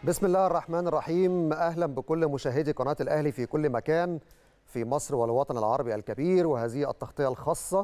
بسم الله الرحمن الرحيم اهلا بكل مشاهدي قناه الاهلي في كل مكان في مصر والوطن العربي الكبير وهذه التغطيه الخاصه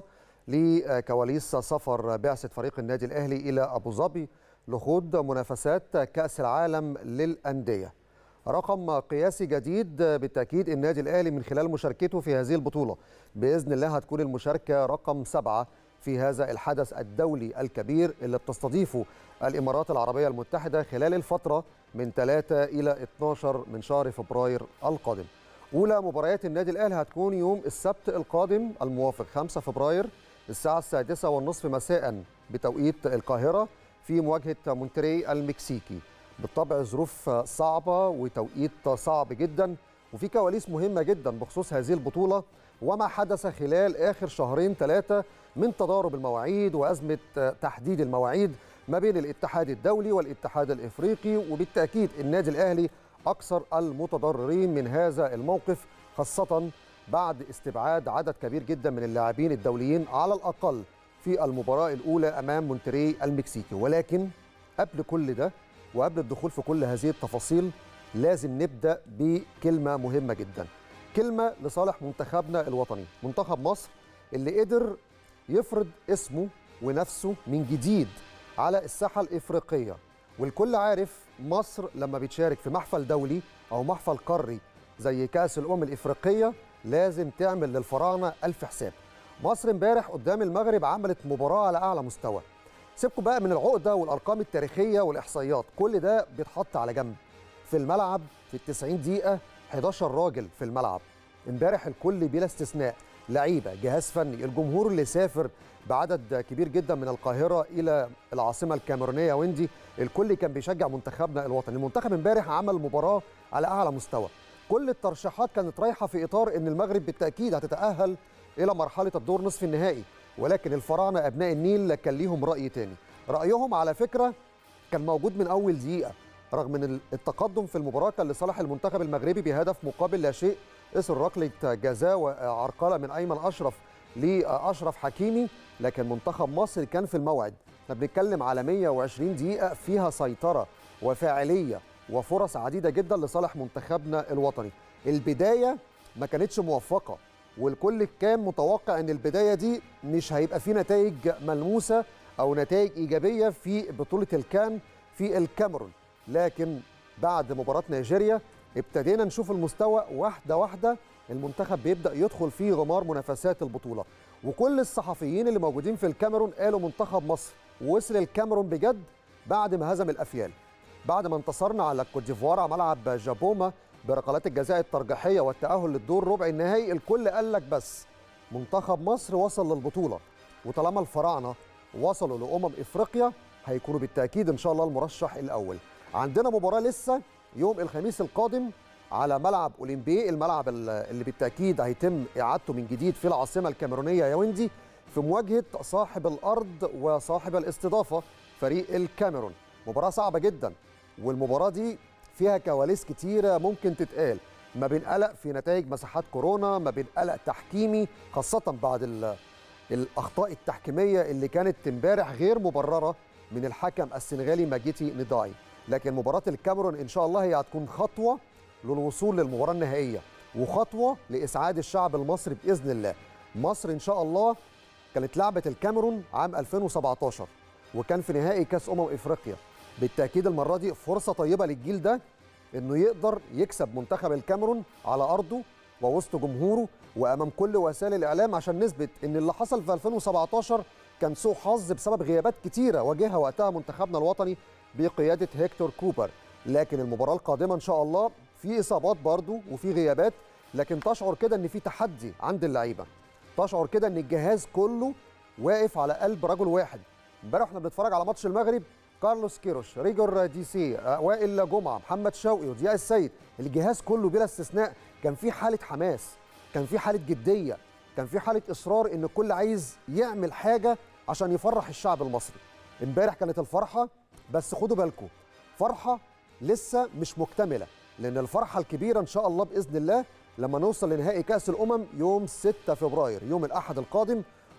لكواليس سفر بعثه فريق النادي الاهلي الى ابو ظبي لخوض منافسات كاس العالم للانديه. رقم قياسي جديد بالتاكيد النادي الاهلي من خلال مشاركته في هذه البطوله باذن الله هتكون المشاركه رقم سبعه في هذا الحدث الدولي الكبير اللي بتستضيفه الامارات العربيه المتحده خلال الفتره من 3 الى 12 من شهر فبراير القادم. اولى مباريات النادي الاهلي هتكون يوم السبت القادم الموافق 5 فبراير الساعه السادسة والنصف مساء بتوقيت القاهره في مواجهه مونتري المكسيكي. بالطبع ظروف صعبه وتوقيت صعب جدا وفي كواليس مهمه جدا بخصوص هذه البطوله وما حدث خلال اخر شهرين ثلاثه من تضارب المواعيد وازمه تحديد المواعيد ما بين الاتحاد الدولي والاتحاد الافريقي وبالتاكيد النادي الاهلي اكثر المتضررين من هذا الموقف خاصه بعد استبعاد عدد كبير جدا من اللاعبين الدوليين على الاقل في المباراه الاولى امام مونتري المكسيكي ولكن قبل كل ده وقبل الدخول في كل هذه التفاصيل لازم نبدا بكلمه مهمه جدا كلمه لصالح منتخبنا الوطني منتخب مصر اللي قدر يفرض اسمه ونفسه من جديد على الساحه الافريقيه والكل عارف مصر لما بتشارك في محفل دولي او محفل قاري زي كاس الامم الافريقيه لازم تعمل للفراعنه الف حساب مصر امبارح قدام المغرب عملت مباراه على اعلى مستوى سيبكم بقى من العقده والارقام التاريخيه والاحصائيات كل ده بيتحط على جنب في الملعب في ال 90 دقيقه 11 راجل في الملعب امبارح الكل بلا استثناء لعيبه جهاز فني الجمهور اللي سافر بعدد كبير جدا من القاهره الى العاصمه الكاميرونيه ويندي الكل كان بيشجع منتخبنا الوطني المنتخب امبارح عمل مباراه على اعلى مستوى كل الترشيحات كانت رايحه في اطار ان المغرب بالتاكيد هتتاهل الى مرحله الدور نصف النهائي ولكن الفراعنه ابناء النيل كان ليهم راي تاني رايهم على فكره كان موجود من اول دقيقه رغم ان التقدم في المباراه كان لصالح المنتخب المغربي بهدف مقابل لا شيء اثر ركله جزاء وعرقله من ايمن اشرف لاشرف حكيمي لكن منتخب مصر كان في الموعد احنا بنتكلم على 120 دقيقه فيها سيطره وفاعليه وفرص عديده جدا لصالح منتخبنا الوطني البدايه ما كانتش موفقه والكل كان متوقع ان البدايه دي مش هيبقى في نتائج ملموسه او نتائج ايجابيه في بطوله الكان في الكاميرون لكن بعد مباراه نيجيريا ابتدينا نشوف المستوى واحده واحده المنتخب بيبدا يدخل في غمار منافسات البطوله وكل الصحفيين اللي موجودين في الكاميرون قالوا منتخب مصر وصل الكاميرون بجد بعد ما هزم الافيال بعد ما انتصرنا على الكوت ديفوار على ملعب جابوما بركلات الجزاء الترجيحيه والتاهل للدور ربع النهائي الكل قال لك بس منتخب مصر وصل للبطوله وطالما الفراعنه وصلوا لامم افريقيا هيكونوا بالتاكيد ان شاء الله المرشح الاول عندنا مباراه لسه يوم الخميس القادم على ملعب اولمبي الملعب اللي بالتاكيد هيتم اعادته من جديد في العاصمه الكاميرونيه ياوندي في مواجهه صاحب الارض وصاحب الاستضافه فريق الكاميرون مباراه صعبه جدا والمباراه دي فيها كواليس كتيره ممكن تتقال ما بين قلق في نتائج مساحات كورونا ما بين قلق تحكيمي خاصه بعد الاخطاء التحكيميه اللي كانت امبارح غير مبرره من الحكم السنغالي ماجيتي نداي لكن مباراه الكاميرون ان شاء الله هي هتكون خطوه للوصول للمباراه النهائيه وخطوه لاسعاد الشعب المصري باذن الله مصر ان شاء الله كانت لعبه الكاميرون عام 2017 وكان في نهائي كاس امم افريقيا بالتاكيد المره دي فرصه طيبه للجيل ده انه يقدر يكسب منتخب الكاميرون على ارضه ووسط جمهوره وامام كل وسائل الاعلام عشان نثبت ان اللي حصل في 2017 كان سوء حظ بسبب غيابات كتيره واجهها وقتها منتخبنا الوطني بقياده هيكتور كوبر لكن المباراه القادمه ان شاء الله في اصابات برضو وفي غيابات لكن تشعر كده ان في تحدي عند اللعيبه تشعر كده ان الجهاز كله واقف على قلب رجل واحد امبارح احنا بنتفرج على ماتش المغرب كارلوس كيروش ريجور ديسي وائل جمعه محمد شوقي وضياء السيد الجهاز كله بلا استثناء كان في حاله حماس كان في حاله جديه كان في حاله اصرار ان الكل عايز يعمل حاجه عشان يفرح الشعب المصري امبارح كانت الفرحه بس خدوا بالكم فرحه لسه مش مكتمله لان الفرحه الكبيره ان شاء الله باذن الله لما نوصل لنهائي كاس الامم يوم 6 فبراير يوم الاحد القادم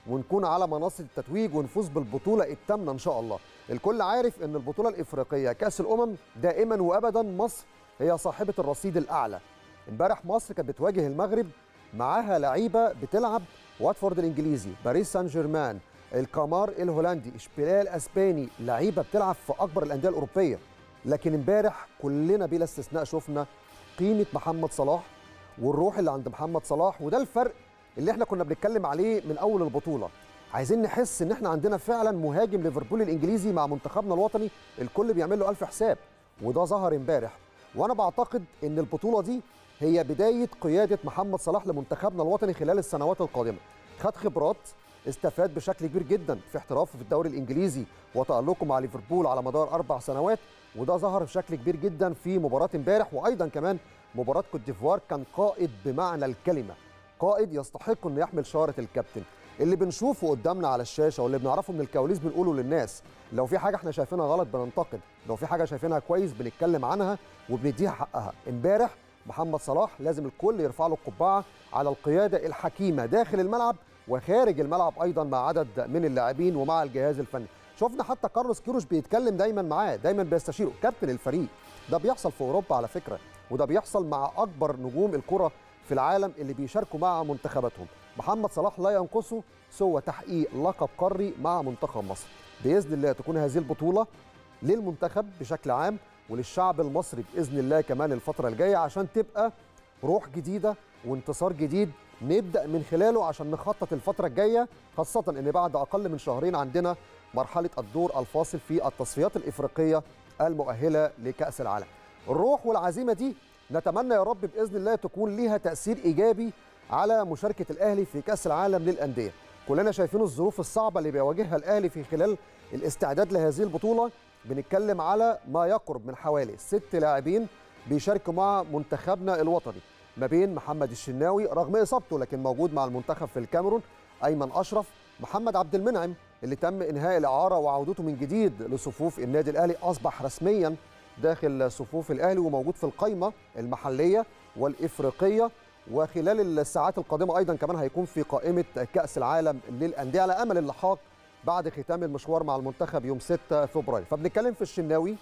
ونكون على منصه التتويج ونفوز بالبطوله الثامنه ان شاء الله الكل عارف ان البطوله الافريقيه كاس الامم دائما وابدا مصر هي صاحبه الرصيد الاعلى امبارح مصر كانت بتواجه المغرب معاها لعيبه بتلعب واتفورد الانجليزي باريس سان جيرمان الكامار الهولندي اشبيليه الاسباني لعيبه بتلعب في اكبر الانديه الاوروبيه لكن امبارح كلنا بلا استثناء شفنا قيمه محمد صلاح والروح اللي عند محمد صلاح وده الفرق اللي احنا كنا بنتكلم عليه من اول البطوله عايزين نحس ان احنا عندنا فعلا مهاجم ليفربول الانجليزي مع منتخبنا الوطني الكل بيعمل له الف حساب وده ظهر امبارح وانا بعتقد ان البطوله دي هي بدايه قياده محمد صلاح لمنتخبنا الوطني خلال السنوات القادمه خد خبرات استفاد بشكل كبير جدا في احترافه في الدوري الانجليزي وتالقه مع ليفربول على مدار اربع سنوات وده ظهر بشكل كبير جدا في مباراه امبارح وايضا كمان مباراه كوت ديفوار كان قائد بمعنى الكلمه قائد يستحق انه يحمل شاره الكابتن اللي بنشوفه قدامنا على الشاشه واللي بنعرفه من الكواليس بنقوله للناس لو في حاجه احنا شايفينها غلط بننتقد لو في حاجه شايفينها كويس بنتكلم عنها وبنديها حقها امبارح محمد صلاح لازم الكل يرفع له القبعه على القياده الحكيمه داخل الملعب وخارج الملعب ايضا مع عدد من اللاعبين ومع الجهاز الفني شفنا حتى كارلوس كيروش بيتكلم دايما معاه دايما بيستشيره كابتن الفريق ده بيحصل في اوروبا على فكره وده بيحصل مع اكبر نجوم الكره في العالم اللي بيشاركوا مع منتخباتهم محمد صلاح لا ينقصه سوى تحقيق لقب قاري مع منتخب مصر باذن الله تكون هذه البطوله للمنتخب بشكل عام وللشعب المصري باذن الله كمان الفتره الجايه عشان تبقى روح جديده وانتصار جديد نبدا من خلاله عشان نخطط الفتره الجايه خاصه ان بعد اقل من شهرين عندنا مرحله الدور الفاصل في التصفيات الافريقيه المؤهله لكاس العالم الروح والعزيمه دي نتمنى يا رب باذن الله تكون ليها تاثير ايجابي على مشاركه الاهلي في كاس العالم للانديه كلنا شايفين الظروف الصعبه اللي بيواجهها الاهلي في خلال الاستعداد لهذه البطوله بنتكلم على ما يقرب من حوالي ست لاعبين بيشاركوا مع منتخبنا الوطني ما بين محمد الشناوي رغم اصابته لكن موجود مع المنتخب في الكاميرون ايمن اشرف محمد عبد المنعم اللي تم انهاء الاعاره وعودته من جديد لصفوف النادي الاهلي اصبح رسميا داخل صفوف الاهلي وموجود في القائمه المحليه والافريقيه وخلال الساعات القادمه ايضا كمان هيكون في قائمه كاس العالم للانديه على امل اللحاق بعد ختام المشوار مع المنتخب يوم 6 فبراير فبنتكلم في الشناوي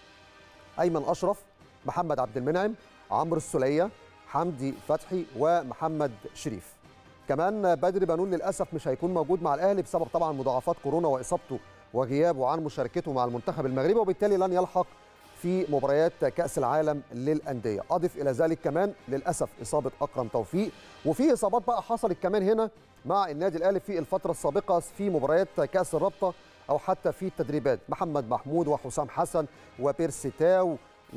ايمن اشرف محمد عبد المنعم عمرو السوليه حمدي فتحي ومحمد شريف كمان بدر بنون للاسف مش هيكون موجود مع الاهلي بسبب طبعا مضاعفات كورونا واصابته وغيابه عن مشاركته مع المنتخب المغربي وبالتالي لن يلحق في مباريات كاس العالم للانديه اضف الى ذلك كمان للاسف اصابه اكرم توفيق وفي اصابات بقى حصلت كمان هنا مع النادي الاهلي في الفتره السابقه في مباريات كاس الرابطه او حتى في التدريبات محمد محمود وحسام حسن وبيرسي تاو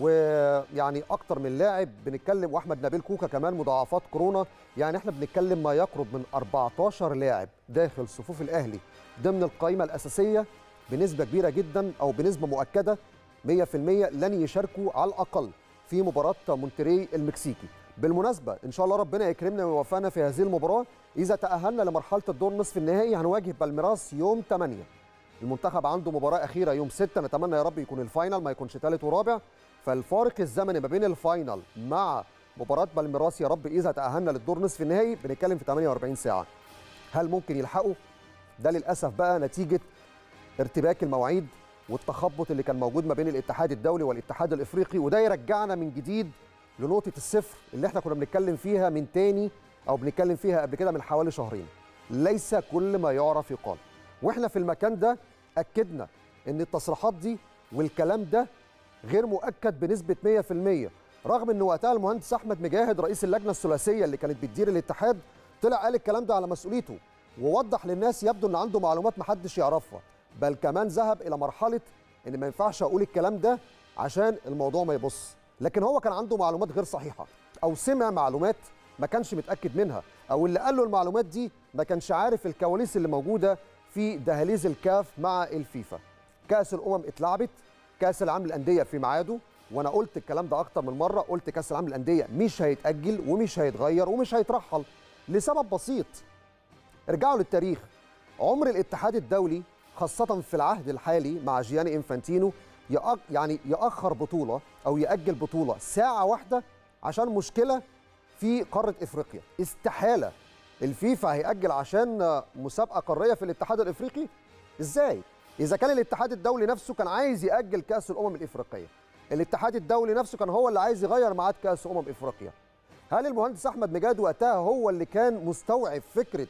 ويعني اكتر من لاعب بنتكلم واحمد نبيل كوكا كمان مضاعفات كورونا يعني احنا بنتكلم ما يقرب من 14 لاعب داخل صفوف الاهلي ضمن القائمه الاساسيه بنسبه كبيره جدا او بنسبه مؤكده 100% لن يشاركوا على الاقل في مباراه مونتري المكسيكي بالمناسبه ان شاء الله ربنا يكرمنا ويوفقنا في هذه المباراه اذا تاهلنا لمرحله الدور نصف النهائي هنواجه بالميراس يوم 8 المنتخب عنده مباراه اخيره يوم 6 نتمنى يا رب يكون الفاينل ما يكونش ثالث ورابع فالفارق الزمني ما بين الفاينل مع مباراه بالميراس يا رب اذا تاهلنا للدور نصف النهائي بنتكلم في 48 ساعه هل ممكن يلحقوا ده للاسف بقى نتيجه ارتباك المواعيد والتخبط اللي كان موجود ما بين الاتحاد الدولي والاتحاد الافريقي وده يرجعنا من جديد لنقطه الصفر اللي احنا كنا بنتكلم فيها من تاني او بنتكلم فيها قبل كده من حوالي شهرين ليس كل ما يعرف يقال واحنا في المكان ده اكدنا ان التصريحات دي والكلام ده غير مؤكد بنسبه 100% رغم ان وقتها المهندس احمد مجاهد رئيس اللجنه الثلاثيه اللي كانت بتدير الاتحاد طلع قال الكلام ده على مسؤوليته ووضح للناس يبدو ان عنده معلومات محدش يعرفها بل كمان ذهب الى مرحله ان ما ينفعش اقول الكلام ده عشان الموضوع ما يبص لكن هو كان عنده معلومات غير صحيحه او سمع معلومات ما كانش متاكد منها او اللي قال له المعلومات دي ما كانش عارف الكواليس اللي موجوده في دهاليز الكاف مع الفيفا كاس الامم اتلعبت كاس العالم للانديه في ميعاده وانا قلت الكلام ده اكتر من مره قلت كاس العالم للانديه مش هيتاجل ومش هيتغير ومش هيترحل لسبب بسيط ارجعوا للتاريخ عمر الاتحاد الدولي خاصة في العهد الحالي مع جياني انفانتينو يأ... يعني يأخر بطولة أو يأجل بطولة ساعة واحدة عشان مشكلة في قارة إفريقيا استحالة الفيفا هيأجل عشان مسابقه قاريه في الاتحاد الافريقي ازاي اذا كان الاتحاد الدولي نفسه كان عايز يأجل كاس الامم الافريقيه الاتحاد الدولي نفسه كان هو اللي عايز يغير ميعاد كاس امم افريقيا هل المهندس احمد مجاد وقتها هو اللي كان مستوعب فكره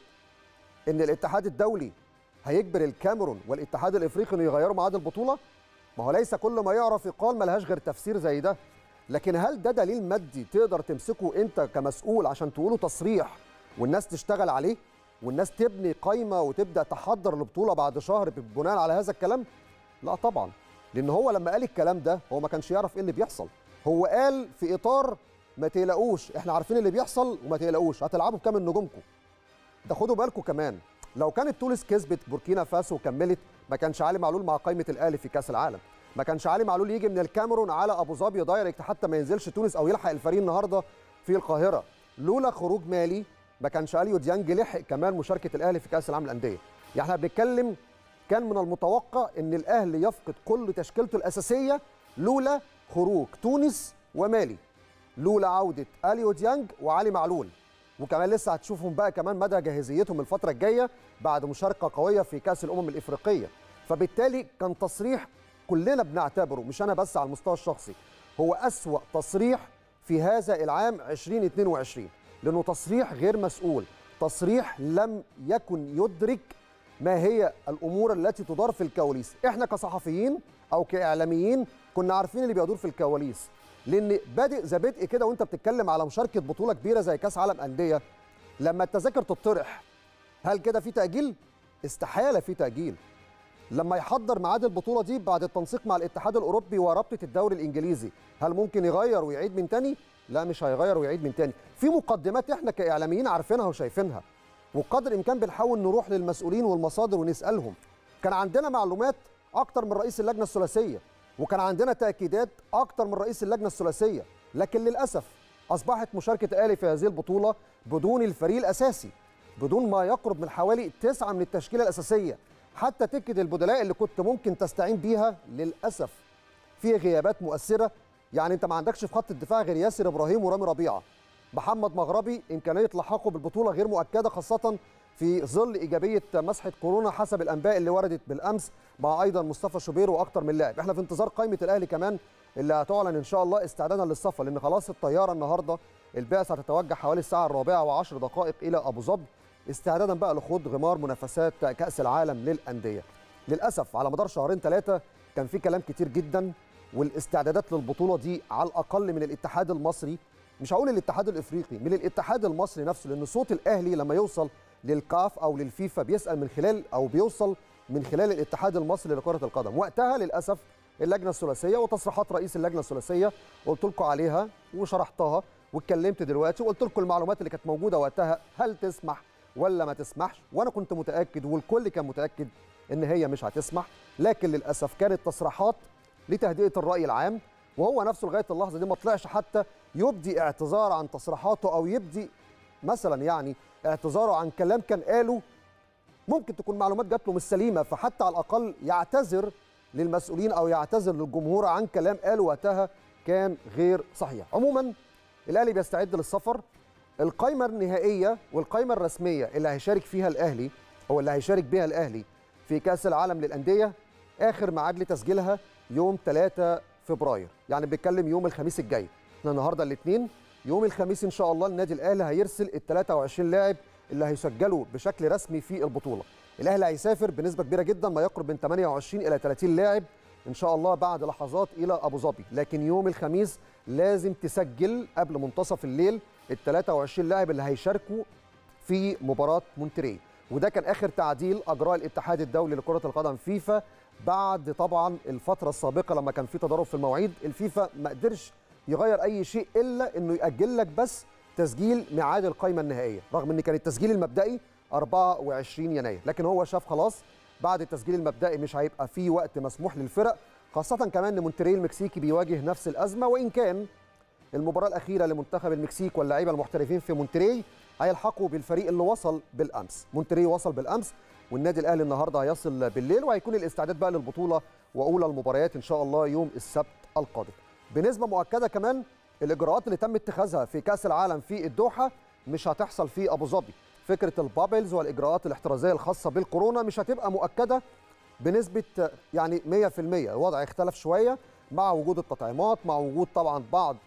ان الاتحاد الدولي هيجبر الكاميرون والاتحاد الافريقي انه يغيروا ميعاد البطوله ما هو ليس كل ما يعرف يقال ملهاش غير تفسير زي ده لكن هل ده دليل مادي تقدر تمسكه انت كمسؤول عشان تقوله تصريح والناس تشتغل عليه والناس تبني قايمه وتبدا تحضر البطوله بعد شهر بناء على هذا الكلام لا طبعا لان هو لما قال الكلام ده هو ما كانش يعرف ايه اللي بيحصل هو قال في اطار ما تقلقوش احنا عارفين اللي بيحصل وما تقلقوش هتلعبوا بكام من نجومكم ده خدوا بالكم كمان لو كانت تونس كسبت بوركينا فاسو وكملت ما كانش علي معلول مع قائمه الاهلي في كاس العالم ما كانش علي معلول يجي من الكاميرون على ابو ظبي دايركت حتى ما ينزلش تونس او يلحق الفريق النهارده في القاهره لولا خروج مالي ما كانش اليو ديانج لحق كمان مشاركه الاهلي في كاس العالم للانديه يعني احنا بنتكلم كان من المتوقع ان الاهلي يفقد كل تشكيلته الاساسيه لولا خروج تونس ومالي لولا عوده اليو ديانج وعلي معلول وكمان لسه هتشوفهم بقى كمان مدى جاهزيتهم الفتره الجايه بعد مشاركه قويه في كاس الامم الافريقيه فبالتالي كان تصريح كلنا بنعتبره مش انا بس على المستوى الشخصي هو اسوا تصريح في هذا العام 2022 لانه تصريح غير مسؤول تصريح لم يكن يدرك ما هي الامور التي تدار في الكواليس احنا كصحفيين او كاعلاميين كنا عارفين اللي بيدور في الكواليس لان بادئ ذا بدء كده وانت بتتكلم على مشاركه بطوله كبيره زي كاس عالم انديه لما التذاكر تطرح هل كده في تاجيل استحاله في تاجيل لما يحضر ميعاد البطوله دي بعد التنسيق مع الاتحاد الاوروبي ورابطه الدوري الانجليزي هل ممكن يغير ويعيد من تاني لا مش هيغير ويعيد من تاني في مقدمات احنا كاعلاميين عارفينها وشايفينها وقدر الامكان بنحاول نروح للمسؤولين والمصادر ونسالهم كان عندنا معلومات اكتر من رئيس اللجنه الثلاثيه وكان عندنا تاكيدات اكتر من رئيس اللجنه الثلاثيه لكن للاسف اصبحت مشاركه الاهلي في هذه البطوله بدون الفريق الاساسي بدون ما يقرب من حوالي تسعة من التشكيله الاساسيه حتى تكه البدلاء اللي كنت ممكن تستعين بيها للاسف في غيابات مؤثره يعني انت ما عندكش في خط الدفاع غير ياسر ابراهيم ورامي ربيعه محمد مغربي امكانيه لحاقه بالبطوله غير مؤكده خاصه في ظل ايجابيه مسحه كورونا حسب الانباء اللي وردت بالامس مع ايضا مصطفى شوبير واكثر من لاعب احنا في انتظار قائمه الاهلي كمان اللي هتعلن ان شاء الله استعدادا للسفر لان خلاص الطياره النهارده البعثه هتتوجه حوالي الساعه الرابعه وعشر دقائق الى ابو ظبي استعدادا بقى لخوض غمار منافسات كاس العالم للانديه للاسف على مدار شهرين ثلاثه كان في كلام كتير جدا والاستعدادات للبطوله دي على الاقل من الاتحاد المصري مش هقول الاتحاد الافريقي من الاتحاد المصري نفسه لان صوت الاهلي لما يوصل للكاف او للفيفا بيسال من خلال او بيوصل من خلال الاتحاد المصري لكره القدم وقتها للاسف اللجنه الثلاثيه وتصريحات رئيس اللجنه الثلاثيه قلت لكم عليها وشرحتها واتكلمت دلوقتي وقلت لكم المعلومات اللي كانت موجوده وقتها هل تسمح ولا ما تسمحش وانا كنت متاكد والكل كان متاكد ان هي مش هتسمح لكن للاسف كانت تصريحات لتهدئه الراي العام وهو نفسه لغايه اللحظه دي ما طلعش حتى يبدي اعتذار عن تصريحاته او يبدي مثلا يعني اعتذاره عن كلام كان قاله ممكن تكون معلومات جات له مش سليمه فحتى على الاقل يعتذر للمسؤولين او يعتذر للجمهور عن كلام قاله وقتها كان غير صحيح عموما الاهلي بيستعد للسفر القائمه النهائيه والقائمه الرسميه اللي هيشارك فيها الاهلي او اللي هيشارك بها الاهلي في كاس العالم للانديه اخر ميعاد لتسجيلها يوم 3 فبراير يعني بنتكلم يوم الخميس الجاي احنا النهارده الاثنين يوم الخميس ان شاء الله النادي الاهلي هيرسل ال 23 لاعب اللي هيسجلوا بشكل رسمي في البطوله الاهلي هيسافر بنسبه كبيره جدا ما يقرب من 28 الى 30 لاعب ان شاء الله بعد لحظات الى ابو ظبي لكن يوم الخميس لازم تسجل قبل منتصف الليل ال 23 لاعب اللي هيشاركوا في مباراه مونتري وده كان اخر تعديل اجراه الاتحاد الدولي لكره القدم فيفا بعد طبعا الفتره السابقه لما كان في تضارب في المواعيد الفيفا ما قدرش يغير اي شيء الا انه ياجل لك بس تسجيل ميعاد القائمه النهائيه رغم ان كان التسجيل المبدئي 24 يناير لكن هو شاف خلاص بعد التسجيل المبدئي مش هيبقى في وقت مسموح للفرق خاصه كمان ان مونتري المكسيكي بيواجه نفس الازمه وان كان المباراه الاخيره لمنتخب المكسيك واللاعيبه المحترفين في مونتري هيلحقوا بالفريق اللي وصل بالامس مونتري وصل بالامس والنادي الاهلي النهارده هيصل بالليل وهيكون الاستعداد بقى للبطوله واولى المباريات ان شاء الله يوم السبت القادم بنسبه مؤكده كمان الاجراءات اللي تم اتخاذها في كاس العالم في الدوحه مش هتحصل في ابو ظبي فكره البابلز والاجراءات الاحترازيه الخاصه بالكورونا مش هتبقى مؤكده بنسبه يعني 100% الوضع اختلف شويه مع وجود التطعيمات مع وجود طبعا بعض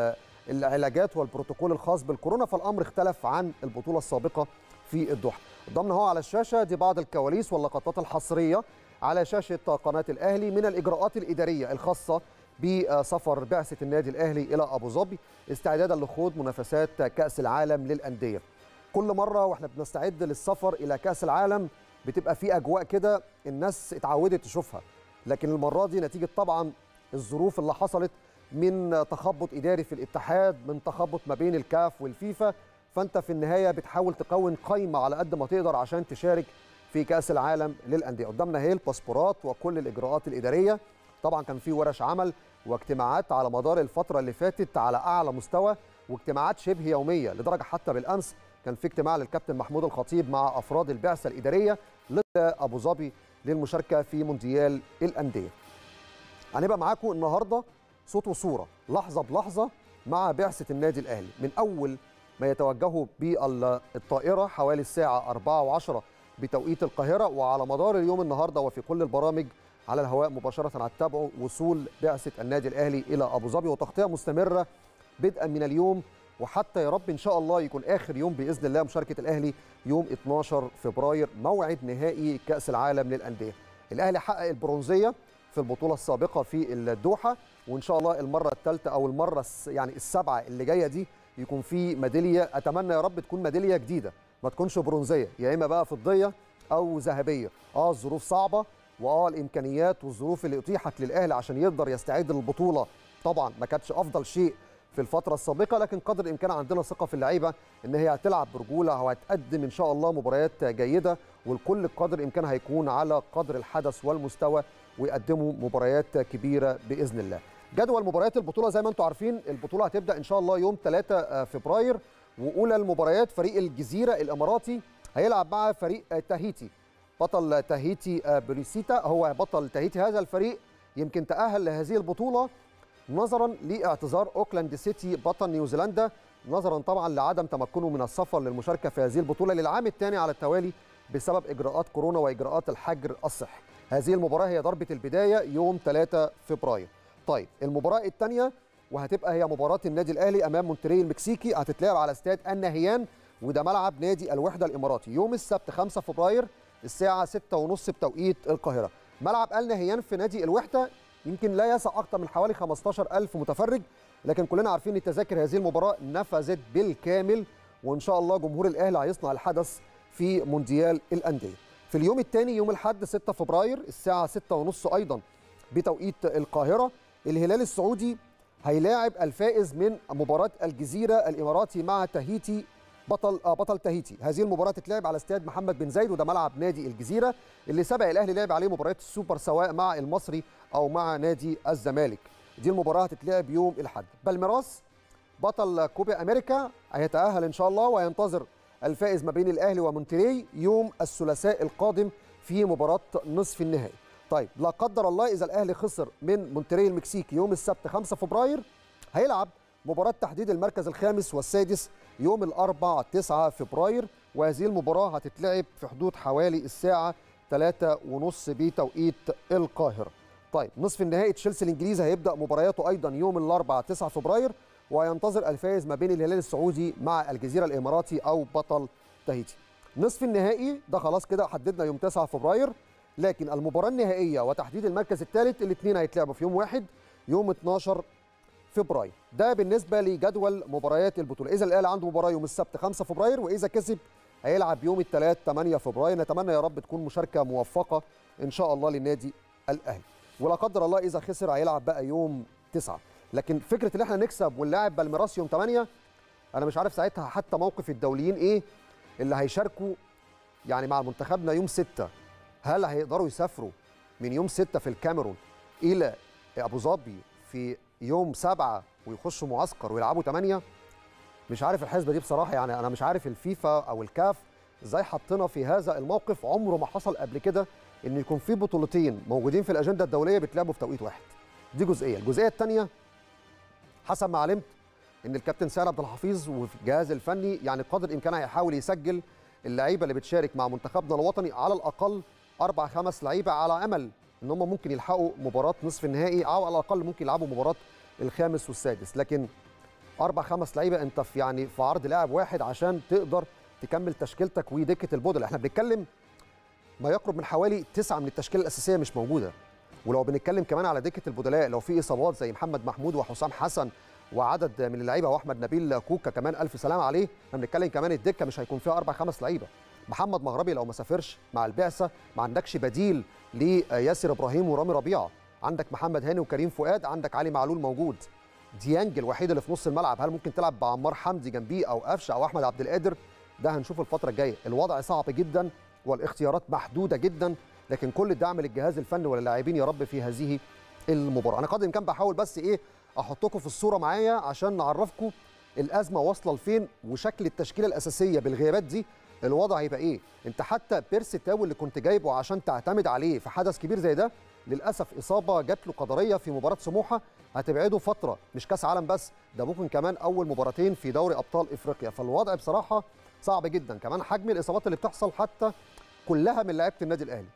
العلاجات والبروتوكول الخاص بالكورونا فالامر اختلف عن البطوله السابقه في الدوحه قدامنا هو على الشاشه دي بعض الكواليس واللقطات الحصريه على شاشه قناه الاهلي من الاجراءات الاداريه الخاصه بسفر بعثه النادي الاهلي الى ابو ظبي استعدادا لخوض منافسات كاس العالم للانديه كل مره واحنا بنستعد للسفر الى كاس العالم بتبقى في اجواء كده الناس اتعودت تشوفها لكن المره دي نتيجه طبعا الظروف اللي حصلت من تخبط اداري في الاتحاد من تخبط ما بين الكاف والفيفا فانت في النهايه بتحاول تكون قائمه على قد ما تقدر عشان تشارك في كاس العالم للانديه قدامنا هي الباسبورات وكل الاجراءات الاداريه طبعا كان في ورش عمل واجتماعات على مدار الفتره اللي فاتت على اعلى مستوى واجتماعات شبه يوميه لدرجه حتى بالامس كان في اجتماع للكابتن محمود الخطيب مع افراد البعثه الاداريه لابو ظبي للمشاركه في مونديال الانديه. هنبقى معاكم النهارده صوت وصوره لحظه بلحظه مع بعثه النادي الاهلي من اول ما يتوجهوا بالطائره حوالي الساعه 4 و10 بتوقيت القاهره وعلى مدار اليوم النهارده وفي كل البرامج على الهواء مباشره هتتابعوا وصول بعثه النادي الاهلي الى ابو ظبي وتغطيه مستمره بدءا من اليوم وحتى يا رب ان شاء الله يكون اخر يوم باذن الله مشاركه الاهلي يوم 12 فبراير موعد نهائي كاس العالم للانديه. الاهلي حقق البرونزيه في البطوله السابقه في الدوحه وان شاء الله المره الثالثه او المره يعني السابعه اللي جايه دي يكون في ميداليه اتمنى يا رب تكون ميداليه جديده ما تكونش برونزيه يا اما بقى فضيه او ذهبيه. اه الظروف صعبه واه الامكانيات والظروف اللي اتيحت للاهلي عشان يقدر يستعد للبطوله طبعا ما كانتش افضل شيء في الفترة السابقة لكن قدر الإمكان عندنا ثقة في اللعيبة إن هي هتلعب برجولة وهتقدم إن شاء الله مباريات جيدة والكل قدر الإمكان هيكون على قدر الحدث والمستوى ويقدموا مباريات كبيرة بإذن الله. جدول مباريات البطولة زي ما أنتم عارفين البطولة هتبدأ إن شاء الله يوم 3 فبراير وأولى المباريات فريق الجزيرة الإماراتي هيلعب مع فريق تاهيتي بطل تاهيتي بريسيتا هو بطل تاهيتي هذا الفريق يمكن تأهل لهذه البطولة نظرا لاعتذار اوكلاند سيتي بطل نيوزيلندا نظرا طبعا لعدم تمكنه من السفر للمشاركه في هذه البطوله للعام الثاني على التوالي بسبب اجراءات كورونا واجراءات الحجر الصحي. هذه المباراه هي ضربه البدايه يوم 3 فبراير. طيب المباراه الثانيه وهتبقى هي مباراه النادي الاهلي امام مونتري المكسيكي هتتلعب على استاد النهيان وده ملعب نادي الوحده الاماراتي يوم السبت 5 فبراير الساعه 6:30 بتوقيت القاهره. ملعب النهيان في نادي الوحده يمكن لا يسع اكثر من حوالي 15000 متفرج لكن كلنا عارفين ان تذاكر هذه المباراه نفذت بالكامل وان شاء الله جمهور الاهلي هيصنع الحدث في مونديال الانديه في اليوم الثاني يوم الاحد 6 فبراير الساعه 6:30 ايضا بتوقيت القاهره الهلال السعودي هيلاعب الفائز من مباراه الجزيره الاماراتي مع تاهيتي بطل آه بطل تاهيتي هذه المباراه تتلعب على استاد محمد بن زايد وده ملعب نادي الجزيره اللي سبق الاهلي لعب عليه مباريات السوبر سواء مع المصري او مع نادي الزمالك دي المباراه هتتلعب يوم الاحد بالميراس بطل كوبا امريكا هيتاهل ان شاء الله وينتظر الفائز ما بين الاهلي ومونتري يوم الثلاثاء القادم في مباراه نصف النهائي طيب لا قدر الله اذا الاهلي خسر من مونتري المكسيكي يوم السبت 5 فبراير هيلعب مباراة تحديد المركز الخامس والسادس يوم الأربع 9 فبراير وهذه المباراة هتتلعب في حدود حوالي الساعة 3 ونص بتوقيت القاهرة طيب نصف النهائي تشيلسي الإنجليزي هيبدأ مبارياته أيضا يوم الأربع 9 فبراير وينتظر الفائز ما بين الهلال السعودي مع الجزيرة الإماراتي أو بطل تاهيتي نصف النهائي ده خلاص كده حددنا يوم 9 فبراير لكن المباراة النهائية وتحديد المركز الثالث الاثنين هيتلعبوا في يوم واحد يوم 12 فبراير ده بالنسبه لجدول مباريات البطوله اذا الاهلي عنده مباراه يوم السبت 5 فبراير واذا كسب هيلعب يوم الثلاث 8 فبراير نتمنى يا رب تكون مشاركه موفقه ان شاء الله للنادي الاهلي ولا قدر الله اذا خسر هيلعب بقى يوم 9 لكن فكره ان احنا نكسب ونلاعب بالميراس يوم 8 انا مش عارف ساعتها حتى موقف الدوليين ايه اللي هيشاركوا يعني مع منتخبنا يوم 6 هل هيقدروا يسافروا من يوم 6 في الكاميرون الى ابو ظبي في يوم سبعة ويخشوا معسكر ويلعبوا ثمانية مش عارف الحسبة دي بصراحة يعني أنا مش عارف الفيفا أو الكاف إزاي حطنا في هذا الموقف عمره ما حصل قبل كده إن يكون في بطولتين موجودين في الأجندة الدولية بيتلعبوا في توقيت واحد دي جزئية الجزئية الثانية حسب ما علمت إن الكابتن سعد عبد الحفيظ والجهاز الفني يعني قدر الإمكان هيحاول يسجل اللعيبه اللي بتشارك مع منتخبنا الوطني على الاقل اربع خمس لعيبه على امل ان هم ممكن يلحقوا مباراه نصف النهائي او على الاقل ممكن يلعبوا مباراه الخامس والسادس لكن اربع خمس لعيبه انت في يعني في عرض لاعب واحد عشان تقدر تكمل تشكيلتك ودكه البودلة احنا بنتكلم ما يقرب من حوالي تسعه من التشكيله الاساسيه مش موجوده ولو بنتكلم كمان على دكه البدلاء لو في اصابات زي محمد محمود وحسام حسن وعدد من اللعيبه واحمد نبيل كوكا كمان الف سلام عليه احنا بنتكلم كمان الدكه مش هيكون فيها اربع خمس لعيبه محمد مغربي لو ما سافرش مع البعثه ما عندكش بديل لياسر ابراهيم ورامي ربيعه عندك محمد هاني وكريم فؤاد عندك علي معلول موجود ديانج الوحيد اللي في نص الملعب هل ممكن تلعب بعمار حمدي جنبيه او قفشه او احمد عبد القادر ده هنشوف الفتره الجايه الوضع صعب جدا والاختيارات محدوده جدا لكن كل الدعم للجهاز الفني وللاعبين يا رب في هذه المباراه انا قدر الامكان بحاول بس ايه احطكم في الصوره معايا عشان نعرفكم الازمه واصله لفين وشكل التشكيله الاساسيه بالغيابات دي الوضع هيبقى ايه انت حتى بيرسي تاو اللي كنت جايبه عشان تعتمد عليه في حدث كبير زي ده للاسف اصابه جات له قدريه في مباراه سموحه هتبعده فتره مش كاس عالم بس ده ممكن كمان اول مباراتين في دوري ابطال افريقيا فالوضع بصراحه صعب جدا كمان حجم الاصابات اللي بتحصل حتى كلها من لعيبه النادي الاهلي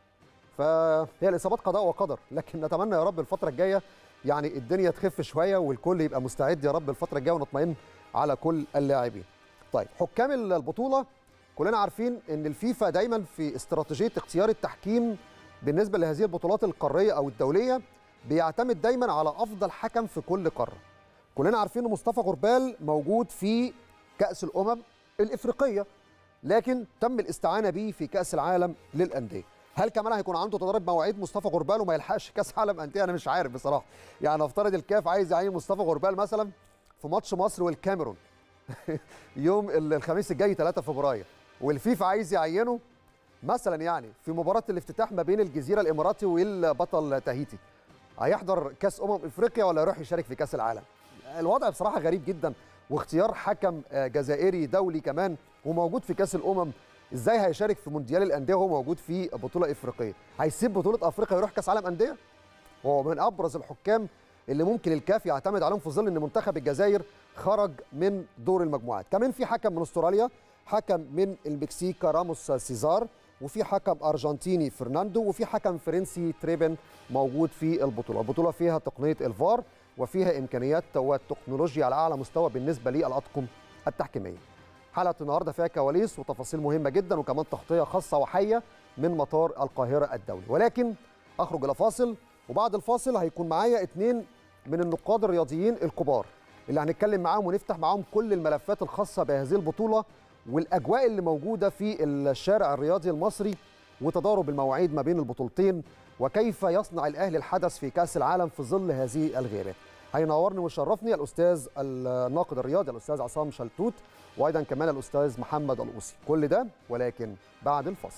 فهي الاصابات قضاء وقدر لكن نتمنى يا رب الفتره الجايه يعني الدنيا تخف شويه والكل يبقى مستعد يا رب الفتره الجايه ونطمئن على كل اللاعبين طيب حكام البطوله كلنا عارفين ان الفيفا دايما في استراتيجيه اختيار التحكيم بالنسبه لهذه البطولات القاريه او الدوليه بيعتمد دايما على افضل حكم في كل قاره كلنا عارفين ان مصطفى غربال موجود في كاس الامم الافريقيه لكن تم الاستعانه به في كاس العالم للانديه هل كمان هيكون عنده تضارب مواعيد مصطفى غربال وما يلحقش كاس عالم انديه انا مش عارف بصراحه يعني افترض الكاف عايز يعين مصطفى غربال مثلا في ماتش مصر والكاميرون يوم الخميس الجاي 3 فبراير والفيفا عايز يعينه مثلا يعني في مباراه الافتتاح ما بين الجزيره الاماراتي والبطل تاهيتي هيحضر كاس امم افريقيا ولا يروح يشارك في كاس العالم الوضع بصراحه غريب جدا واختيار حكم جزائري دولي كمان وموجود في كاس الامم ازاي هيشارك في مونديال الانديه وهو موجود في بطوله افريقيه هيسيب بطوله افريقيا ويروح كاس عالم انديه هو من ابرز الحكام اللي ممكن الكاف يعتمد عليهم في ظل ان منتخب الجزائر خرج من دور المجموعات كمان في حكم من استراليا حكم من المكسيك راموس سيزار وفي حكم ارجنتيني فرناندو وفي حكم فرنسي تريبن موجود في البطوله البطوله فيها تقنيه الفار وفيها امكانيات والتكنولوجيا على اعلى مستوى بالنسبه للاطقم التحكيميه حلقه النهارده فيها كواليس وتفاصيل مهمه جدا وكمان تغطيه خاصه وحيه من مطار القاهره الدولي ولكن اخرج الى فاصل وبعد الفاصل هيكون معايا اثنين من النقاد الرياضيين الكبار اللي هنتكلم معاهم ونفتح معاهم كل الملفات الخاصه بهذه البطوله والاجواء اللي موجوده في الشارع الرياضي المصري وتضارب المواعيد ما بين البطولتين وكيف يصنع الاهلي الحدث في كاس العالم في ظل هذه الغيابات هينورني ويشرفني الاستاذ الناقد الرياضي الاستاذ عصام شلتوت وايضا كمان الاستاذ محمد القوسي كل ده ولكن بعد الفصل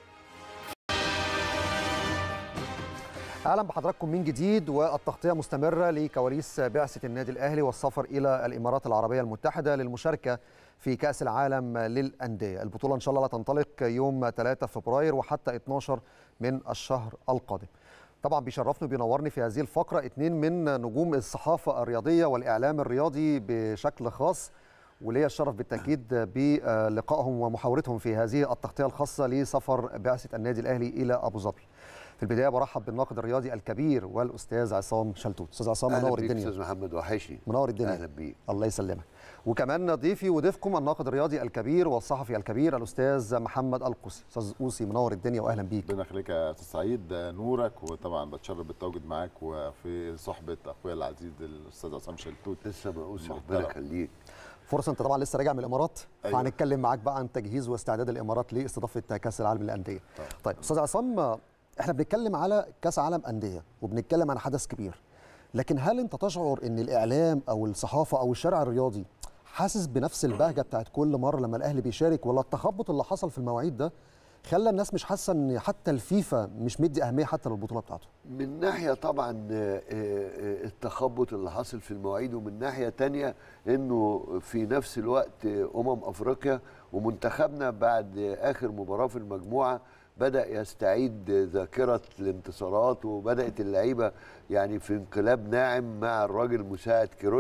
اهلا بحضراتكم من جديد والتغطيه مستمره لكواليس بعثه النادي الاهلي والسفر الى الامارات العربيه المتحده للمشاركه في كاس العالم للانديه البطوله ان شاء الله لا تنطلق يوم 3 فبراير وحتى 12 من الشهر القادم طبعا بيشرفني وبينورني في هذه الفقره اثنين من نجوم الصحافه الرياضيه والاعلام الرياضي بشكل خاص وليا الشرف بالتاكيد بلقائهم ومحاورتهم في هذه التغطيه الخاصه لسفر بعثه النادي الاهلي الى ابو ظبي. في البدايه برحب بالناقد الرياضي الكبير والاستاذ عصام شلتوت استاذ عصام منور الدنيا استاذ محمد وحشني منور الدنيا اهلا بيك الله يسلمك وكمان ضيفي وضيفكم الناقد الرياضي الكبير والصحفي الكبير الاستاذ محمد القوسي استاذ قوسي منور الدنيا واهلا بيك ربنا يخليك يا استاذ سعيد نورك وطبعا بتشرف بالتواجد معاك وفي صحبه اخويا العزيز الاستاذ عصام شلتوت لسه مقوس ربنا يخليك فرصه انت طبعا لسه راجع من الامارات أيوة. فهنتكلم معاك بقى عن تجهيز واستعداد الامارات لاستضافه كاس العالم للانديه طيب. طيب استاذ عصام احنا بنتكلم على كاس عالم انديه وبنتكلم عن حدث كبير لكن هل انت تشعر ان الاعلام او الصحافه او الشارع الرياضي حاسس بنفس البهجه بتاعت كل مره لما الاهلي بيشارك ولا التخبط اللي حصل في المواعيد ده خلى الناس مش حاسه ان حتى الفيفا مش مدي اهميه حتى للبطوله بتاعته من ناحيه طبعا آه، آه، التخبط اللي حاصل في المواعيد ومن ناحيه تانية انه في نفس الوقت آه، امم افريقيا ومنتخبنا بعد اخر مباراه في المجموعه بدا يستعيد ذاكره الانتصارات وبدات اللعيبه يعني في انقلاب ناعم مع الراجل مساعد كيروش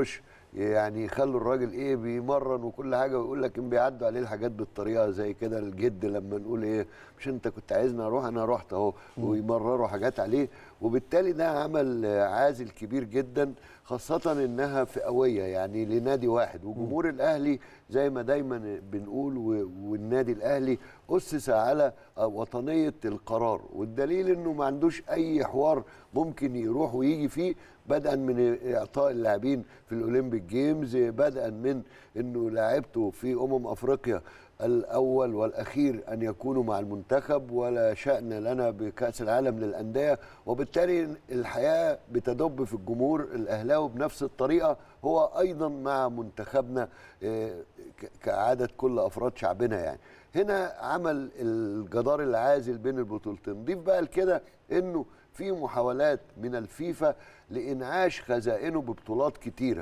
يعني يخلوا الراجل ايه بيمرن وكل حاجه ويقول لك ان بيعدوا عليه الحاجات بالطريقه زي كده الجد لما نقول ايه مش انت كنت عايزني اروح انا رحت اهو ويمرروا حاجات عليه وبالتالي ده عمل عازل كبير جدا خاصه انها فئويه يعني لنادي واحد وجمهور الاهلي زي ما دايما بنقول و- والنادي الاهلي اسس على وطنيه القرار والدليل انه ما عندوش اي حوار ممكن يروح ويجي فيه بدءا من اعطاء اللاعبين في الاولمبيك جيمز بدءا من انه لاعبته في امم افريقيا الاول والاخير ان يكونوا مع المنتخب ولا شان لنا بكاس العالم للانديه وبالتالي الحياه بتدب في الجمهور الاهلاوي بنفس الطريقه هو ايضا مع منتخبنا آه، ك- كعاده كل افراد شعبنا يعني هنا عمل الجدار العازل بين البطولتين ضيف بقى لكده انه في محاولات من الفيفا لانعاش خزائنه ببطولات كتيره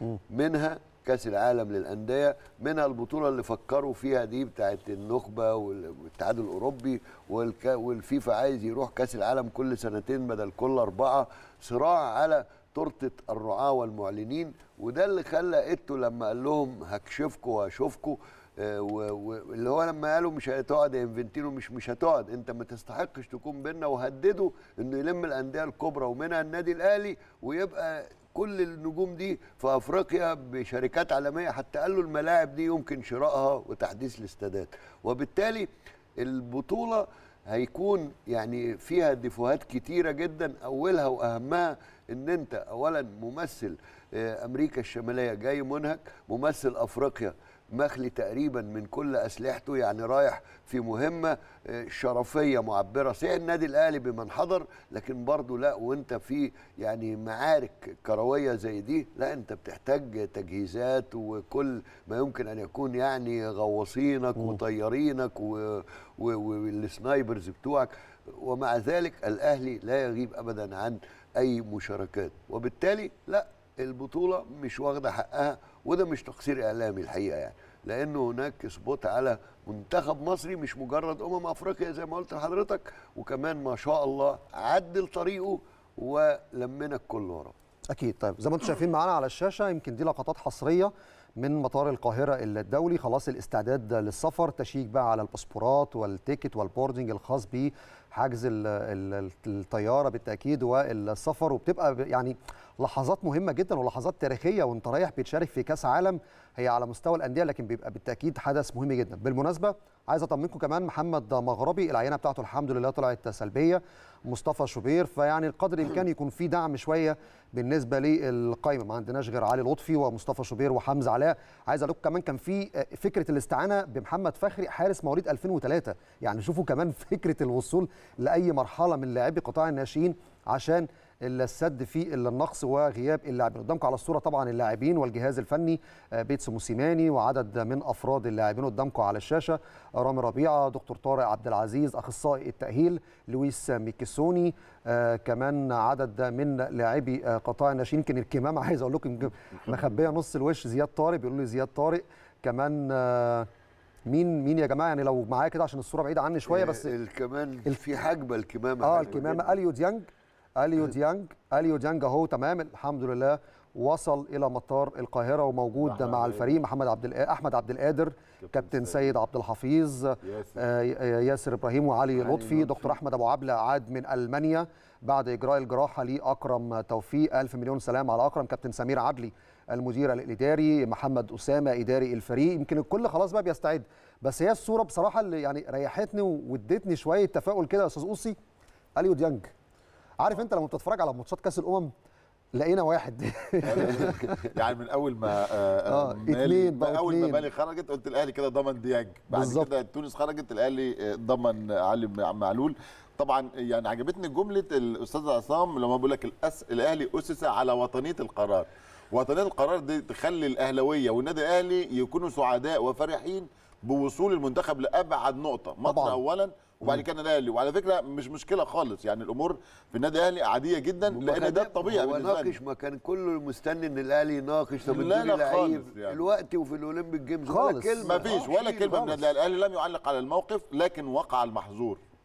منها كاس العالم للانديه منها البطوله اللي فكروا فيها دي بتاعت النخبه وال- والاتحاد الاوروبي والك- والفيفا عايز يروح كاس العالم كل سنتين بدل كل اربعه صراع على تورته الرعاه والمعلنين وده اللي خلى ايتو لما قال لهم هكشفكم وهشوفكم آه، و- و- اللي هو لما قالوا مش هتقعد يا انفنتينو مش مش هتقعد انت ما تستحقش تكون بينا وهددوا انه يلم الانديه الكبرى ومنها النادي الاهلي ويبقى كل النجوم دي في افريقيا بشركات عالميه حتى قالوا الملاعب دي يمكن شرائها وتحديث الاستادات وبالتالي البطوله هيكون يعني فيها ديفوهات كتيره جدا اولها واهمها ان انت اولا ممثل آه، امريكا الشماليه جاي منهك ممثل افريقيا مخلي تقريبا من كل اسلحته يعني رايح في مهمه آه، شرفيه معبره صحيح النادي الاهلي بمن حضر لكن برضه لا وانت في يعني معارك كرويه زي دي لا انت بتحتاج تجهيزات وكل ما يمكن ان يكون يعني غواصينك وطيارينك و- و- والسنايبرز بتوعك ومع ذلك الاهلي لا يغيب ابدا عن اي مشاركات وبالتالي لا البطوله مش واخده حقها وده مش تقصير اعلامي الحقيقه يعني لانه هناك سبوت على منتخب مصري مش مجرد امم افريقيا زي ما قلت لحضرتك وكمان ما شاء الله عدل طريقه ولمنا الكل وراه اكيد طيب زي ما انتم شايفين معانا على الشاشه يمكن دي لقطات حصريه من مطار القاهره الدولي خلاص الاستعداد للسفر تشيك بقى على الباسبورات والتيكت والبوردنج الخاص بحجز ال- ال- الطياره بالتاكيد والسفر وبتبقى ب- يعني لحظات مهمه جدا ولحظات تاريخيه وانت رايح بتشارك في كاس عالم هي على مستوى الانديه لكن بيبقى بالتاكيد حدث مهم جدا بالمناسبه عايز اطمنكم كمان محمد مغربي العينه بتاعته الحمد لله طلعت سلبيه مصطفى شوبير فيعني القدر الامكان يكون في دعم شويه بالنسبه للقائمه ما عندناش غير علي لطفي ومصطفى شوبير وحمزه علاء عايز اقول لكم كمان كان في فكره الاستعانه بمحمد فخري حارس مواليد 2003 يعني شوفوا كمان فكره الوصول لاي مرحله من لاعبي قطاع الناشئين عشان السد في النقص وغياب اللاعبين قدامكم على الصوره طبعا اللاعبين والجهاز الفني آه، بيتسو موسيماني وعدد من افراد اللاعبين قدامكم على الشاشه رامي ربيعه دكتور طارق عبد العزيز اخصائي التاهيل لويس ميكيسوني آه كمان عدد من لاعبي آه قطاع الناشئين يمكن الكمامه عايز اقول لكم يمكن مخبيه نص الوش زياد طارق بيقولوا لي زياد طارق كمان آه مين مين يا جماعه يعني لو معايا كده عشان الصوره بعيده عني شويه بس آه، الكمان في حجبه الكمامه اه حجبة الكمامه جداً. اليو ديانج اليو ديانج اليو ديانج اهو تمام الحمد لله وصل الى مطار القاهره وموجود أحمد مع عبد الفريق محمد عبد الق- احمد عبد القادر كابتن سيد عبد الحفيظ ياسر. آه، ياسر ابراهيم وعلي علي لطفي لطفي. دكتور احمد ابو عبله عاد من المانيا بعد اجراء الجراحه لاكرم توفيق الف مليون سلام على اكرم كابتن سمير عدلي المدير الاداري محمد اسامه اداري الفريق يمكن الكل خلاص بقى بيستعد بس هي الصوره بصراحه اللي يعني ريحتني وادتني شويه تفاؤل كده يا استاذ اوصي اليو ديانج عارف انت لما بتتفرج على ماتشات كاس الامم لقينا واحد يعني من اول ما آه آه، آه مالي اتنين بقوا اول ما اتنين. مالي خرجت قلت الاهلي كده ضمن ديانج بعد بالظبط. كده تونس خرجت الاهلي آه، ضمن علي معلول طبعا يعني عجبتني جمله الاستاذ عصام لما بيقول لك الأس... الاهلي اسس على وطنيه القرار وطنيه القرار دي تخلي الاهلاويه والنادي الاهلي يكونوا سعداء وفرحين بوصول المنتخب لابعد نقطه مصر طبعاً. اولا وبعد كده الاهلي وعلى فكره مش مشكله خالص يعني الامور في النادي الاهلي عاديه جدا وما لان كان- ده الطبيعي هو بالنسبه لي ناقش ما كان كله مستني ان الاهلي يناقش طب لا، ادوني لا خالص لعيب يعني. الوقت وفي الاولمبيك جيمز خالص. ولا كلمه ما فيش آه، ولا شيل كلمه من خالص. الاهلي لم يعلق على الموقف لكن وقع المحظور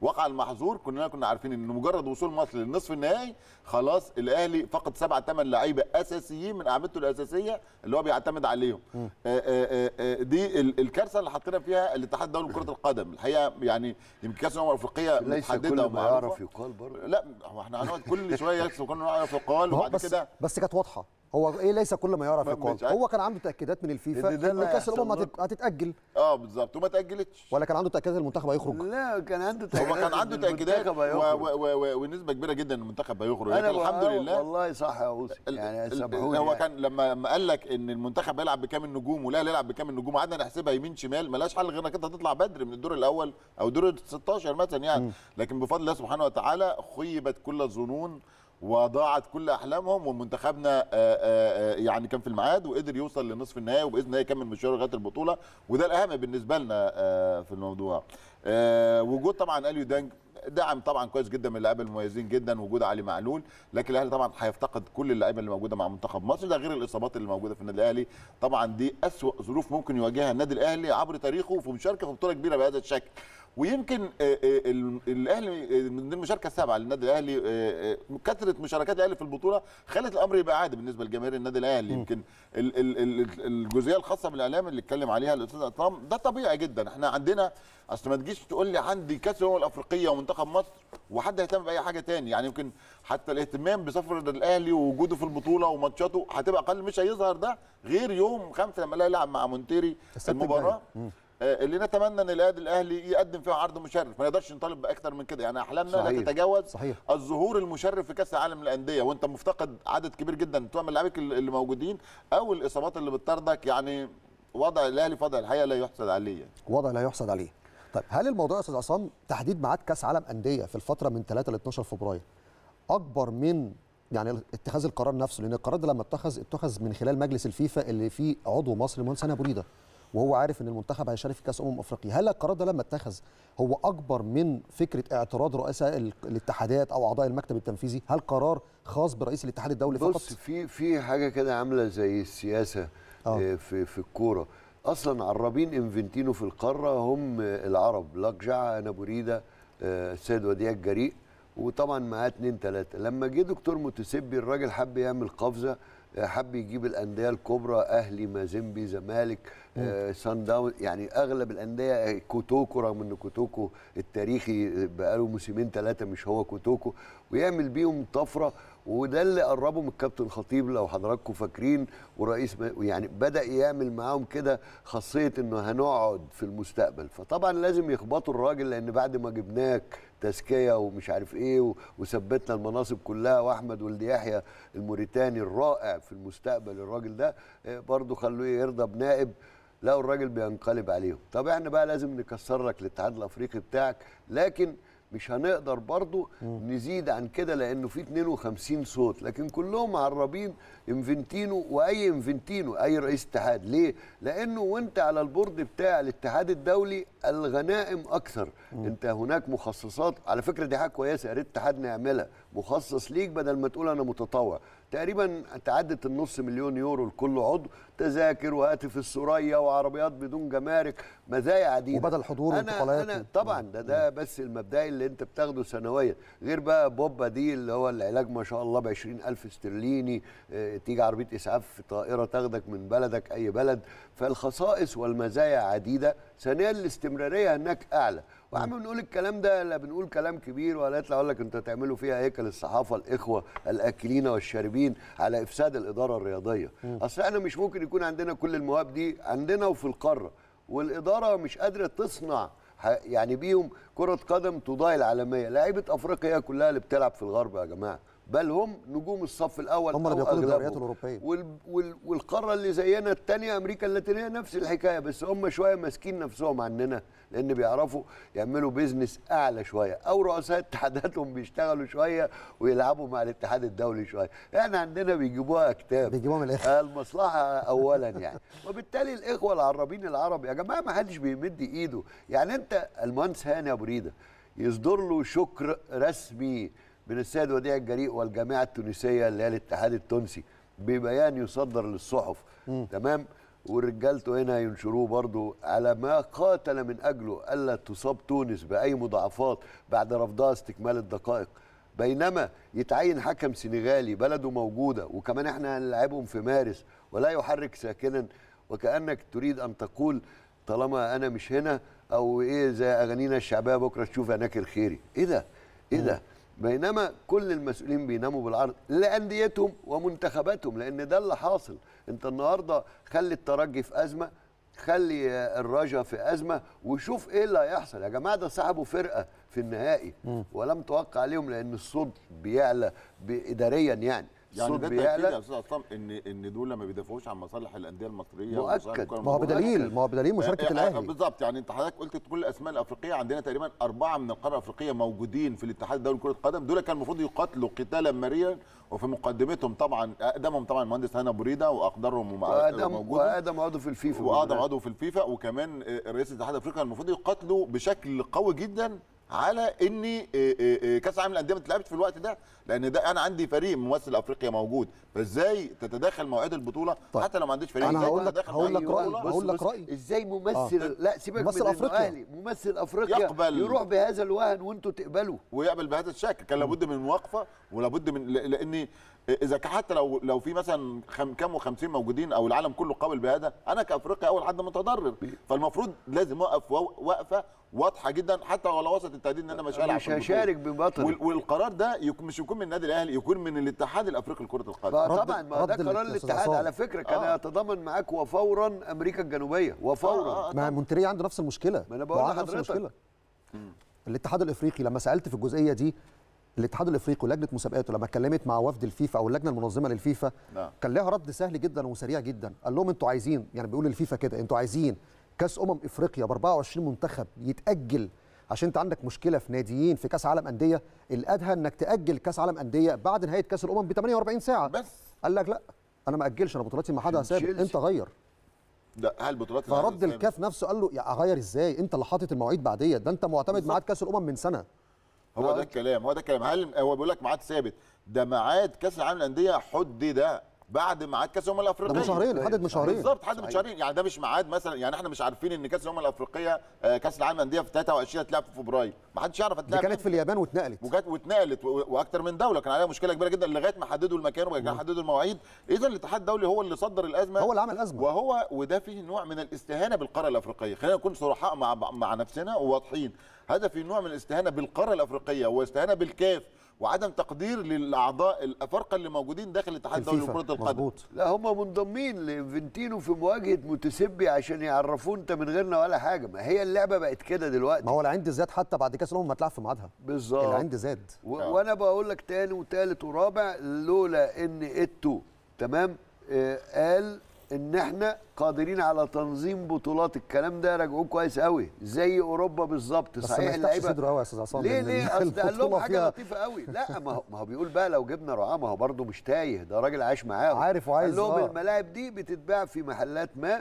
وقع المحظور كلنا كنا عارفين ان مجرد وصول مصر للنصف النهائي خلاص الاهلي فقد سبعة ثمان لعيبه اساسيين من اعمدته الاساسيه اللي هو بيعتمد عليهم آه، آه، آه، دي ال- الكارثه اللي حطينا فيها الاتحاد الدولي لكره القدم الحقيقه يعني يمكن كاس الامم الافريقيه ليس متحدده كل ما ومعروفة. يعرف يقال برضه لا هو احنا هنقعد كل شويه يكسب كل نعرف يقال ما هو وبعد بس كده بس كانت واضحه هو ايه ليس كل ما يعرف ما- يقال مش عارف. هو كان عنده تاكيدات من الفيفا إن ده ان اللي كاس هيحصل الامم لكم. هتت- هتتاجل اه بالظبط وما تاجلتش ولا كان عنده تاكيدات المنتخب هيخرج لا كان عنده هو تأكيدات كان عنده إن تاكيدات المنتخب و- هيخرج. و- و- و- ونسبه كبيره جدا ان المنتخب هيخرج انا لكن الحمد بقى- لله والله صح يا اوسي ال- يعني ال- سامحوني هو يعني. كان لما لما قال لك ان المنتخب هيلعب بكام النجوم والاهلي يلعب بكام النجوم قعدنا نحسبها يمين شمال ملاش حل غير انك انت تطلع بدري من الدور الاول او دور ال 16 مثلا يعني لكن بفضل الله سبحانه وتعالى خيبت كل الظنون وضاعت كل احلامهم ومنتخبنا آه، آه، آه، يعني كان في الميعاد وقدر يوصل لنصف النهائي وباذن الله يكمل مشواره لغايه البطوله وده الاهم بالنسبه لنا آه، في الموضوع آه، وجود طبعا اليو دانج دعم طبعا كويس جدا من اللعيبه المميزين جدا وجود علي معلول لكن الاهلي طبعا هيفتقد كل اللعيبه اللي موجوده مع منتخب مصر ده غير الاصابات اللي موجوده في النادي الاهلي طبعا دي اسوا ظروف ممكن يواجهها النادي الاهلي عبر تاريخه في مشاركه في بطوله كبيره بهذا الشكل ويمكن آه، آه، ال- الاهلي آه، من المشاركه السابعه للنادي الاهلي آه، آه، كثره مشاركات الاهلي في البطوله خلت الامر يبقى عادي بالنسبه لجماهير النادي الاهلي يمكن ال- ال- ال- الجزئيه الخاصه بالاعلام اللي اتكلم عليها الاستاذ اطرام ده طبيعي جدا احنا عندنا اصل ما تجيش تقول لي عندي كاس الامم الافريقيه ومنتخب مصر وحد يهتم باي حاجه تاني يعني يمكن حتى الاهتمام بسفر الاهلي ووجوده في البطوله وماتشاته هتبقى اقل مش هيظهر ده غير يوم خمسة لما الاهلي يلعب مع مونتيري السبت المباراه آه، اللي نتمنى ان النادي الاهلي يقدم فيها عرض مشرف ما نقدرش نطالب باكثر من كده يعني احلامنا لا صحيح. تتجاوز صحيح. الظهور المشرف في كاس العالم للانديه وانت مفتقد عدد كبير جدا سواء من اللعيبه اللي موجودين او الاصابات اللي بتطاردك يعني وضع الاهلي في وضع الحقيقه لا يحسد عليه يعني. وضع لا يحسد عليه طيب هل الموضوع يا استاذ عصام تحديد ميعاد كاس عالم انديه في الفتره من 3 ل 12 فبراير اكبر من يعني اتخاذ القرار نفسه لان القرار ده لما اتخذ اتخذ من خلال مجلس الفيفا اللي فيه عضو مصري المهندس هاني ابو ريده وهو عارف ان المنتخب هيشارك في كاس امم افريقيا هل القرار ده لما اتخذ هو اكبر من فكره اعتراض رؤساء ال- الاتحادات او اعضاء المكتب التنفيذي هل قرار خاص برئيس الاتحاد الدولي فقط بص في في حاجه كده عامله زي السياسه آه. آه. في في الكوره اصلا عرابين انفنتينو في القاره هم العرب لاكجع نابوريدا آه، السيد وديع الجريء وطبعا معاه اتنين تلاته لما جه دكتور متسبي الراجل حب يعمل قفزه آه، حب يجيب الانديه الكبرى اهلي مازيمبي زمالك آه سان داون يعني اغلب الانديه آه، كوتوكو رغم ان كوتوكو التاريخي بقاله موسمين ثلاثه مش هو كوتوكو ويعمل بيهم طفره وده اللي قربه من الكابتن خطيب لو حضراتكم فاكرين ورئيس م- يعني بدا يعمل معاهم كده خاصيه انه هنقعد في المستقبل فطبعا لازم يخبطوا الراجل لان بعد ما جبناك تزكيه ومش عارف ايه و- وثبتنا المناصب كلها واحمد ولد يحيى الموريتاني الرائع في المستقبل الراجل ده آه، برضه خلوه يرضى بنائب لقوا الراجل بينقلب عليهم طب احنا بقى لازم نكسر لك الاتحاد الافريقي بتاعك لكن مش هنقدر برضو نزيد عن كده لانه في 52 صوت لكن كلهم معربين انفنتينو واي انفنتينو اي رئيس اتحاد ليه لانه وانت على البورد بتاع الاتحاد الدولي الغنائم اكثر انت هناك مخصصات على فكره دي حاجه كويسه يا ريت اتحادنا يعملها مخصص ليك بدل ما تقول انا متطوع تقريبا تعدت النص مليون يورو لكل عضو تذاكر وهاتف السوريه وعربيات بدون جمارك مزايا عديده وبدل حضور أنا- وانتقالات انا و- طبعا ده ده بس المبدئي اللي انت بتاخده سنويا غير بقى بوبا دي اللي هو العلاج ما شاء الله ب ألف استرليني اه تيجي عربيه اسعاف في طائره تاخدك من بلدك اي بلد فالخصائص والمزايا عديده ثانيا الاستمراريه هناك اعلى وعم بنقول الكلام ده لا بنقول كلام كبير ولا يطلع يقول لك انتوا تعملوا فيها هيكل الصحافه الاخوه الاكلين والشاربين على افساد الاداره الرياضيه اصل احنا مش ممكن يكون عندنا كل المواهب دي عندنا وفي القاره والاداره مش قادره تصنع ح- يعني بيهم كرة قدم تضاهي العالمية لعيبة أفريقيا كلها اللي بتلعب في الغرب يا جماعة بل هم نجوم الصف الأول هم اللي أو بيقودوا الدوريات أغلبهم. الأوروبية. وال وال والقارة اللي زينا التانية أمريكا اللاتينية نفس الحكاية بس هم شوية ماسكين نفسهم عننا لأن بيعرفوا يعملوا بيزنس أعلى شوية أو رؤساء اتحاداتهم بيشتغلوا شوية ويلعبوا مع الاتحاد الدولي شوية احنا عندنا بيجيبوها أكتاف بيجيبوها من الآخر. المصلحه اولا يعني وبالتالي الاخوه العرابين العرب يا جماعه ما حدش بيمد ايده يعني انت المهندس هاني ابو ريده يصدر له شكر رسمي من السيد وديع الجريء والجامعه التونسيه اللي هي الاتحاد التونسي ببيان يصدر للصحف تمام ورجالته هنا ينشروه برضو على ما قاتل من اجله الا تصاب تونس باي مضاعفات بعد رفضها استكمال الدقائق بينما يتعين حكم سنغالي بلده موجوده وكمان احنا هنلعبهم في مارس ولا يحرك ساكنا وكانك تريد ان تقول طالما انا مش هنا او ايه زي اغانينا الشعبيه بكره تشوف هناك الخيري ايه ده ايه ده بينما كل المسؤولين بيناموا بالعرض لانديتهم ومنتخباتهم لان ده اللي حاصل انت النهارده خلي الترجي في ازمه خلي آه، الرجا في ازمه وشوف ايه اللي هيحصل يا جماعه ده صعبوا فرقه في النهائي ولم توقع عليهم لان الصوت بيعلى ب- اداريا يعني يعني الصوت ده تاكيد يا بيعلى استاذ عصام ان ان دول ما بيدافعوش عن مصالح الانديه المصريه مؤكد. ومصالح الكرة ما هو المصرية. بدليل ما هو بدليل مشاركه آه، آه، الاهلي بالظبط يعني انت حضرتك قلت كل الاسماء الافريقيه عندنا تقريبا اربعه من القاره الافريقيه موجودين في الاتحاد الدولي لكره القدم دول كان المفروض يقاتلوا قتالا مريا وفي مقدمتهم طبعا اقدمهم طبعا المهندس هاني بريده واقدرهم ومع- وادم موجود وادم عضو في الفيفا واعظم عضو في الفيفا وكمان آه، رئيس الاتحاد الافريقي المفروض يقاتلوا بشكل قوي جدا على ان آه، آه، آه، كاس العالم للانديه ما اتلعبش في الوقت ده لان ده انا عندي فريق ممثل افريقيا موجود فازاي تتداخل مواعيد البطوله طيب. حتى لو ما عنديش فريق أنا إزاي هقول لك- تتداخل هقول لك مواعيد رأيي. البطولة؟ هقول لك بص- رأيي. ازاي ممثل لا سيبك ممثل من أفريقيا. الاهلي ممثل افريقيا يقبل. يروح بهذا الوهن وانتوا تقبلوا ويقبل بهذا الشكل كان لابد من وقفه ولابد من ل- لان اذا كان حتى لو لو في مثلا خم كام و50 موجودين او العالم كله قابل بهذا انا كافريقيا اول حد متضرر فالمفروض لازم اوقف وق- وقفه واضحه جدا حتى ولو وسط التهديد ان انا مش هلعب مش في البطولة. هشارك ببطل وال- والقرار ده يكون مش يكون من النادي الاهلي يكون من الاتحاد الافريقي لكره القدم رد- طبعا ما ده رد قرار للأستاذ الاتحاد عصام. على فكره كان آه. يتضامن معاك وفورا امريكا الجنوبيه وفورا آه، آه. ما مونتري عنده نفس المشكله ما أنا بقول هو عنده نفس لحضرتك. المشكله الاتحاد الافريقي لما سالت في الجزئيه دي الاتحاد الافريقي ولجنه مسابقاته لما اتكلمت مع وفد الفيفا او اللجنه المنظمه للفيفا نعم. كان لها رد سهل جدا وسريع جدا قال لهم انتوا عايزين يعني بيقول للفيفا كده انتوا عايزين كاس امم افريقيا ب 24 منتخب يتاجل عشان انت عندك مشكله في ناديين في كاس عالم انديه الادهى انك تاجل كاس عالم انديه بعد نهايه كاس الامم ب 48 ساعه بس قال لك لا انا ما اجلش انا بطولاتي مع حد ثابت تشيلسي. انت غير ده هل بطولات فرد الكاف نفسه قال له يا اغير ازاي انت اللي حاطط المواعيد بعديه ده انت معتمد ميعاد كاس الامم من سنه هو ده الكلام هو ده الكلام هل هو بيقول لك ميعاد ثابت ده ميعاد كاس العالم للانديه حدد بعد ميعاد كاس الامم الافريقيه ده من شهرين حدد من شهرين بالظبط حد من شهرين يعني ده مش ميعاد مثلا يعني احنا مش عارفين ان كاس الامم الافريقيه آه، كاس العالم للانديه في 23 هتلعب في فبراير ما حدش يعرف دي هتلعب كانت امتى. في اليابان واتنقلت وجات واتنقلت و- واكتر من دوله كان عليها مشكله كبيره جدا لغايه ما حددوا المكان وبعد حددوا المواعيد اذا الاتحاد الدولي هو اللي صدر الازمه هو اللي عمل ازمه وهو وده فيه نوع من الاستهانه بالقاره الافريقيه خلينا نكون صرحاء مع مع نفسنا وواضحين هذا في نوع من الاستهانه بالقاره الافريقيه واستهانه بالكاف وعدم تقدير للاعضاء الافارقه اللي موجودين داخل الاتحاد الدولي الفيفا لكره القدم مظبوط لا هم منضمين لفنتينو في مواجهه متسبي عشان يعرفوه انت من غيرنا ولا حاجه ما هي اللعبه بقت كده دلوقتي ما هو العند زاد حتى بعد كاس الامم ما اتلعب في ميعادها بالظبط العند زاد و- آه. وانا بقول لك تاني وتالت ورابع لولا ان اتو تمام آه قال ان احنا قادرين على تنظيم بطولات الكلام ده راجعوه كويس قوي زي اوروبا بالظبط بس صحيح ما يفتحش اللعيبه صدره قوي يا استاذ عصام ليه لأن ليه اصل قال لهم البطولة حاجه فيها- لطيفه قوي لا ما هو ما هو بيقول بقى لو جبنا رعاه ما هو برضه مش تايه ده راجل عايش معاهم عارف وعايز، قال لهم آه. الملاعب دي بتتباع في محلات ما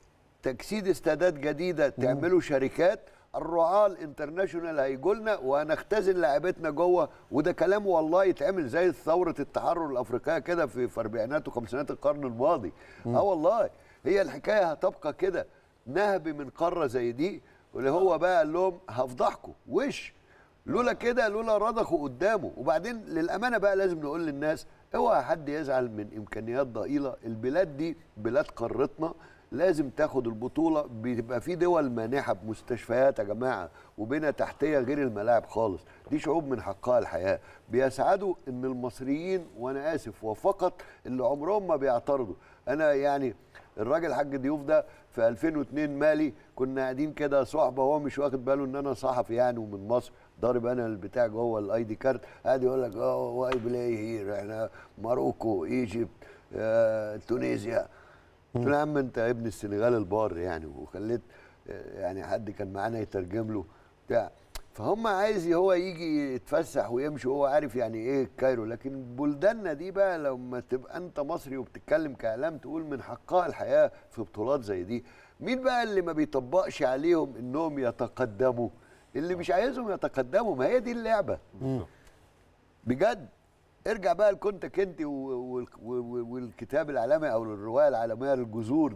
تجسيد استادات جديده تعملوا شركات الرعاة الانترناشونال هيجوا لنا وهنختزن لاعبتنا جوه وده كلام والله يتعمل زي ثوره التحرر الافريقيه كده في في اربعينات وخمسينات القرن الماضي اه والله هي الحكايه هتبقى كده نهب من قاره زي دي واللي هو بقى قال لهم هفضحكم وش لولا كده لولا رضخوا قدامه وبعدين للامانه بقى لازم نقول للناس اوعى حد يزعل من امكانيات ضئيله البلاد دي بلاد قارتنا لازم تاخد البطوله بيبقى في دول مانحه بمستشفيات يا جماعه وبنى تحتيه غير الملاعب خالص دي شعوب من حقها الحياه بيسعدوا ان المصريين وانا اسف وفقط اللي عمرهم ما بيعترضوا انا يعني الراجل حاج ضيوف ده في 2002 مالي كنا قاعدين كده صحبه وهو مش واخد باله ان انا صحفي يعني ومن مصر ضارب انا البتاع جوه الاي دي كارت قاعد يقول لك اه واي بلاي هير احنا ماروكو ايجيبت آه، تونسيا قلت له يا عم انت ابن السنغال البار يعني وخليت آه، يعني حد كان معانا يترجم له بتاع فهم عايز هو يجي يتفسح ويمشي وهو عارف يعني ايه الكايرو لكن بلداننا دي بقى لما تبقى انت مصري وبتتكلم كاعلام تقول من حقها الحياه في بطولات زي دي مين بقى اللي ما بيطبقش عليهم انهم يتقدموا اللي مش عايزهم يتقدموا ما هي دي اللعبه بجد ارجع بقى لكونتك انت و- و- و- والكتاب العالمي او الروايه العالميه للجذور دي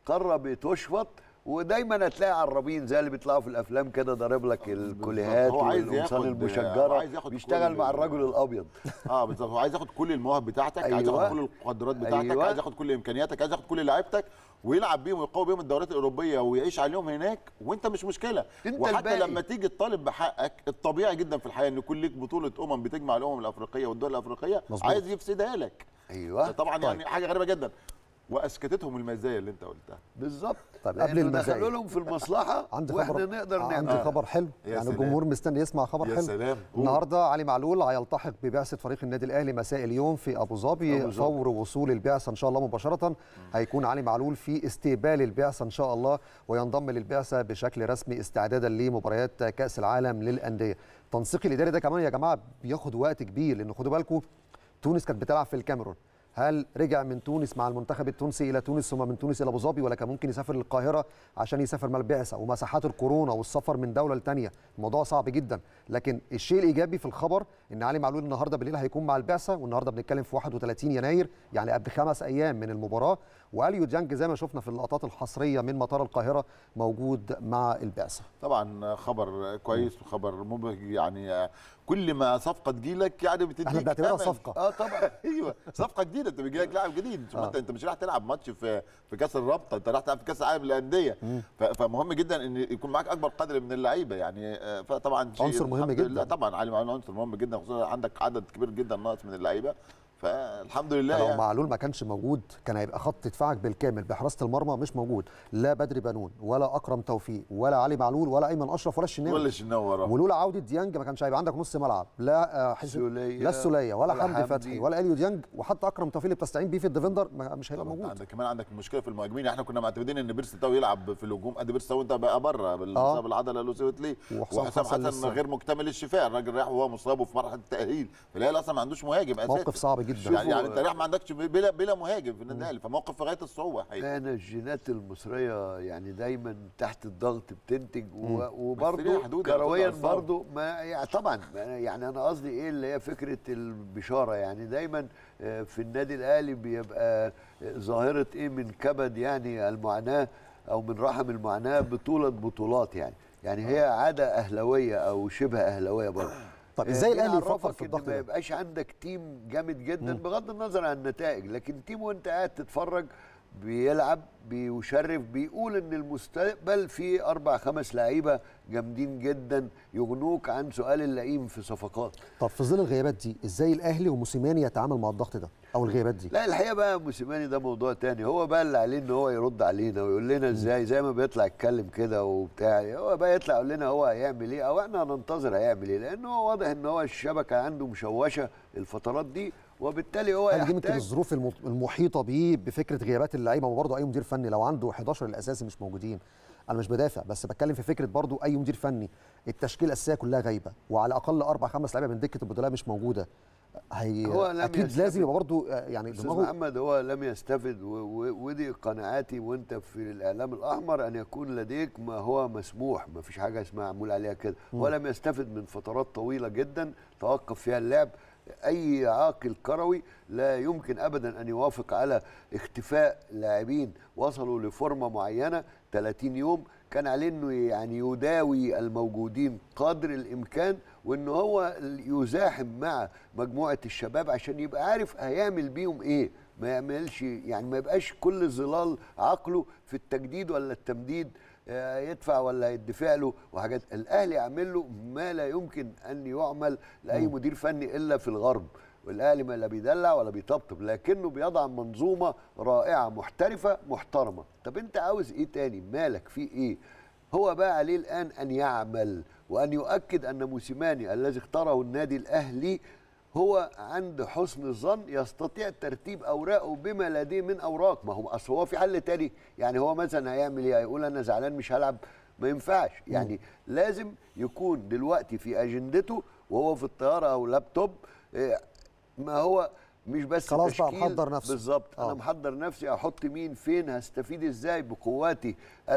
قاره بتشفط ودايما هتلاقي عرابين زي اللي بيطلعوا في الافلام كده ضارب لك الكليهات هو عايز والقمصان ياخد- هو المشجره عايز ياخد بيشتغل كل مع ال- الرجل الابيض اه بالظبط هو عايز ياخد كل المواهب بتاعتك عايز أيوة. ياخد كل القدرات بتاعتك أيوة. عايز ياخد كل امكانياتك عايز ياخد كل لعيبتك ويلعب بيهم ويقوي بيهم الدورات الاوروبيه ويعيش عليهم هناك وانت مش مشكله أنت وحتى الباقي. لما تيجي تطالب بحقك الطبيعي جدا في الحياه ان يكون ليك بطوله امم بتجمع الامم الافريقيه والدول الافريقيه مظبوط. عايز يفسدها لك ايوه طبعا طيب. يعني حاجه غريبه جدا واسكتتهم المزايا اللي انت قلتها بالظبط طيب، لأنه قبل المزايا. دخلوا لهم في المصلحه عندي واحنا خبر نقدر عندي نعمل خبر حلو يا يعني سلام. الجمهور مستني يسمع خبر يا حلو سلام. النهارده علي معلول هيلتحق ببعثه فريق النادي الاهلي مساء اليوم في ابو ظبي أبو ظبي. فور وصول البعثه ان شاء الله مباشره هيكون علي معلول في استقبال البعثه ان شاء الله وينضم للبعثه بشكل رسمي استعدادا لمباريات كاس العالم للانديه التنسيق الاداري ده كمان يا جماعه بياخد وقت كبير لان خدوا بالكم تونس كانت بتلعب في الكاميرون هل رجع من تونس مع المنتخب التونسي الى تونس ثم من تونس الى ابو ظبي ولا كان ممكن يسافر للقاهره عشان يسافر مع البعثه ومساحات الكورونا والسفر من دوله لثانيه الموضوع صعب جدا لكن الشيء الايجابي في الخبر ان علي معلول النهارده بالليل هيكون مع البعثه والنهارده بنتكلم في 31 يناير يعني قبل خمس ايام من المباراه واليو ديانج زي ما شفنا في اللقطات الحصريه من مطار القاهره موجود مع البعثه طبعا خبر كويس وخبر مبهج يعني كل ما صفقه تجيلك يعني بتديك احنا بنعتبرها أمل. صفقه اه طبعا ايوه صفقه جديده انت بيجي لك لاعب جديد ثم انت انت مش رايح تلعب ماتش في في كاس الرابطه انت رايح تلعب في كاس العالم للانديه ف- فمهم جدا ان يكون معاك اكبر قدر من اللعيبه يعني آه، فطبعا شيء عنصر مهم الحمد جدا. لله طبعا علي معلول عنصر مهم جدا خصوصا عندك عدد كبير جدا ناقص من اللعيبه فالحمد لله لو يعني. معلول ما كانش موجود كان هيبقى خط دفاعك بالكامل بحراسه المرمى مش موجود لا بدري بنون ولا اكرم توفيق ولا علي معلول ولا ايمن اشرف ولا الشناوي ولا الشناوي وراه ولولا عوده ديانج ما كانش هيبقى عندك نص ملعب لا آه، حسين سولية لا السوليه ولا, ولا حمدي حمدي. فتحي ولا اليو ديانج وحتى اكرم توفيق اللي بتستعين بيه في الديفندر ما- مش هيبقى طبعاً موجود عندك كمان عندك مشكله في المهاجمين يعني احنا كنا معتمدين ان بيرس تاو يلعب في الهجوم ادي بيرس تاو انت بقى بره بالمصاب العضله اللي اصيبت ليه وحسام وحسام حسن حسن لسه. غير مكتمل الشفاء الراجل رايح وهو مصاب وفي مرحله التاهيل فالهلال اصلا ما عندوش مهاجم اساسي موقف صعب جدا يعني, يعني انت رايح ما عندكش بلا بلا مهاجم في النادي الاهلي فموقف في غايه الصعوبه حقيقي انا الجينات المصريه يعني دايما تحت الضغط بتنتج و- بس ليها وبرضه حدود يا كرويا أستاذ عصام. برضه ما يعني طبعا يعني انا قصدي ايه اللي هي فكره البشاره يعني دايما آه، في النادي الاهلي بيبقى آه، ظاهره ايه من كبد يعني المعاناه او من رحم المعاناه بطوله بطولات يعني يعني هي عاده اهلاويه او شبه اهلاويه برضه طب ازاي آه، الاهلي يفكر يعرفك في إن الضغط ما ده يبقاش عندك تيم جامد جدا بغض النظر عن النتائج لكن تيم وانت قاعد تتفرج بيلعب بيشرف بيقول ان المستقبل فيه اربع خمس لعيبه جامدين جدا يغنوك عن سؤال اللئيم في صفقات طب في ظل الغيابات دي ازاي الاهلي وموسيماني يتعامل مع الضغط ده او الغيابات دي لا الحقيقه بقى موسيماني ده موضوع تاني هو بقى اللي عليه ان هو يرد علينا ويقول لنا ازاي زي ما بيطلع يتكلم كده وبتاع هو بقى يطلع يقول لنا هو هيعمل ايه او احنا هننتظر هيعمل ايه لان هو واضح ان هو الشبكه عنده مشوشه الفترات دي وبالتالي هو هل دي يمكن يحتاج الظروف الم- المحيطه بيه بفكره غيابات اللعيبه ما برضه اي مدير فني لو عنده 11 الاساسي مش موجودين انا مش بدافع بس بتكلم في فكره برضه اي مدير فني التشكيله الاساسيه كلها غايبه وعلى الاقل اربع خمس لعيبه من دكه البدلاء مش موجوده هي هو لم اكيد يستفد. لازم يبقى برضه آه، يعني استاذ دماغه محمد هو لم يستفد و- و- ودي قناعاتي وانت في الاعلام الاحمر ان يكون لديك ما هو مسموح ما فيش حاجه اسمها معمول عليها كده هو لم يستفد من فترات طويله جدا توقف فيها اللعب اي عاقل كروي لا يمكن ابدا ان يوافق على اختفاء لاعبين وصلوا لفورمه معينه 30 يوم كان عليه انه يعني يداوي الموجودين قدر الامكان وان هو يزاحم مع مجموعه الشباب عشان يبقى عارف هيعمل بيهم ايه ما يعملش يعني ما يبقاش كل ظلال عقله في التجديد ولا التمديد آه، يدفع ولا يدفع له وحاجات الاهلي يعمل له ما لا يمكن ان يعمل لاي مدير فني الا في الغرب والاهلي ما لا بيدلع ولا بيطبطب لكنه بيضع منظومه رائعه محترفه محترمه طب انت عاوز ايه تاني مالك في ايه هو بقى عليه الان ان يعمل وان يؤكد ان موسيماني الذي اختاره النادي الاهلي هو عند حسن الظن يستطيع ترتيب اوراقه بما لديه من اوراق ما هو اصل هو في حل تاني يعني هو مثلا هيعمل ايه هيقول انا زعلان مش هلعب ما ينفعش يعني لازم يكون دلوقتي في اجندته وهو في الطياره او لابتوب إيه، ما هو مش بس خلاص بقى تشكيل محضر نفسه. بالظبط آه. انا محضر نفسي احط مين فين هستفيد ازاي بقواتي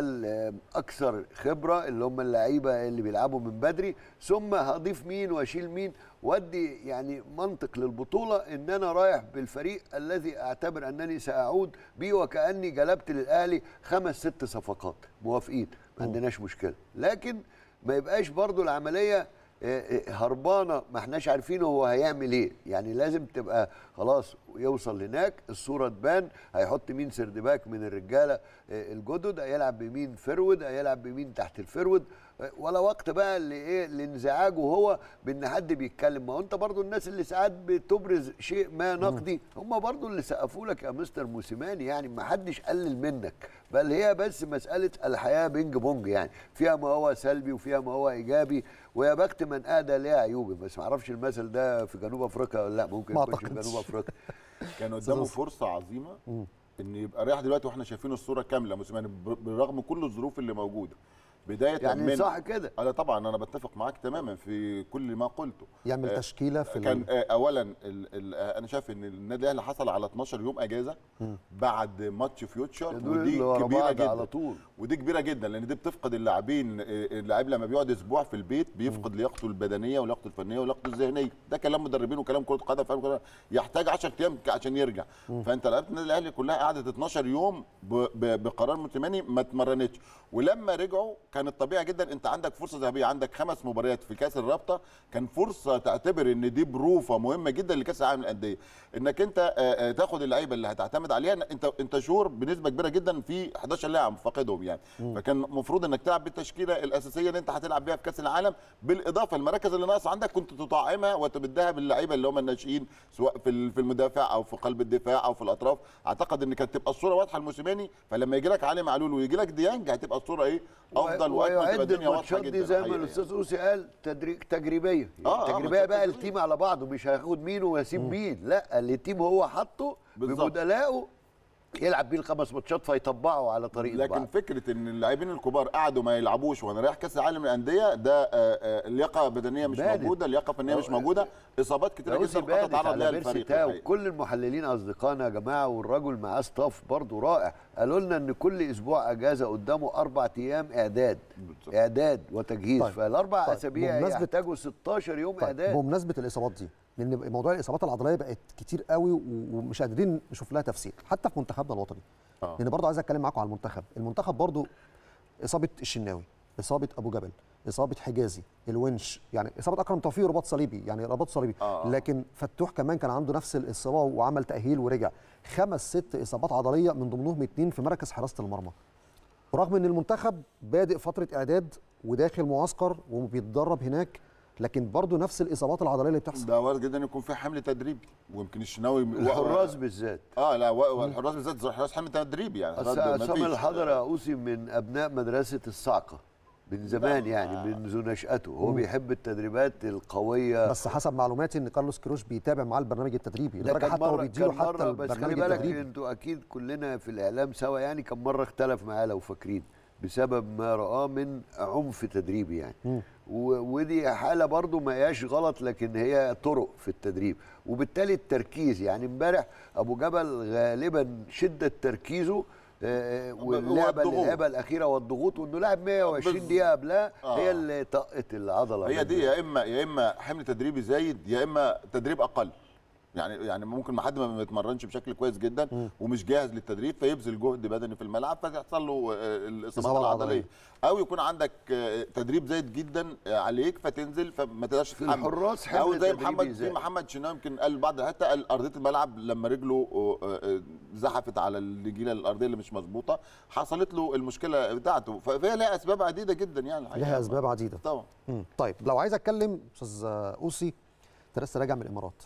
الاكثر خبره اللي هم اللعيبه اللي بيلعبوا من بدري ثم هضيف مين واشيل مين وادي يعني منطق للبطوله ان انا رايح بالفريق الذي اعتبر انني ساعود به وكاني جلبت للاهلي خمس ست صفقات موافقين ما عندناش مشكله لكن ما يبقاش برضو العمليه آه، آه، هربانه ما احناش عارفين هو هيعمل ايه يعني لازم تبقى خلاص يوصل هناك الصوره تبان هيحط مين سردباك من الرجاله آه، الجدد هيلعب بمين فرود هيلعب بمين تحت الفرود آه، ولا وقت بقى لايه لانزعاجه هو بان حد بيتكلم ما هو انت برضو الناس اللي ساعات بتبرز شيء ما نقدي هم برضو اللي سقفوا لك يا مستر موسيماني يعني ما حدش قلل منك بل هي بس مساله الحياه بينج بونج يعني فيها ما هو سلبي وفيها ما هو ايجابي ويا بخت من اهدى ليها عيوبه بس ما اعرفش المثل ده في جنوب افريقيا ولا لا ممكن ما يكونش في أعتقدش. جنوب افريقيا كان قدامه فرصه عظيمه ان يبقى رايح دلوقتي واحنا شايفين الصوره كامله موسيماني ب- برغم كل الظروف اللي موجوده بدايه يعني من صح كده انا طبعا انا بتفق معاك تماما في كل ما قلته يعمل آه، تشكيله في كان ال- آه، اولا ال ال آه، انا شايف ان النادي الاهلي حصل على 12 يوم اجازه بعد ماتش فيوتشر دول ودي اللي ورا كبيره بعض جدا على طول ودي كبيره جدا لان دي بتفقد اللاعبين آه، اللاعب لما بيقعد اسبوع في البيت بيفقد لياقته البدنيه ولياقته الفنيه ولياقته الذهنيه ده كلام مدربين وكلام كره قدم فاهم كده؟ يحتاج 10 ايام عشان يرجع فانت لعيبه النادي الاهلي كلها قعدت 12 يوم ب- ب- بقرار موسيماني ما اتمرنتش ولما رجعوا كان الطبيعي جدا انت عندك فرصه ذهبيه عندك خمس مباريات في كاس الرابطه كان فرصه تعتبر ان دي بروفه مهمه جدا لكاس العالم للانديه انك انت آه، آه، تاخد اللعيبه اللي هتعتمد عليها انت انت شور بنسبه كبيره جدا في 11 لاعب فاقدهم يعني فكان المفروض انك تلعب بالتشكيله الاساسيه اللي انت هتلعب بيها في كاس العالم بالاضافه المراكز اللي ناقصه عندك كنت تطعمها وتبدها باللعيبه اللي هم الناشئين سواء في ال- في المدافع او في قلب الدفاع او في الاطراف اعتقد ان كانت تبقى الصوره واضحه لموسيماني فلما يجي لك علي معلول ويجي لك ديانج هتبقى الصوره ايه افضل واجمل تبقى ويعد الدنيا واضحه الماتشات جدا دي زي ما الحقيقة الاستاذ اوسي قال تدريج تجريبيه آه، آه، تجريبيه ماتشات بقى تجريبية. التيم على بعضه مش هياخد مين ويسيب مين لا التيم هو حاطه بالظبط. ببدلائه يلعب بيه الخمس ماتشات فيطبقوا على طريق لكن بعض. فكره ان اللاعبين الكبار قعدوا ما يلعبوش وانا رايح كاس العالم للانديه ده آه، آه، اللياقه بدنيه مش بانت. موجوده اللياقه فنيه مش أو- موجوده اصابات كتيره لو جدا قد بانت تتعرض ليها على بيرسي الفريق تاو الحقيقة. كل المحللين اصدقائنا يا جماعه والرجل معاه ستاف برضه رائع قالوا لنا ان كل اسبوع اجازه قدامه اربع ايام اعداد بالظبط. اعداد وتجهيز طيب. فالاربع طيب. اسابيع بمناسبة- يحتاجوا 16 يوم طيب اعداد بمناسبه الاصابات دي لان موضوع الاصابات العضليه بقت كتير قوي و- ومش قادرين نشوف لها تفسير حتى في منتخبنا الوطني آه. لان برضه عايز اتكلم معاكم على المنتخب المنتخب برضه اصابه الشناوي اصابه ابو جبل اصابه حجازي الونش يعني اصابه اكرم توفيق رباط صليبي يعني رباط صليبي آه. لكن فتوح كمان كان عنده نفس الاصابه وعمل تاهيل ورجع خمس ست اصابات عضليه من ضمنهم اتنين في مركز حراسه المرمى ورغم ان المنتخب بادئ فتره اعداد وداخل معسكر وبيتدرب هناك لكن برضه نفس الاصابات العضليه اللي بتحصل ده وارد جدا يكون في حمل تدريبي ويمكن الشناوي الحراس بالذات اه لا و- والحراس بالذات حراس حمل تدريبي يعني أصل حراس ما عصام فيش. الحضر يا اوسي من ابناء مدرسه الصعقه من زمان يعني منذ نشاته هو بيحب التدريبات القويه بس حسب معلوماتي ان كارلوس كيروش بيتابع معاه البرنامج التدريبي ده لدرجه كان حتى هو مرة بيديله كان حتى مرة بس خلي البرنامج بالك التدريبي انتوا اكيد كلنا في الاعلام سوا يعني كان مره اختلف معاه لو فاكرين بسبب ما رآه من عنف تدريبي يعني و- ودي حاله برضو ما هياش غلط لكن هي طرق في التدريب وبالتالي التركيز يعني امبارح ابو جبل غالبا شده تركيزه آه، واللعبه اللي والضغوط. لعبها الاخيره والضغوط وانه لعب 120 بالظبط. دقيقه قبلها آه. هي اللي طقت العضله هي منه. دي يا اما يا اما حمل تدريبي زايد يا اما تدريب اقل يعني يعني ممكن ما حد ما بيتمرنش بشكل كويس جدا ومش جاهز للتدريب فيبذل جهد بدني في الملعب فتحصل له آه، الاصابات إصابة العضليه عضلية. او يكون عندك آه، تدريب زايد جدا آه، عليك فتنزل فما تقدرش في تتحمل. الحراس حمل او زي تدريبي محمد في زايد. محمد شناوي يمكن قال بعد حتى قال ارضيه الملعب لما رجله آه، آه، زحفت على النجيله الارضيه اللي مش مظبوطه حصلت له المشكله بتاعته فهي لها اسباب عديده جدا يعني الحقيقة. لها اسباب عديده طبعا مم. طيب لو عايز اتكلم استاذ اوسي انت لسه راجع من الامارات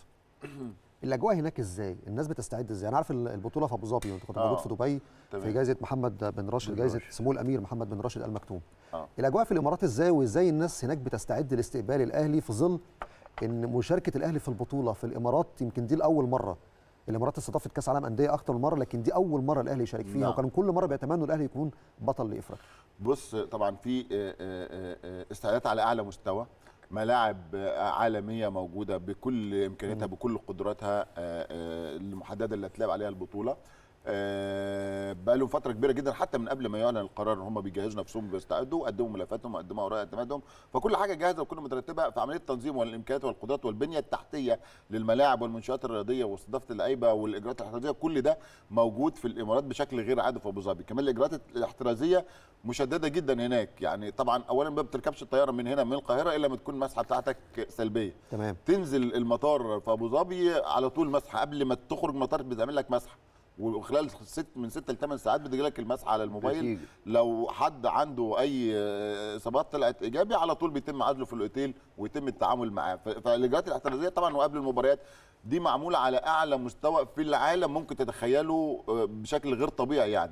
الاجواء هناك ازاي الناس بتستعد ازاي انا عارف ال- البطوله في ابو ظبي وانت كنت آه. موجود في دبي تمام. في جائزه محمد بن راشد بن جائزه راشد. سمو الامير محمد بن راشد ال مكتوم آه. الاجواء في الامارات ازاي وازاي الناس هناك بتستعد لاستقبال الاهلي في ظل ان مشاركه الاهلي في البطوله في الامارات يمكن دي لاول مره الامارات استضافت كاس عالم انديه اكتر من مره لكن دي اول مره الاهلي يشارك فيها نعم. وكانوا كل مره بيتمنوا الاهلي يكون بطل لافريقيا بص طبعا في آه، آه، آه، استعدادات على اعلى مستوى ملاعب آه، عالميه موجوده بكل امكانياتها بكل قدراتها آه، آه، المحدده اللي هتلعب عليها البطوله آه، بقى لهم فتره كبيره جدا حتى من قبل ما يعلن القرار ان هم بيجهزوا نفسهم بيستعدوا قدموا ملفاتهم وقدموا اوراق اعتمادهم فكل حاجه جاهزه وكل مترتبه في عمليه التنظيم والامكانيات والقدرات والبنيه التحتيه للملاعب والمنشات الرياضيه واستضافه اللعيبه والاجراءات الاحترازيه كل ده موجود في الامارات بشكل غير عادي في ابو ظبي كمان الاجراءات الاحترازيه مشدده جدا هناك يعني طبعا اولا ما بتركبش الطياره من هنا من القاهره الا لما تكون المسحه بتاعتك سلبيه تمام تنزل المطار في ابو ظبي على طول مسحه قبل ما تخرج من المطار بتعمل لك مسحه وخلال ست من 6 ل 8 ساعات بتجي لك المسحه على الموبايل نتيجة. لو حد عنده اي آه، اصابات طلعت ايجابي على طول بيتم عزله في الاوتيل ويتم التعامل معاه ف- فالاجراءات الاحترازيه طبعا وقبل المباريات دي معموله على اعلى مستوى في العالم ممكن تتخيله آه، بشكل غير طبيعي يعني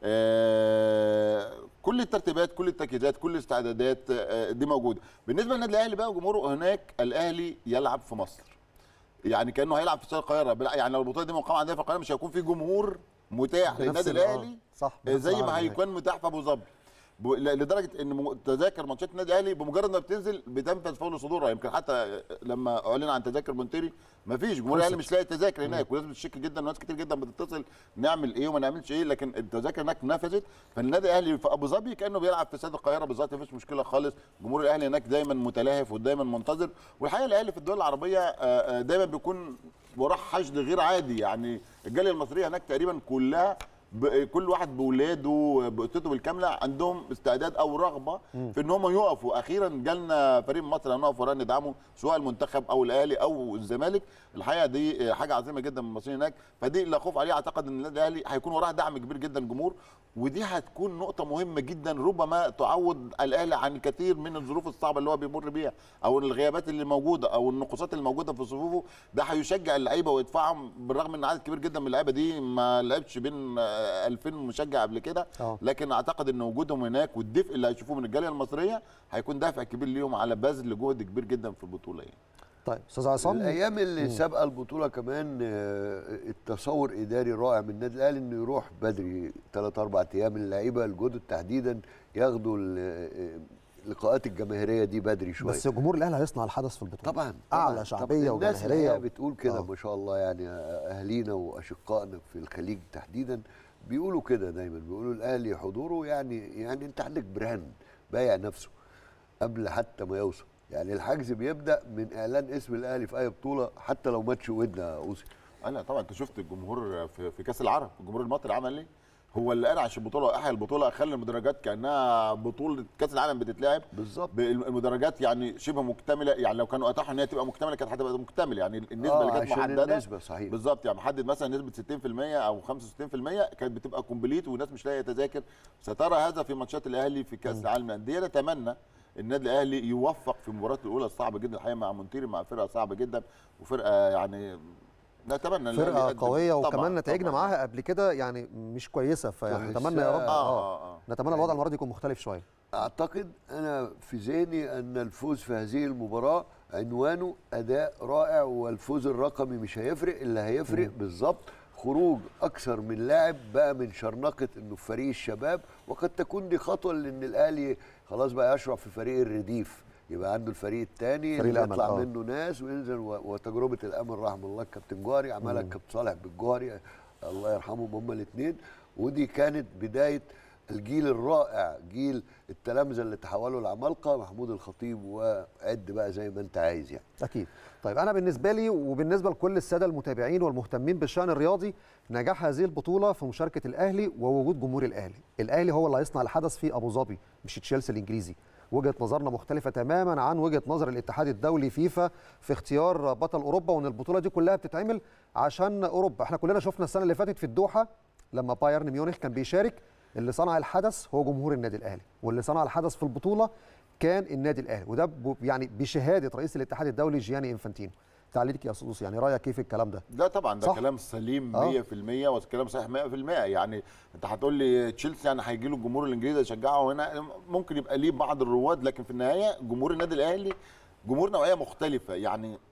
آه، كل الترتيبات كل التجهيزات كل الاستعدادات آه، دي موجوده بالنسبه للنادي الاهلي بقى وجمهوره هناك الاهلي يلعب في مصر يعني كانه هيلعب في استاد القاهره بلا- يعني لو البطوله دي مقامه عندنا في القاهره مش هيكون في جمهور متاح بنفس للنادي ال- آه، الاهلي صح، آه، بنفس زي العدد ما هناك. هيكون متاح في ابو ظبي ب- ل- لدرجه ان م- تذاكر ماتشات النادي الاهلي بمجرد ما بتنزل بتنفذ فور صدورها يمكن حتى لما اعلن عن تذاكر مونتيري ما فيش جمهور الاهلي مش لاقي تذاكر هناك وناس بتشك جدا وناس كتير جدا بتتصل نعمل ايه وما نعملش ايه لكن التذاكر هناك نفذت فالنادي الاهلي في ابو ظبي كانه بيلعب في استاد القاهره بالظبط مفيش مشكله خالص جمهور الاهلي هناك دايما متلهف ودايما منتظر والحقيقه الاهلي في الدول العربيه آه، آه، دايما بيكون وراه حشد غير عادي يعني الجاليه المصريه هناك تقريبا كلها ب- كل واحد باولاده باسرته بالكامله عندهم استعداد او رغبه في ان هم يقفوا اخيرا جالنا فريق مصر هنقف وراه ندعمه سواء المنتخب او الاهلي او الزمالك الحقيقه دي حاجه عظيمه جدا من المصريين هناك فدي لا خوف عليه اعتقد ان النادي الاهلي هيكون وراها دعم كبير جدا جمهور ودي هتكون نقطه مهمه جدا ربما تعوض الاهلي عن الكثير من الظروف الصعبه اللي هو بيمر بيها او الغيابات اللي موجوده او النقصات اللي موجوده في صفوفه ده هيشجع اللعيبه ويدفعهم بالرغم ان عدد كبير جدا من اللعيبه دي ما لعبش بين آه، 2000 مشجع قبل كده آه. لكن اعتقد ان وجودهم هناك والدفء اللي هيشوفوه من الجاليه المصريه هيكون دافع كبير ليهم على بذل جهد كبير جدا في البطوله يعني. طيب استاذ عصام الايام اللي سابقه البطوله كمان آه، التصور اداري رائع من النادي الاهلي انه يروح بدري ثلاث اربع ايام اللعيبه الجدد تحديدا ياخدوا ال- آه، اللقاءات الجماهيريه دي بدري شويه بس جمهور الاهلي هيصنع الحدث في البطوله طبعا اعلى طبعاً. شعبيه طبعاً. الناس وجماهيريه الحقيقة بتقول كده آه. ما شاء الله يعني اهالينا واشقائنا في الخليج تحديدا بيقولوا كده دايما بيقولوا الاهلي حضوره يعني يعني انت عندك براند بايع نفسه قبل حتى ما يوصل يعني الحجز بيبدا من اعلان اسم الاهلي في اي بطوله حتى لو ماتش ودنا يا اوسي انا طبعا انت شفت الجمهور في, في كاس العرب الجمهور المصري عمل ايه هو اللي قال عشان البطوله احيا البطوله خلى المدرجات كانها بطوله كاس العالم بتتلعب بالظبط ب- المدرجات يعني شبه مكتمله يعني لو كانوا اتاحوا ان هي تبقى مكتمله كانت هتبقى مكتمله يعني النسبه آه، اللي كانت عشان محدده النسبة، صحيح. بالظبط يعني محدد مثلا نسبه 60% او 65% كانت بتبقى كومبليت والناس مش لاقيه تذاكر سترى هذا في ماتشات الاهلي في كاس العالم للانديه نتمنى النادي الاهلي يوفق في المباراه الاولى الصعبه جدا الحقيقه مع مونتيري مع فرقه صعبه جدا وفرقه يعني نتمنى الأهلي فرقه يقدم- قويه طبعاً، وكمان نتائجنا طبعاً. معاها قبل كده يعني مش كويسه فيعني تحسها- نتمنى يا رب اه اه اه اه نتمنى الوضع المره دي يكون مختلف شويه اعتقد انا في ذهني ان الفوز في هذه المباراه عنوانه اداء رائع والفوز الرقمي مش هيفرق اللي هيفرق بالظبط خروج اكثر من لاعب بقى من شرنقه انه في فريق الشباب وقد تكون دي خطوه لان الاهلي خلاص بقى يشرع في فريق الرديف يبقى عنده الفريق الثاني فريق اللي الأمل، يطلع آه. منه ناس وينزل و- وتجربه الامل رحم الله الكابتن جوهري عملها الكابتن صالح بالجوهري الله يرحمهم هما الاثنين ودي كانت بدايه الجيل الرائع جيل التلامذه اللي تحولوا لعمالقه محمود الخطيب وعد بقى زي ما انت عايز يعني اكيد طيب انا بالنسبه لي وبالنسبه لكل الساده المتابعين والمهتمين بالشان الرياضي نجاح هذه البطوله في مشاركه الاهلي ووجود جمهور الاهلي الاهلي هو اللي هيصنع الحدث في ابو ظبي مش تشيلسي الانجليزي وجهه نظرنا مختلفه تماما عن وجهه نظر الاتحاد الدولي فيفا في اختيار بطل اوروبا وان البطوله دي كلها بتتعمل عشان اوروبا احنا كلنا شفنا السنه اللي فاتت في الدوحه لما بايرن ميونخ كان بيشارك اللي صنع الحدث هو جمهور النادي الاهلي واللي صنع الحدث في البطوله كان النادي الاهلي وده ب- يعني بشهاده رئيس الاتحاد الدولي جياني انفانتينو تعليقك يا استاذ يعني رايك كيف الكلام ده لا طبعا ده صح. صح. كلام سليم آه. 100% وكلام صحيح 100% يعني انت هتقول لي تشيلسي يعني هيجي له الجمهور الانجليزي يشجعه هنا ممكن يبقى ليه بعض الرواد لكن في النهايه جمهور النادي الاهلي جمهور نوعيه مختلفه يعني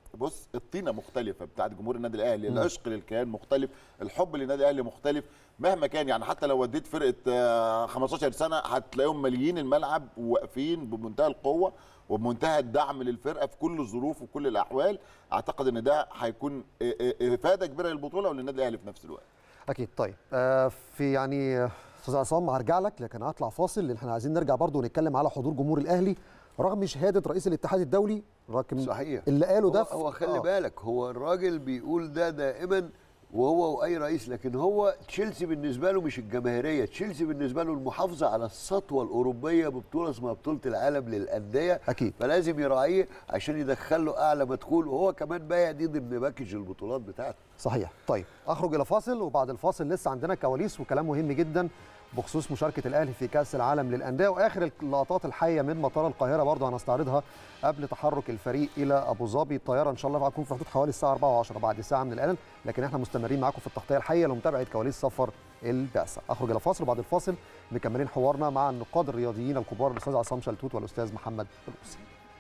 بص الطينه مختلفه بتاعت جمهور النادي الاهلي العشق للكيان مختلف الحب للنادي الاهلي مختلف مهما كان يعني حتى لو وديت فرقه آه، 15 سنه هتلاقيهم ماليين الملعب وواقفين بمنتهى القوه وبمنتهى الدعم للفرقه في كل الظروف وكل الاحوال اعتقد ان ده هيكون آه، آه، افاده كبيره للبطوله وللنادي الاهلي في نفس الوقت اكيد طيب آه في يعني آه، استاذ عصام هرجع لك لكن هطلع فاصل لان احنا عايزين نرجع برضو ونتكلم على حضور جمهور الاهلي رغم شهاده رئيس الاتحاد الدولي رغم صحيح اللي قاله ده هو, في- هو خلي آه. بالك هو الراجل بيقول ده دائما وهو واي رئيس لكن هو تشيلسي بالنسبه له مش الجماهيريه تشيلسي بالنسبه له المحافظه على السطوه الاوروبيه ببطوله اسمها بطوله العالم للانديه أكيد. فلازم يراعيه عشان يدخل له اعلى مدخول وهو كمان بايع دي ضمن باكج البطولات بتاعته صحيح طيب اخرج الى فاصل وبعد الفاصل لسه عندنا كواليس وكلام مهم جدا بخصوص مشاركه الاهلي في كاس العالم للانديه واخر اللقطات الحيه من مطار القاهره برضه هنستعرضها قبل تحرك الفريق الى ابو ظبي الطياره ان شاء الله هتكون في حدود حوالي الساعه 4 و10 بعد ساعه من الان لكن احنا مستمرين معاكم في التغطيه الحيه لمتابعه كواليس سفر البعثه اخرج الى فاصل وبعد الفاصل مكملين حوارنا مع النقاد الرياضيين الكبار الاستاذ عصام شلتوت والاستاذ محمد القوسي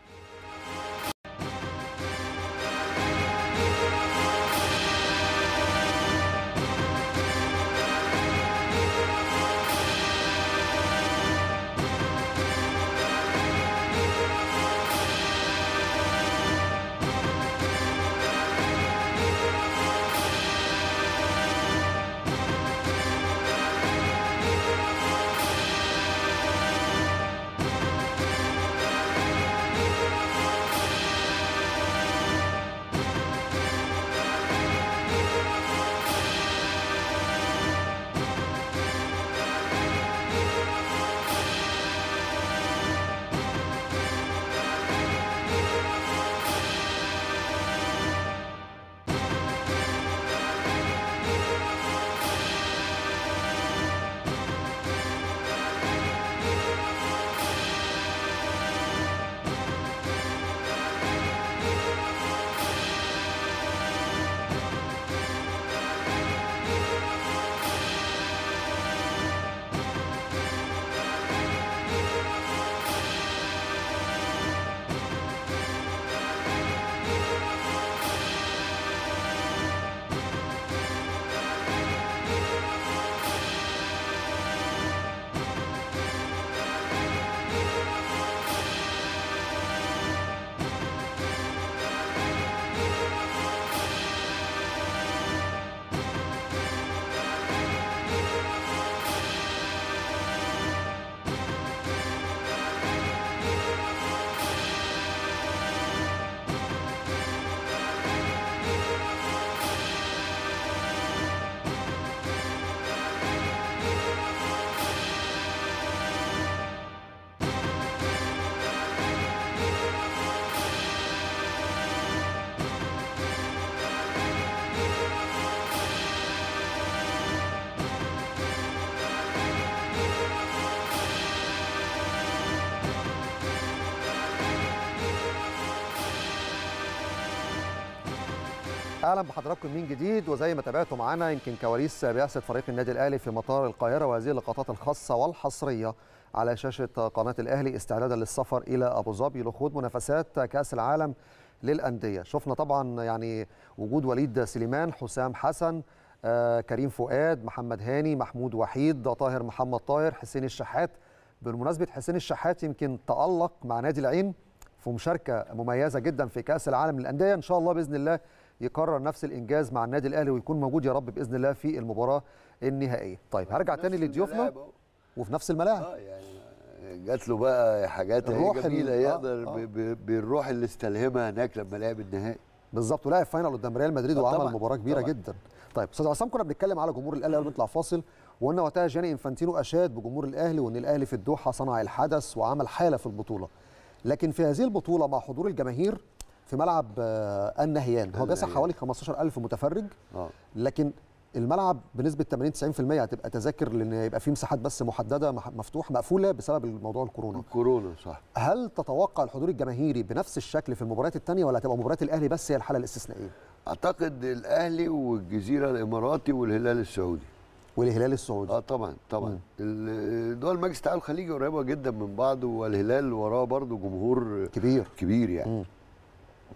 اهلا بحضراتكم من جديد وزي ما تابعتوا معانا يمكن كواليس بعثه فريق النادي الاهلي في مطار القاهره وهذه اللقطات الخاصه والحصريه على شاشه قناه الاهلي استعدادا للسفر الى ابو ظبي لخوض منافسات كاس العالم للانديه شفنا طبعا يعني وجود وليد سليمان حسام حسن آه كريم فؤاد محمد هاني محمود وحيد طاهر محمد طاهر حسين الشحات بالمناسبه حسين الشحات يمكن تالق مع نادي العين في مشاركه مميزه جدا في كاس العالم للانديه ان شاء الله باذن الله يكرر نفس الانجاز مع النادي الاهلي ويكون موجود يا رب باذن الله في المباراه النهائيه طيب هرجع تاني نفس لضيوفنا الملاعب أهو. وفي نفس الملاعب اه يعني جات له بقى حاجات أهي الروح ال- جميله آه، يقدر آه. ب- ب- بالروح اللي استلهمها هناك لما لعب النهائي بالظبط ولعب فاينل قدام ريال مدريد آه، وعمل طبعاً، مباراه كبيره طبعاً. جدا طيب استاذ عصام كنا بنتكلم على جمهور الاهلي قبل ما نطلع فاصل وقلنا وقتها جاني انفانتينو اشاد بجمهور الاهلي وان الاهلي في الدوحه صنع الحدث وعمل حاله في البطوله لكن في هذه البطوله مع حضور الجماهير في ملعب آه، النهيان هو بيسع النهيان. حوالي 15000 متفرج اه لكن الملعب بنسبه 80 90% هتبقى تذاكر لان يبقى في مساحات بس محدده مح- مفتوح مقفوله بسبب الموضوع الكورونا كورونا صح هل تتوقع الحضور الجماهيري بنفس الشكل في المباريات الثانيه ولا هتبقى مباريات الاهلي بس هي الحاله الاستثنائيه اعتقد الاهلي والجزيره الاماراتي والهلال السعودي والهلال السعودي اه طبعا طبعا ال- دول مجلس التعاون الخليجي قريبه جدا من بعض والهلال وراه برضو جمهور كبير كبير يعني مم.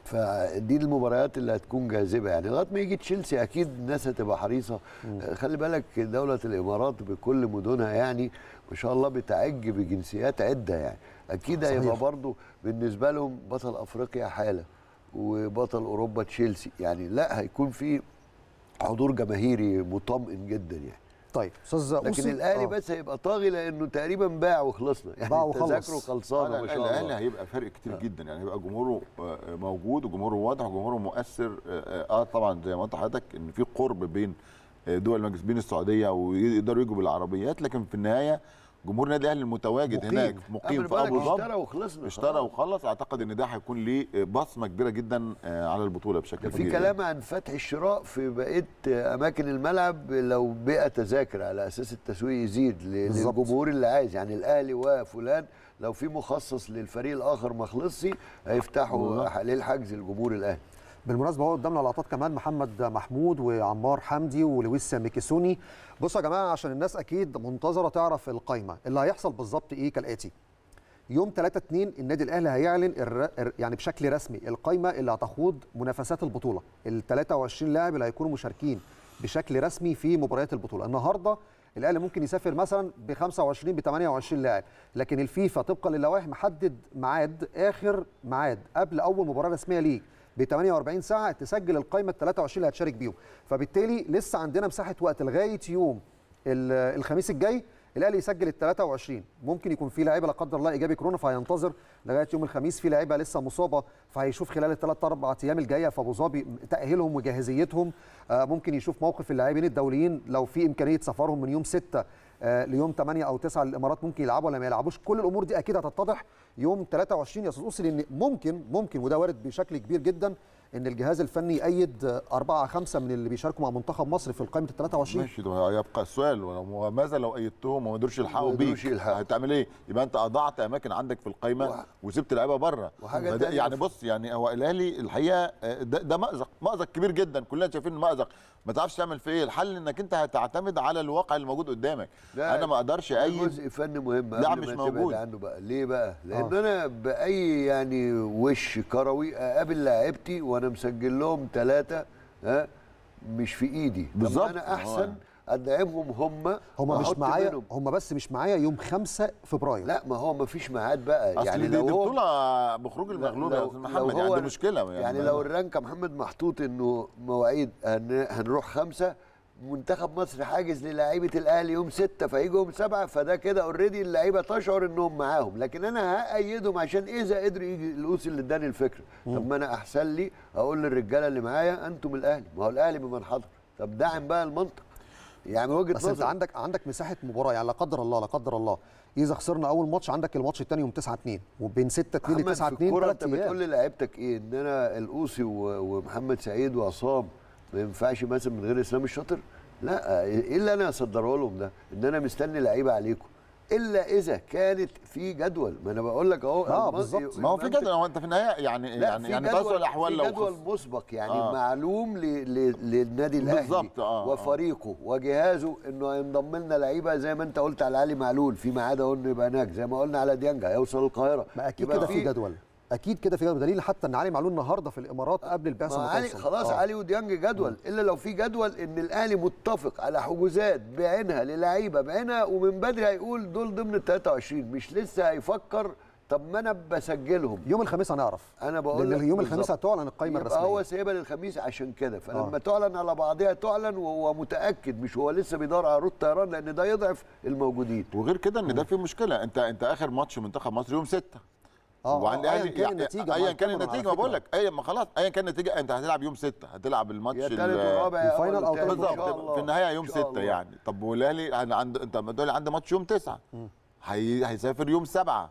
فدي المباريات اللي هتكون جاذبه يعني لغايه ما يجي تشيلسي اكيد الناس هتبقى حريصه خلي بالك دوله الامارات بكل مدنها يعني ما شاء الله بتعج بجنسيات عده يعني اكيد صحيح. هيبقى برضو بالنسبه لهم بطل افريقيا حاله وبطل اوروبا تشيلسي يعني لا هيكون في حضور جماهيري مطمئن جدا يعني طيب استاذ لكن أوصي- الاهلي آه. بس هيبقى طاغي لانه تقريبا باع وخلصنا يعني باع وخلص. تذاكره خلصانه ما شاء الاهلي الله هيبقى فرق كتير جدا يعني هيبقى جمهوره آه، موجود وجمهوره واضح وجمهوره مؤثر اه, آه طبعا زي ما قلت لحضرتك ان في قرب بين آه، دول المجلس بين السعوديه ويقدروا يجوا بالعربيات لكن في النهايه جمهور النادي الاهلي المتواجد مقيم. هناك مقيم قبل في بالك ابو ظبي اشترى وخلصنا اشترى خلاص. وخلص اعتقد ان ده هيكون ليه بصمه كبيره جدا آه، على البطوله بشكل ده كبير في كلام عن فتح الشراء في بقيه اماكن الملعب لو بقى تذاكر على اساس التسويق يزيد ل- بالظبط. للجمهور اللي عايز يعني الاهلي وفلان لو في مخصص للفريق الاخر ما خلصش هيفتحوا عليه الحجز الجمهور الاهلي بالمناسبه هو قدامنا لقطات كمان محمد محمود وعمار حمدي ولويس ميكيسوني بصوا يا جماعه عشان الناس اكيد منتظره تعرف القايمه اللي هيحصل بالظبط ايه كالاتي يوم 3 2 النادي الاهلي هيعلن الر... الر- يعني بشكل رسمي القايمه اللي هتخوض منافسات البطوله ال 23 لاعب اللي هيكونوا مشاركين بشكل رسمي في مباريات البطوله النهارده الاهلي ممكن يسافر مثلا ب 25 ب 28 لاعب لكن الفيفا طبقا للوائح محدد ميعاد اخر ميعاد قبل اول مباراه رسميه ليك ب 48 ساعه تسجل القائمه ال 23 اللي هتشارك بيهم فبالتالي لسه عندنا مساحه وقت لغايه يوم ال- الخميس الجاي الاهلي يسجل ال 23 ممكن يكون في لعيبه لا قدر الله ايجابي كورونا فهينتظر لغايه يوم الخميس في لعيبه لسه مصابه فهيشوف خلال الثلاث اربع ايام الجايه في ابو ظبي تاهيلهم وجاهزيتهم آه، ممكن يشوف موقف اللاعبين الدوليين لو في امكانيه سفرهم من يوم 6 آه، ليوم 8 او 9 للامارات ممكن يلعبوا ولا ما يلعبوش كل الامور دي اكيد هتتضح يوم 23 يا استاذ اوصي لان ممكن ممكن وده وارد بشكل كبير جدا ان الجهاز الفني يأيد آه، أربعة خمسة من اللي بيشاركوا مع منتخب مصر في قائمه ال 23 ماشي ده يبقى السؤال ولو ماذا لو ايدتهم وما قدروش يلحقوا ما قدروش بيك يلحقوا. هتعمل ايه؟ يبقى انت اضعت اماكن عندك في القايمه وح- وسبت لعيبه بره وحاجة فده- تانية يعني في- بص يعني هو الاهلي الحقيقه آه، ده, ده مأزق مأزق كبير جدا كلنا شايفين مأزق ما تعرفش تعمل في ايه الحل انك انت هتعتمد على الواقع اللي موجود قدامك لا، انا ما اقدرش ده اي جزء فني مهم لا، قبل مش ما تبعد موجود. عنه بقى ليه بقى لان آه. انا باي يعني وش كروي اقابل لاعيبتي وانا مسجل لهم ثلاثه ها مش في ايدي طب بالظبط. انا احسن ادعمهم هم هم مش وأحط معايا منهم. هم بس مش معايا يوم 5 فبراير لا ما هو ما فيش ميعاد بقى اصل يعني دي, لو دي هو بطوله بخروج المغلوب يا استاذ محمد يعني هو- دي مشكله يعني, يعني, يعني لو الرانك يا محمد محطوط انه مواعيد هن هنروح خمسه منتخب مصر حاجز للاعيبه الاهلي يوم ستة فيجوا يوم سبعة فده كده اوريدي اللعيبه تشعر انهم معاهم لكن انا هايدهم عشان اذا قدروا يجي الاوسي اللي اداني الفكره طب ما انا احسن لي اقول للرجاله اللي معايا انتم الاهلي ما هو الاهلي بمن حضر طب دعم بقى المنطق يعني وجهه بس انت نظر عندك عندك مساحه مباراه يعني لا قدر الله لا قدر الله اذا خسرنا اول ماتش عندك الماتش الثاني يوم 9 2 وبين 6 2 ل محمد 9 في 2 الكوره ثلاث انت بتقول ايام للاعيبتك ايه ان انا الاوسي و- ومحمد سعيد وعصام ما ينفعش مثلا من غير اسلام الشاطر لا ايه اللي انا اصدره لهم ده ان انا مستني لعيبه عليكم الا اذا كانت في جدول ما انا بقول لك اهو اه الم- بالظبط. ما هو في المنطق- جدول هو انت في النهايه يعني لا يعني في يعني جدول تواصل الاحوال في لو جدول خف- مسبق يعني آه. آه. معلوم ل... ل... للنادي الاهلي بالظبط، آه، آه. وفريقه وجهازه انه هينضم لنا لعيبه زي ما انت قلت على علي معلول في ميعاد اهو انه يبقى هناك زي ما قلنا على ديانجا هيوصل القاهره ما اكيد يبقى كده في جدول اكيد كده في جدول دليل حتى ان علي معلول النهارده في الامارات قبل البعثه ما ما علي توصل. خلاص آه. علي وديانج جدول الا لو في جدول ان الاهلي متفق على حجوزات بعينها للعيبه بعينها ومن بدري هيقول دول ضمن ال 23 مش لسه هيفكر طب ما انا بسجلهم يوم الخميس هنعرف انا بقول لان لك يوم الخميس بالظبط. هتعلن القائمه يبقى الرسميه هو سايبها للخميس عشان كده فلما آه. تعلن على بعضها تعلن وهو متاكد مش هو لسه بيدور على روت طيران لان ده يضعف الموجودين وغير كده ان ده في مشكله انت انت اخر ماتش منتخب مصر يوم 6 اه وعن آه، ايا الاهلي كان النتيجه ايا مع كان الكاميرون على النتيجه ما بقول فكرة. لك ايا ما خلاص ايا كان النتيجه انت هتلعب يوم 6 هتلعب الماتش يا ال- الثالث والرابع يا الفاينل أول أو والتاني إن تالت شاء بالظبط الله. في النهايه يوم إن شاء 6 الله. يعني طب والاهلي أنا عند انت بتقول عنده ماتش يوم 9 هي... هيسافر يوم 7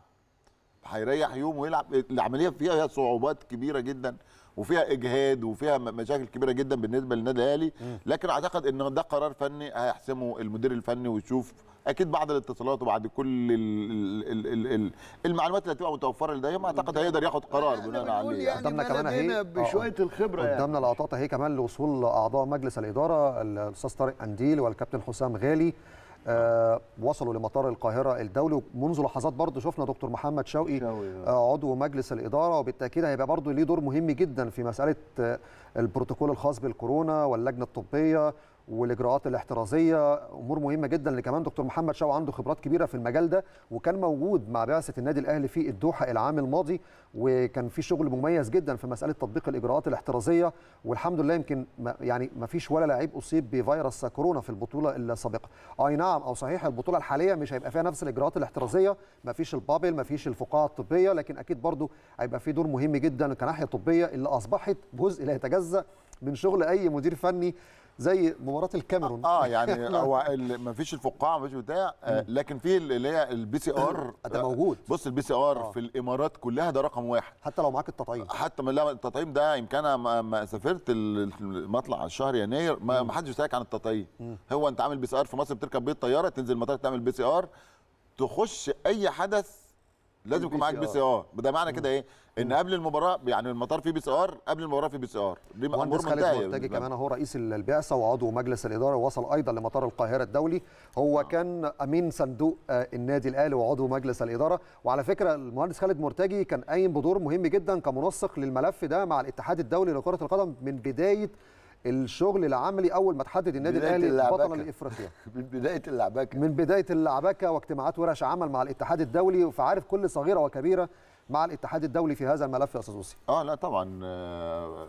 هيريح يوم ويلعب العمليه فيها صعوبات كبيره جدا وفيها اجهاد وفيها م- مشاكل كبيره جدا بالنسبه للنادي الاهلي لكن اعتقد ان ده قرار فني هيحسمه المدير الفني ويشوف اكيد بعد الاتصالات وبعد كل ال ال ال ال المعلومات اللي هتبقى متوفره لديهم اعتقد هيقدر ياخد قرار إحنا بناء بنقول عليه يعني قدامنا كمان اهي بلدنا آه، بشويه الخبره يعني قدامنا لقطات اهي كمان لوصول اعضاء مجلس الاداره الاستاذ طارق انديل والكابتن حسام غالي آه وصلوا لمطار القاهره الدولي ومنذ لحظات برضه شفنا دكتور محمد شوقي شوقي، آه. آه عضو مجلس الاداره وبالتاكيد هيبقى برضه ليه دور مهم جدا في مساله آه البروتوكول الخاص بالكورونا واللجنه الطبيه والاجراءات الاحترازيه امور مهمه جدا اللي كمان دكتور محمد شاو عنده خبرات كبيره في المجال ده وكان موجود مع بعثه النادي الاهلي في الدوحه العام الماضي وكان في شغل مميز جدا في مساله تطبيق الاجراءات الاحترازيه والحمد لله يمكن ما يعني ما فيش ولا لعيب اصيب بفيروس كورونا في البطوله السابقه اي نعم او صحيح البطوله الحاليه مش هيبقى فيها نفس الاجراءات الاحترازيه ما فيش البابل ما فيش الفقاعه الطبيه لكن اكيد برضو هيبقى في دور مهم جدا كناحيه طبيه اللي اصبحت جزء لا يتجزا من شغل اي مدير فني زي مباراه الكاميرون اه يعني هو ما فيش الفقاعه ما فيش بتاع آه لكن في اللي هي البي سي ار ده موجود. بص البي سي ار في الامارات كلها ده رقم واحد حتى لو معاك التطعيم حتى ما لا التطعيم ده يمكن انا ما- ما سافرت ال- مطلع شهر يناير ما ما حدش بيسالك عن التطعيم هو انت عامل بي سي ار في مصر بتركب بيه الطياره تنزل المطار تعمل بي سي ار تخش اي حدث لازم يكون معاك بي سي ار ده معنى كده ايه ان قبل المباراه يعني المطار فيه بي سي ار قبل المباراه فيه بي سي ار دي امور مهندس خالد منتهيه مرتجي بالنسبة لنا. كمان هو رئيس البعثه وعضو مجلس الاداره وصل ايضا لمطار القاهره الدولي هو كان امين صندوق آه، النادي الاهلي وعضو مجلس الاداره وعلى فكره المهندس خالد مرتجي كان قايم بدور مهم جدا كمنسق للملف ده مع الاتحاد الدولي لكره القدم من بدايه الشغل العملي اول ما تحدد النادي بداية الاهلي اللعبكة. بطلا لافريقيا من بدايه اللعبكه من بدايه اللعبكه واجتماعات ورش عمل مع الاتحاد الدولي فعارف كل صغيره وكبيره مع الاتحاد الدولي في هذا الملف يا استاذ اوسي اه لا طبعا آه،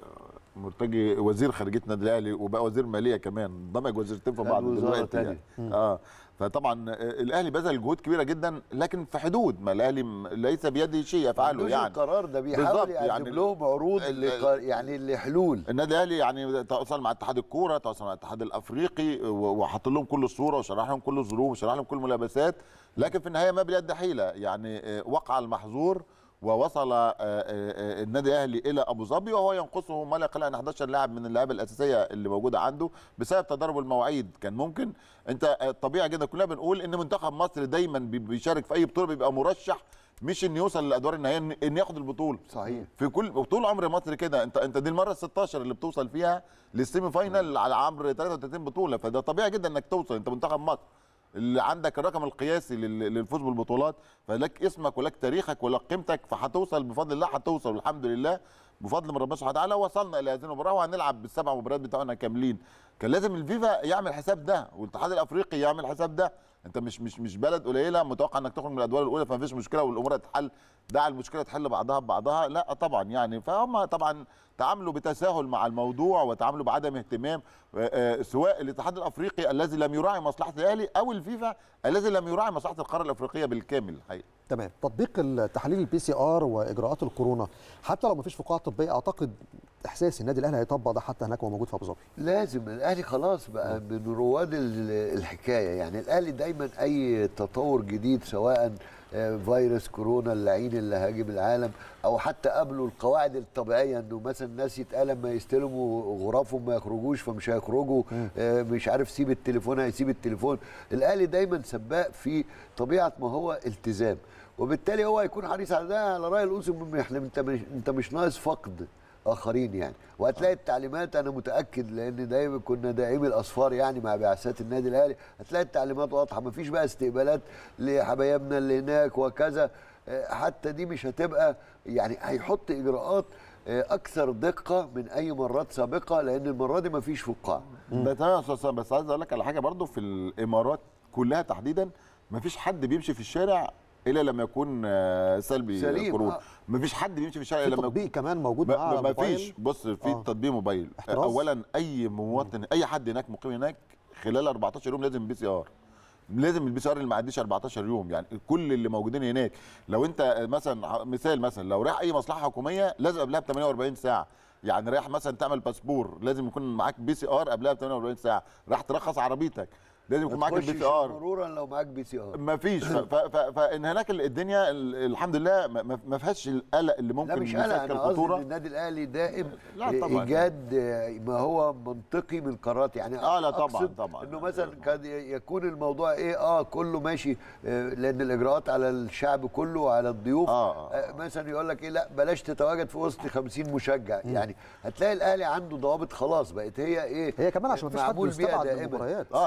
مرتجي وزير خارجيه النادي الاهلي وبقى وزير ماليه كمان دمج وزيرتين في خد بعض وزارة دلوقتي تانية. يعني. اه فطبعا آه، الاهلي بذل جهود كبيره جدا لكن في حدود ما الاهلي م- ليس بيده شيء يفعله عندوش يعني القرار ده بيحاول بالظبط، يقدم يعني لهم عروض ال- لق- يعني لحلول النادي الاهلي يعني تواصل مع اتحاد الكوره تواصل مع الاتحاد الافريقي و- وحط لهم كل الصوره وشرح لهم كل الظروف وشرح لهم كل الملابسات لكن في النهايه ما بيد حيله يعني آه، وقع المحظور ووصل آه، آه، آه، النادي الاهلي الى ابو ظبي وهو ينقصه ما لا يقل عن 11 لاعب من اللعيبه الاساسيه اللي موجوده عنده بسبب تضارب المواعيد كان ممكن انت آه، طبيعي جدا كلنا بنقول ان منتخب مصر دايما بي- بيشارك في اي بطوله بيبقى مرشح مش ان يوصل للادوار النهائيه إن- ان ياخد البطوله صحيح في كل طول عمر مصر كده انت انت دي المره ال 16 اللي بتوصل فيها للسيمي فاينال على عمر 33 بطوله فده طبيعي جدا انك توصل انت منتخب مصر اللي عندك الرقم القياسي لل- للفوز بالبطولات فلك اسمك ولك تاريخك ولك قيمتك فهتوصل بفضل الله هتوصل والحمد لله بفضل من ربنا سبحانه وتعالى وصلنا الى هذه المباراه وهنلعب بالسبع مباريات بتوعنا كاملين كان لازم الفيفا يعمل حساب ده والاتحاد الافريقي يعمل حساب ده انت مش مش مش بلد قليله متوقع انك تخرج من الادوار الاولى فما فيش مشكله والامور هتتحل دع المشكله تحل بعضها ببعضها لا طبعا يعني فهم طبعا تعاملوا بتساهل مع الموضوع وتعاملوا بعدم اهتمام آه، آه، سواء الاتحاد الافريقي الذي لم يراعي مصلحه الاهلي او الفيفا الذي لم يراعي مصلحه القاره الافريقيه بالكامل الحقيقه تمام تطبيق التحاليل البي سي ار واجراءات الكورونا حتى لو ما فيش فقاعه طبيه اعتقد احساسي النادي الاهلي هيطبق ده حتى هناك وهو موجود في ابو ظبي لازم الاهلي خلاص بقى من رواد ال- الحكايه يعني الاهلي دايما اي تطور جديد سواء آه، فيروس كورونا اللعين اللي هاجم العالم او حتى قبله القواعد الطبيعيه انه مثلا الناس يتقال لما يستلموا غرفهم ما يخرجوش فمش هيخرجوا آه، مش عارف سيب التليفون هيسيب التليفون الاهلي دايما سباق في طبيعه ما هو التزام وبالتالي هو هيكون حريص على ده على راي الاوسم احنا انت مش انت مش ناقص فقد اخرين يعني وهتلاقي التعليمات انا متاكد لان دايما كنا داعمي الاصفار يعني مع بعثات النادي الاهلي هتلاقي التعليمات واضحه مفيش بقى استقبالات لحبايبنا اللي هناك وكذا آه، حتى دي مش هتبقى يعني هيحط اجراءات آه، اكثر دقه من اي مرات سابقه لان المره دي مفيش فقاعه ده تمام يا استاذ سام، بس عايز اقول لك على حاجه برضو في الامارات كلها تحديدا ما فيش حد بيمشي في الشارع الا لما يكون آه، سلبي سليم، كورونا آه. ما فيش حد بيمشي في الشارع في الا لما تطبيق كمان موجود ما- معاه ما على ما الموبايل. فيش بص في آه. تطبيق موبايل احتراز. اولا اي مواطن اي حد هناك مقيم هناك خلال 14 يوم لازم بي سي ار لازم البي سي ار اللي ما عديش 14 يوم يعني كل اللي موجودين هناك لو انت مثلا مثال مثلا لو رايح اي مصلحه حكوميه لازم قبلها ب 48 ساعه يعني رايح مثلا تعمل باسبور لازم يكون معاك بي سي ار قبلها ب 48 ساعه رايح ترخص عربيتك لازم يكون معاك ما البي تخشش سي ار مرورا لو معاك بي سي ار ما فيش ف- ف- ف- فان هناك الدنيا ال- الحمد لله ما- ما ما فيهاش القلق اللي لا ممكن مش قلق يشكل انا قصدي خطوره ان النادي الاهلي دائم لا طبعاً. ايجاد ما هو منطقي من قرارات يعني آه لا طبعاً، أقصد طبعاً. انه مثلا قد يكون الموضوع ايه اه كله ماشي آه، لان الاجراءات على الشعب كله وعلى الضيوف آه، آه. آه، مثلا يقول لك ايه لا بلاش تتواجد في وسط 50 مشجع يعني هتلاقي الاهلي عنده ضوابط خلاص بقت هي ايه هي كمان عشان مفيش حد معمول بيها يستبعد من دائماً. المباريات اه لا لا ما ده بعيدا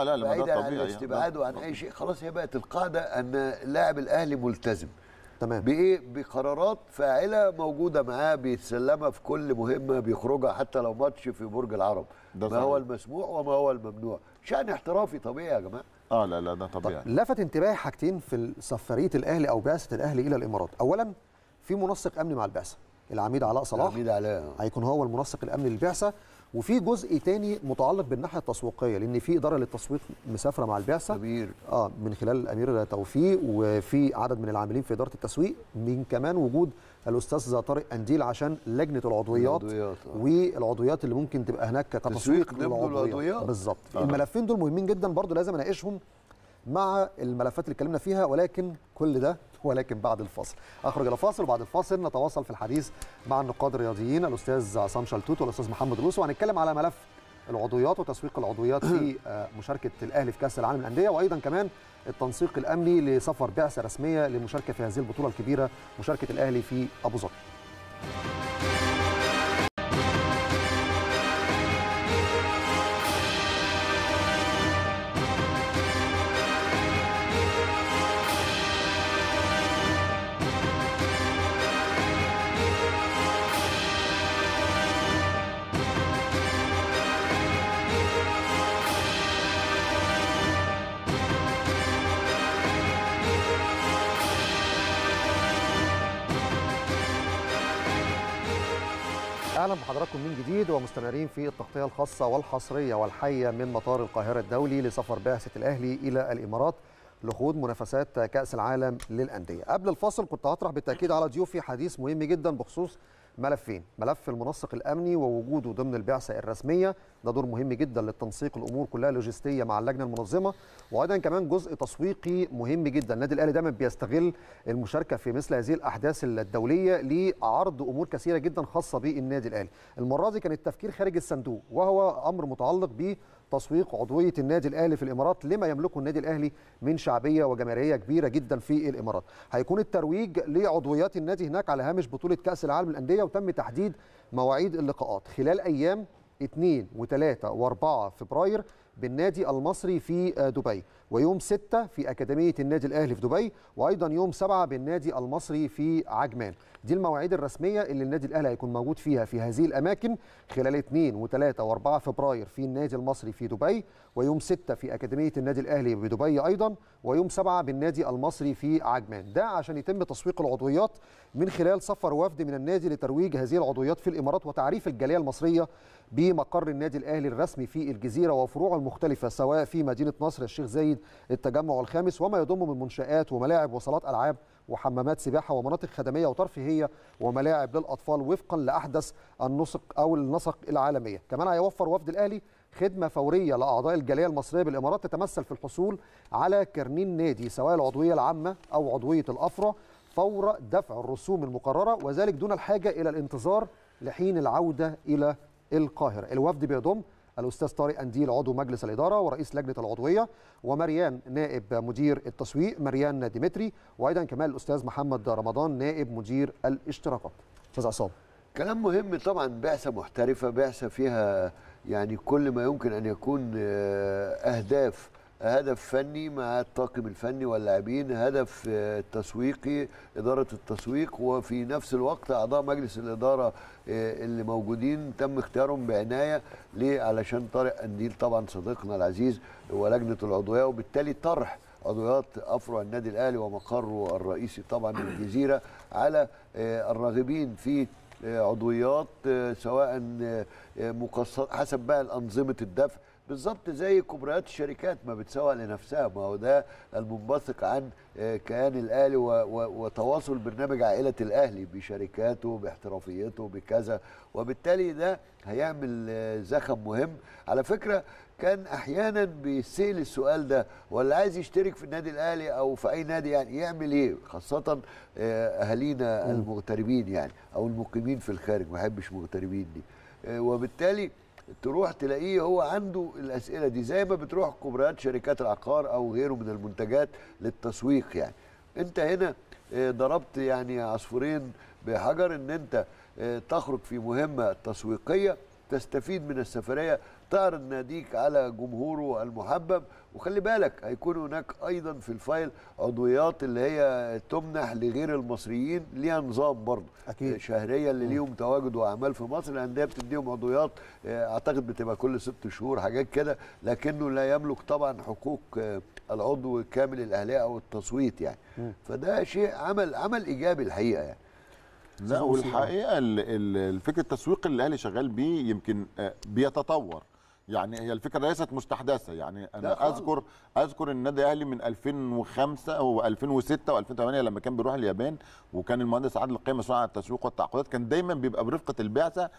بعيدا عن طبيعي. الاستبعاد ده وعن اي شيء خلاص هي بقت القاعده ان اللاعب الاهلي ملتزم تمام بايه بقرارات فاعله موجوده معاه بيتسلمها في كل مهمه بيخرجها حتى لو ماتش في برج العرب ده ما هو صحيح. المسموح وما هو الممنوع شان احترافي طبيعي يا جماعه اه لا لا ده طب طبيعي لفت انتباهي حاجتين في سفريه الاهلي او بعثه الاهلي الى الامارات اولا في منسق امني مع البعثه العميد علاء صلاح عميد علاء هيكون هو المنسق الامني للبعثه وفي جزء تاني متعلق بالناحيه التسويقيه لان في اداره للتسويق مسافره مع البعثه كبير اه من خلال الامير توفيق وفي عدد من العاملين في اداره التسويق من كمان وجود الاستاذ طارق انديل عشان لجنه العضويات العضويات، آه. والعضويات اللي ممكن تبقى هناك كتسويق تسويق ضمن العضويات. بالظبط آه. الملفين دول مهمين جدا برضو لازم اناقشهم مع الملفات اللي اتكلمنا فيها ولكن كل ده ولكن بعد الفاصل اخرج الى فاصل وبعد الفاصل نتواصل في الحديث مع النقاد الرياضيين الاستاذ عصام شلتوت والاستاذ محمد روسو وهنتكلم على ملف العضويات وتسويق العضويات في آه، مشاركه الاهلي في كاس العالم للانديه وايضا كمان التنسيق الامني لسفر بعثه رسميه للمشاركه في هذه البطوله الكبيره مشاركه الاهلي في ابو ظبي اهلا بحضراتكم من جديد ومستمرين في التغطيه الخاصه والحصريه والحيه من مطار القاهره الدولي لسفر بعثه الاهلي الى الامارات لخوض منافسات كاس العالم للانديه. قبل الفاصل كنت هطرح بالتاكيد على ضيوفي حديث مهم جدا بخصوص ملفين، ملف المنسق الامني ووجوده ضمن البعثه الرسميه، ده دور مهم جدا للتنسيق الامور كلها لوجستيه مع اللجنه المنظمه، وايضا كمان جزء تسويقي مهم جدا، النادي الاهلي دايما بيستغل المشاركه في مثل هذه الاحداث الدوليه لعرض امور كثيره جدا خاصه بالنادي الاهلي. المره دي كان التفكير خارج الصندوق وهو امر متعلق بتسويق عضويه النادي الاهلي في الامارات لما يملكه النادي الاهلي من شعبيه وجماهيريه كبيره جدا في الامارات. هيكون الترويج لعضويات النادي هناك على هامش بطوله كاس العالم للانديه وتم تحديد مواعيد اللقاءات خلال ايام 2 و3 و4 فبراير بالنادي المصري في دبي ويوم 6 في أكاديمية النادي الأهلي في دبي وأيضا يوم 7 بالنادي المصري في عجمان دي المواعيد الرسمية اللي النادي الأهلي هيكون موجود فيها في هذه الأماكن خلال 2 و3 و4 فبراير في النادي المصري في دبي ويوم 6 في أكاديمية النادي الأهلي بدبي أيضا ويوم 7 بالنادي المصري في عجمان ده عشان يتم تسويق العضويات من خلال سفر وفد من النادي لترويج هذه العضويات في الإمارات وتعريف الجالية المصرية بمقر النادي الاهلي الرسمي في الجزيره وفروعه المختلفه سواء في مدينه نصر الشيخ زايد التجمع الخامس وما يضم من منشات وملاعب وصالات العاب وحمامات سباحه ومناطق خدميه وترفيهيه وملاعب للاطفال وفقا لاحدث النسق او النسق العالميه كمان هيوفر وفد الاهلي خدمه فوريه لاعضاء الجاليه المصريه بالامارات تتمثل في الحصول على كرنين نادي سواء العضويه العامه او عضويه الافرع فور دفع الرسوم المقرره وذلك دون الحاجه الى الانتظار لحين العوده الى القاهرة الوفد بيضم الأستاذ طارق أنديل عضو مجلس الإدارة ورئيس لجنة العضوية ومريان نائب مدير التسويق مريان ديمتري وأيضا كمان الأستاذ محمد رمضان نائب مدير الاشتراكات أستاذ عصام كلام مهم طبعا بعثة محترفة بعثة فيها يعني كل ما يمكن أن يكون آه، أهداف هدف فني مع الطاقم الفني واللاعبين هدف آه، تسويقي إدارة التسويق وفي نفس الوقت أعضاء مجلس الإدارة آه، اللي موجودين تم اختيارهم بعناية ليه علشان طارق أنديل طبعا صديقنا العزيز ولجنة العضوية وبالتالي طرح عضويات افرع النادي الاهلي ومقره الرئيسي طبعا الجزيره على آه، الراغبين في آه، عضويات آه، سواء آه، آه، مقسط حسب بقى الانظمه الدفع بالظبط زي كبريات الشركات ما بتسوق لنفسها ما هو ده المنبثق عن آه، كيان الاهلي و- و- وتواصل برنامج عائله الاهلي بشركاته باحترافيته بكذا وبالتالي ده هيعمل آه، زخم مهم على فكره كان احيانا بيسال السؤال ده ولا عايز يشترك في النادي الاهلي او في اي نادي يعني يعمل ايه خاصه آه، اهالينا المغتربين يعني او المقيمين في الخارج ما بحبش مغتربين دي آه، وبالتالي تروح تلاقيه هو عنده الاسئله دي زي ما بتروح كبريات شركات العقار او غيره من المنتجات للتسويق يعني انت هنا آه، ضربت يعني عصفورين بحجر ان انت آه، تخرج في مهمه تسويقيه تستفيد من السفريه تعرض ناديك على جمهوره المحبب وخلي بالك هيكون هناك ايضا في الفايل عضويات اللي هي تمنح لغير المصريين ليها نظام برضه أكيد. شهريه اللي ليهم تواجد واعمال في مصر الانديه بتديهم عضويات آه، اعتقد بتبقى كل ست شهور حاجات كده لكنه لا يملك طبعا حقوق آه، العضو كامل الاهليه او التصويت يعني فده شيء عمل عمل ايجابي الحقيقه يعني لا والحقيقه ال- ال- الفكر التسويقي اللي الاهلي شغال بيه يمكن آه، بيتطور يعني هي الفكره ليست مستحدثه يعني لا انا خالص. اذكر اذكر ان النادي الاهلي من 2005 و2006 و2008 لما كان بيروح اليابان وكان المهندس عادل القيم مسؤول عن التسويق والتعاقدات كان دايما بيبقى برفقه البعثه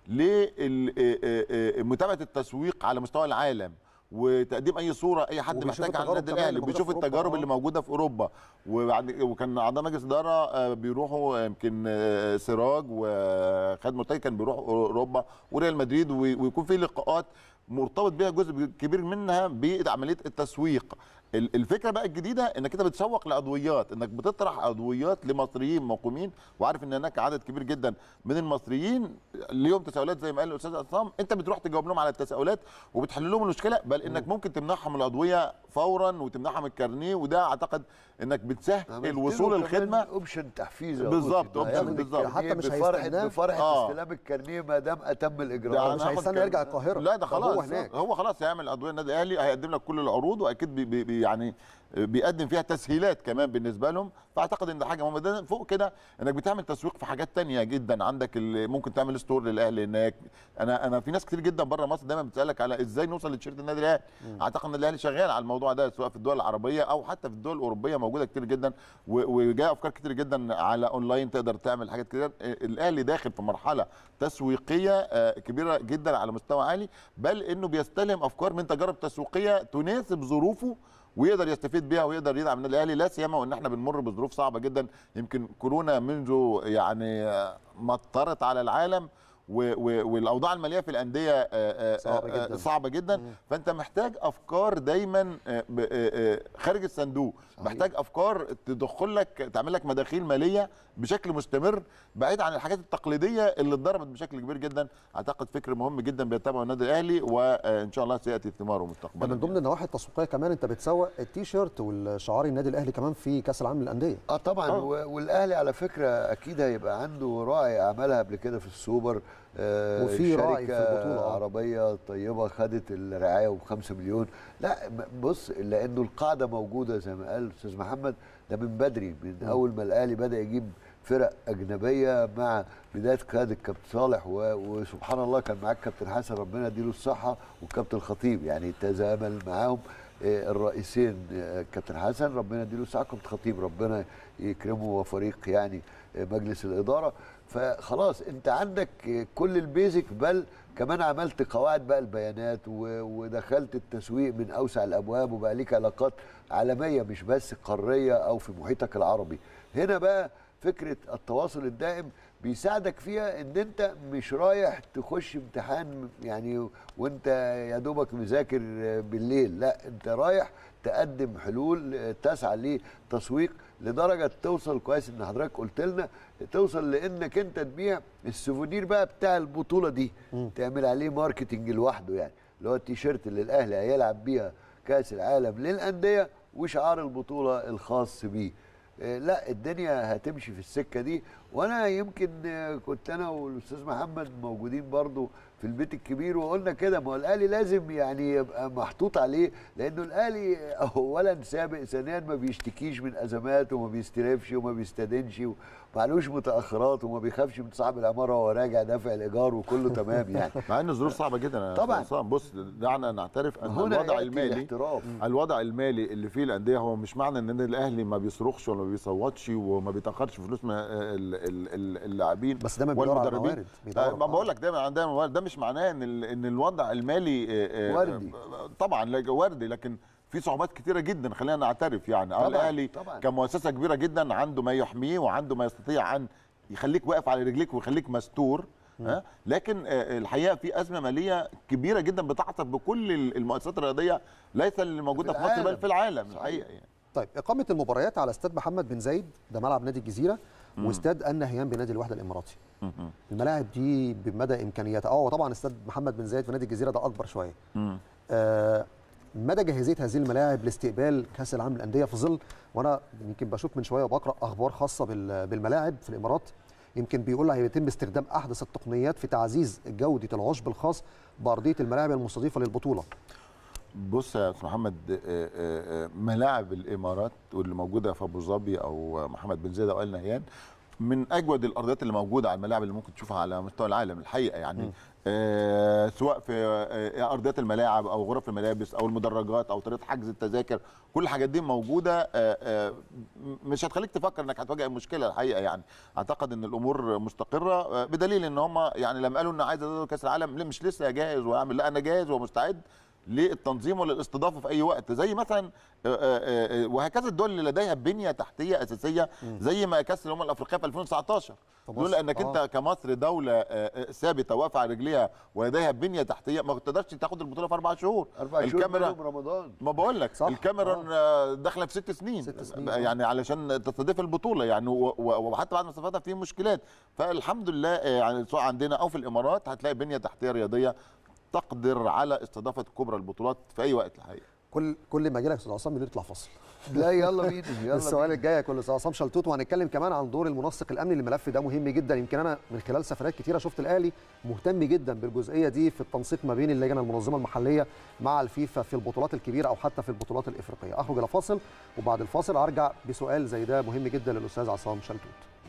لمتابعه التسويق على مستوى العالم وتقديم اي صوره اي حد وبيشوف محتاجها عن التجارب النادي كمان الاهلي اللي موجودة بيشوف في أوروبا. التجارب آه. اللي موجوده في اوروبا وبعد وكان اعضاء مجلس اداره آه، بيروحوا آه، يمكن آه، سراج وخالد مرتضي كان بيروح اوروبا وريال مدريد وي- ويكون في لقاءات مرتبط بيها جزء كبير منها بعمليه التسويق ال- الفكره بقى الجديده انك انت بتسوق لعضويات انك بتطرح عضويات لمصريين موقومين وعارف ان هناك عدد كبير جدا من المصريين ليهم تساؤلات زي ما قال الاستاذ عصام انت بتروح تجاوب لهم على التساؤلات وبتحل لهم المشكله بل انك ممكن تمنحهم العضويه فورا وتمنحهم الكارنيه وده اعتقد انك بتسهل وصول الخدمه اوبشن تحفيز يا بالظبط، أوتي. option هياخد بالظبط. الكارنيه حتى مش بفرحه هيستناه. بفرحه آه. استلام الكارنيه ما دام اتم ده الاجراءات مش هناخد هيستنى كام- يرجع القاهره لا ده طب خلاص هو هناك هو خلاص هيعمل ادويه النادي الاهلي هيقدم لك كل العروض واكيد بي بي بي- يعني بيقدم فيها تسهيلات كمان بالنسبه لهم فاعتقد ان ده حاجه مهمه ده فوق كده انك بتعمل تسويق في حاجات تانية جدا عندك اللي ممكن تعمل ستور للاهلي هناك انا انا في ناس كتير جدا بره مصر دايما بتسالك على ازاي نوصل لتيشيرت النادي الاهلي اعتقد ان الاهلي شغال على الموضوع ده سواء في الدول العربيه او حتى في الدول الاوروبيه موجوده كتير جدا و- وجايه افكار كتير جدا على اونلاين تقدر تعمل حاجات كتير الاهلي داخل في مرحله تسويقيه آه، كبيره جدا على مستوى عالي بل انه بيستلهم افكار من تجارب تسويقيه تناسب ظروفه ويقدر يستفيد بيها ويقدر يدعم النادي الاهلي لا سيما وان احنا بنمر بظروف صعبه جدا يمكن كورونا منذ يعني آه، مطرت على العالم و- و- والاوضاع الماليه في الانديه آه، آه، صعبة آه، جداً. صعبه جدا فانت محتاج افكار دايما آه، ب- آه، آه، خارج الصندوق صحيح. محتاج افكار تدخل لك تعمل لك مداخيل ماليه بشكل مستمر بعيد عن الحاجات التقليديه اللي اتضربت بشكل كبير جدا اعتقد فكر مهم جدا بيتبعه النادي الاهلي وان شاء الله سياتي ثماره ده مستقبلا من ضمن النواحي التسويقيه كمان انت بتسوق التيشيرت والشعار النادي الاهلي كمان في كاس العالم للانديه اه طبعا آه. و- والاهلي على فكره اكيد هيبقى عنده راعي عملها قبل كده في السوبر آه وفي راعي في شركة البطولة، آه. عربيه طيبه خدت الرعايه ب 5 مليون لا م- بص لانه القاعده موجوده زي ما قال الاستاذ محمد ده من بدري من اول ما الاهلي بدا يجيب فرق اجنبيه مع بدايه قياده كابتن صالح و- وسبحان الله كان معاك كابتن حسن ربنا يديله الصحه والكابتن خطيب يعني تزامل معاهم آه، الرئيسين آه، كابتن حسن ربنا يديله الصحه كابتن خطيب ربنا يكرمه وفريق يعني آه، مجلس الاداره فخلاص انت عندك آه، كل البيزك بل كمان عملت قواعد بقى البيانات و- ودخلت التسويق من اوسع الابواب وبقى ليك علاقات عالميه مش بس قاريه او في محيطك العربي هنا بقى فكره التواصل الدائم بيساعدك فيها ان انت مش رايح تخش امتحان يعني وانت يا دوبك مذاكر بالليل لا انت رايح تقدم حلول تسعى لتسويق لدرجه توصل كويس ان حضرتك قلت لنا توصل لانك انت تبيع السوفونير بقى بتاع البطوله دي تعمل عليه ماركتنج لوحده يعني اللي هو التيشيرت اللي الاهلي هيلعب بيها كاس العالم للانديه وشعار البطوله الخاص بيه آه، لا الدنيا هتمشي في السكه دي وانا يمكن آه، كنت انا والاستاذ محمد موجودين برضو في البيت الكبير وقلنا كده ما هو الاهلي لازم يعني يبقى محطوط عليه لانه الاهلي اولا سابق ثانيا ما بيشتكيش من ازمات وما بيستلفش وما بيستدينش ومعلوش متاخرات وما بيخافش من صاحب العماره وهو راجع دافع الايجار وكله تمام يعني مع ان الظروف صعبه جدا يا طبعاً. أستاذ عصام. بص دعنا نعترف ان هنا الوضع يأتي المالي الاحتراف. الوضع المالي اللي فيه الانديه هو مش معنى ان النادي الاهلي ما بيصرخش ولا ما بيصوتش وما بيتاخرش فلوس من ال- ال- ال- اللاعبين بس دايما بيدور على والمدربين. موارد بيدور آه، ما على- بقول لك دايما دايما موارد. ده مش معناه ان ال- ان الوضع المالي آه، آه، وردي. آه، طبعا لا- وردي لكن في صعوبات كتيره جدا خلينا نعترف يعني آه، طبعاً، الاهلي طبعاً. كمؤسسه كبيره جدا عنده ما يحميه وعنده ما يستطيع ان يخليك واقف على رجليك ويخليك مستور ها لكن آه، الحقيقه في ازمه ماليه كبيره جدا بتعصف بكل ال- المؤسسات الرياضيه ليس اللي موجوده في في, مصر بل العالم. في العالم صحيح. الحقيقه يعني طيب اقامه المباريات على استاد محمد بن زايد ده ملعب نادي الجزيره واستاد النهيان بنادي الوحده الاماراتي مهم. الملاعب دي بمدى امكانياتها اه طبعا استاد محمد بن زايد في نادي الجزيره ده اكبر شويه مم. آه مدى جاهزيه هذه الملاعب لاستقبال كاس العالم للانديه في ظل وانا يمكن بشوف من شويه وبقرا اخبار خاصه بال- بالملاعب في الامارات يمكن بيقول هيتم استخدام احدث التقنيات في تعزيز جوده العشب الخاص بارضيه الملاعب المستضيفه للبطوله بص يا استاذ محمد آه، آه، آه، ملاعب الامارات واللي موجوده في ابو ظبي او محمد بن زايد او ال نهيان من اجود الارضيات اللي موجوده على الملاعب اللي ممكن تشوفها على مستوى العالم الحقيقه يعني آه سواء في آه ارضيات الملاعب او غرف الملابس او المدرجات او طريقه حجز التذاكر كل الحاجات دي موجوده آه آه م- مش هتخليك تفكر انك هتواجه مشكله الحقيقه يعني اعتقد ان الامور مستقره آه بدليل ان هم يعني لما قالوا ان عايز ادخل كاس العالم لا مش لسه جاهز واعمل لا انا جاهز ومستعد للتنظيم وللاستضافه في اي وقت زي مثلا آه، آه، آه، وهكذا الدول اللي لديها بنيه تحتيه اساسيه زي ما كاس الامم الافريقيه في 2019 فمصر- لولا انك آه. انت كمصر دوله آه، آه، ثابته واقفه على رجليها ولديها بنيه تحتيه ما تقدرش تاخد البطوله في اربع شهور اربع شهور الكاميرا منهم رمضان ما بقول لك صح. الكاميرون آه، داخله في ست سنين ست سنين، آه. يعني علشان تستضيف البطوله يعني و- و- وحتى بعد ما استضافتها في مشكلات فالحمد لله آه، يعني سواء عندنا او في الامارات هتلاقي بنيه تحتيه رياضيه تقدر على استضافه كبرى البطولات في اي وقت الحقيقه كل كل ما اجي لك يا استاذ عصام بنطلع فاصل لا يلا بينا يلا السؤال بينا. الجاي كل استاذ عصام شلتوت وهنتكلم كمان عن دور المنسق الامني للملف ده مهم جدا يمكن انا من خلال سفرات كتيره شفت الاهلي مهتم جدا بالجزئيه دي في التنسيق ما بين اللجنه المنظمه المحليه مع الفيفا في البطولات الكبيره او حتى في البطولات الافريقيه اخرج الى فاصل وبعد الفاصل ارجع بسؤال زي ده مهم جدا للاستاذ عصام شلتوت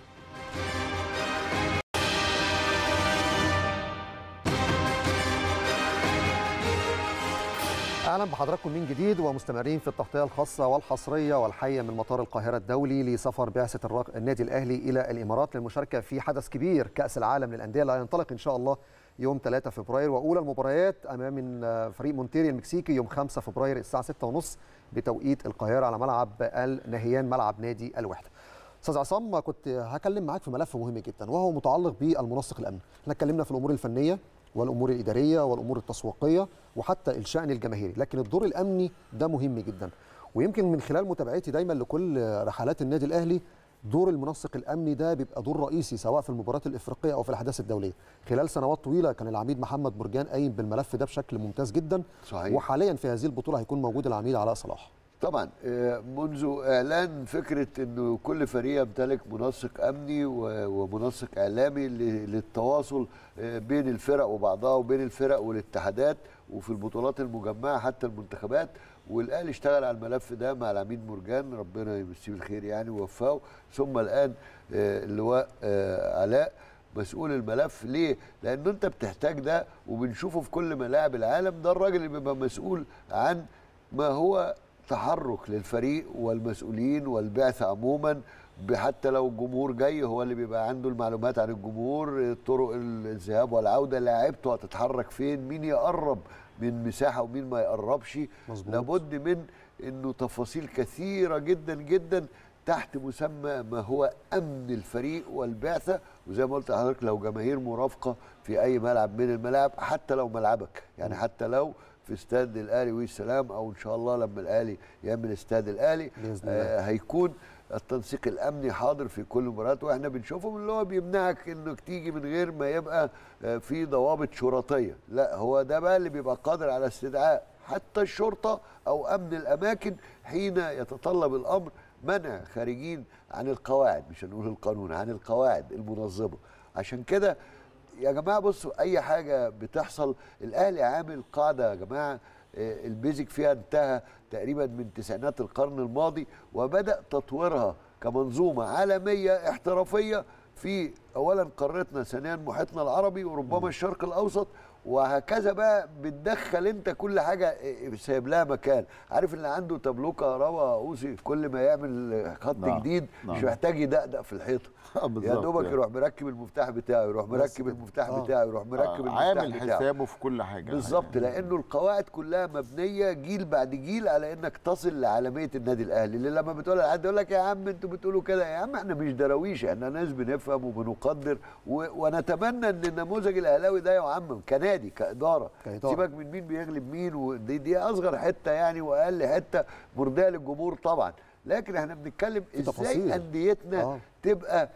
اهلا بحضراتكم من جديد ومستمرين في التغطيه الخاصه والحصريه والحيه من مطار القاهره الدولي لسفر بعثه الراق- النادي الاهلي الى الامارات للمشاركه في حدث كبير كاس العالم للانديه اللي هينطلق ان شاء الله يوم 3 فبراير واولى المباريات امام ال- فريق مونتيري المكسيكي يوم 5 فبراير الساعه 6:30 بتوقيت القاهره على ملعب النهيان ملعب نادي الوحده. استاذ عصام كنت هكلم معاك في ملف مهم جدا وهو متعلق بالمنسق الامني. احنا اتكلمنا في الامور الفنيه والامور الاداريه والامور التسويقيه وحتى الشان الجماهيري، لكن الدور الامني ده مهم جدا. ويمكن من خلال متابعتي دايما لكل رحلات النادي الاهلي دور المنسق الامني ده بيبقى دور رئيسي سواء في المباريات الافريقيه او في الاحداث الدوليه. خلال سنوات طويله كان العميد محمد مرجان قايم بالملف ده بشكل ممتاز جدا صحيح. وحاليا في هذه البطوله هيكون موجود العميد علاء صلاح. طبعا آه، منذ اعلان فكره انه كل فريق يمتلك منسق امني و- ومنسق اعلامي ل- للتواصل آه، بين الفرق وبعضها وبين الفرق والاتحادات وفي البطولات المجمعه حتى المنتخبات والاهلي اشتغل على الملف ده مع العميد مرجان ربنا يمسيه بالخير يعني ووفقه ثم الان آه، اللواء آه، علاء مسؤول الملف ليه؟ لأنه أنت بتحتاج ده وبنشوفه في كل ملاعب العالم ده الراجل اللي بيبقى مسؤول عن ما هو تحرك للفريق والمسؤولين والبعثة عموما حتى لو الجمهور جاي هو اللي بيبقى عنده المعلومات عن الجمهور طرق الذهاب والعودة لاعيبته هتتحرك فين مين يقرب من مساحة ومين ما يقربش مظبوط. لابد من انه تفاصيل كثيرة جدا جدا تحت مسمى ما هو امن الفريق والبعثه وزي ما قلت لحضرتك لو جماهير مرافقه في اي ملعب من الملاعب حتى لو ملعبك يعني حتى لو في استاد الاهلي والسلام او ان شاء الله لما الاهلي يعمل استاد الاهلي بإذن الله. آه هيكون التنسيق الامني حاضر في كل مباراه واحنا بنشوفهم اللي هو بيمنعك انك تيجي من غير ما يبقى آه، في ضوابط شرطيه لا هو ده بقى اللي بيبقى قادر على استدعاء حتى الشرطه او امن الاماكن حين يتطلب الامر منع خارجين عن القواعد مش هنقول القانون عن القواعد المنظمه عشان كده يا جماعه بصوا اي حاجه بتحصل الاهلي عامل قاعده يا جماعه آه، البيزك فيها انتهى تقريبا من تسعينات القرن الماضي وبدا تطويرها كمنظومه عالميه احترافيه في اولا قارتنا ثانيا محيطنا العربي وربما الشرق الاوسط وهكذا بقى بتدخل انت كل حاجه إيه، سايب لها مكان عارف اللي عنده تابلو كهرباء اوسي كل ما يعمل خط نعم، جديد مش نعم. محتاج يدقدق في الحيطه يا بالظبط دوبك يعني. يروح مركب المفتاح بتاعه يروح بس مركب كده. المفتاح آه. بتاعه يروح مركب آه، المفتاح عامل بتاعه حسابه في كل حاجه بالظبط لانه القواعد كلها مبنيه جيل بعد جيل على انك تصل لعالميه النادي الاهلي اللي لما بتقول لحد يقول لك يا عم انتوا بتقولوا كده يا عم احنا مش دراويش احنا ناس بنفهم وبنقدر و... ونتمنى ان النموذج الاهلاوي ده يعمم كنادي كاداره كإدارة. سيبك من مين بيغلب مين ودي دي اصغر حته يعني واقل حته مرضيه للجمهور طبعا لكن احنا بنتكلم ازاي تفاصيل. انديتنا آه. تبقى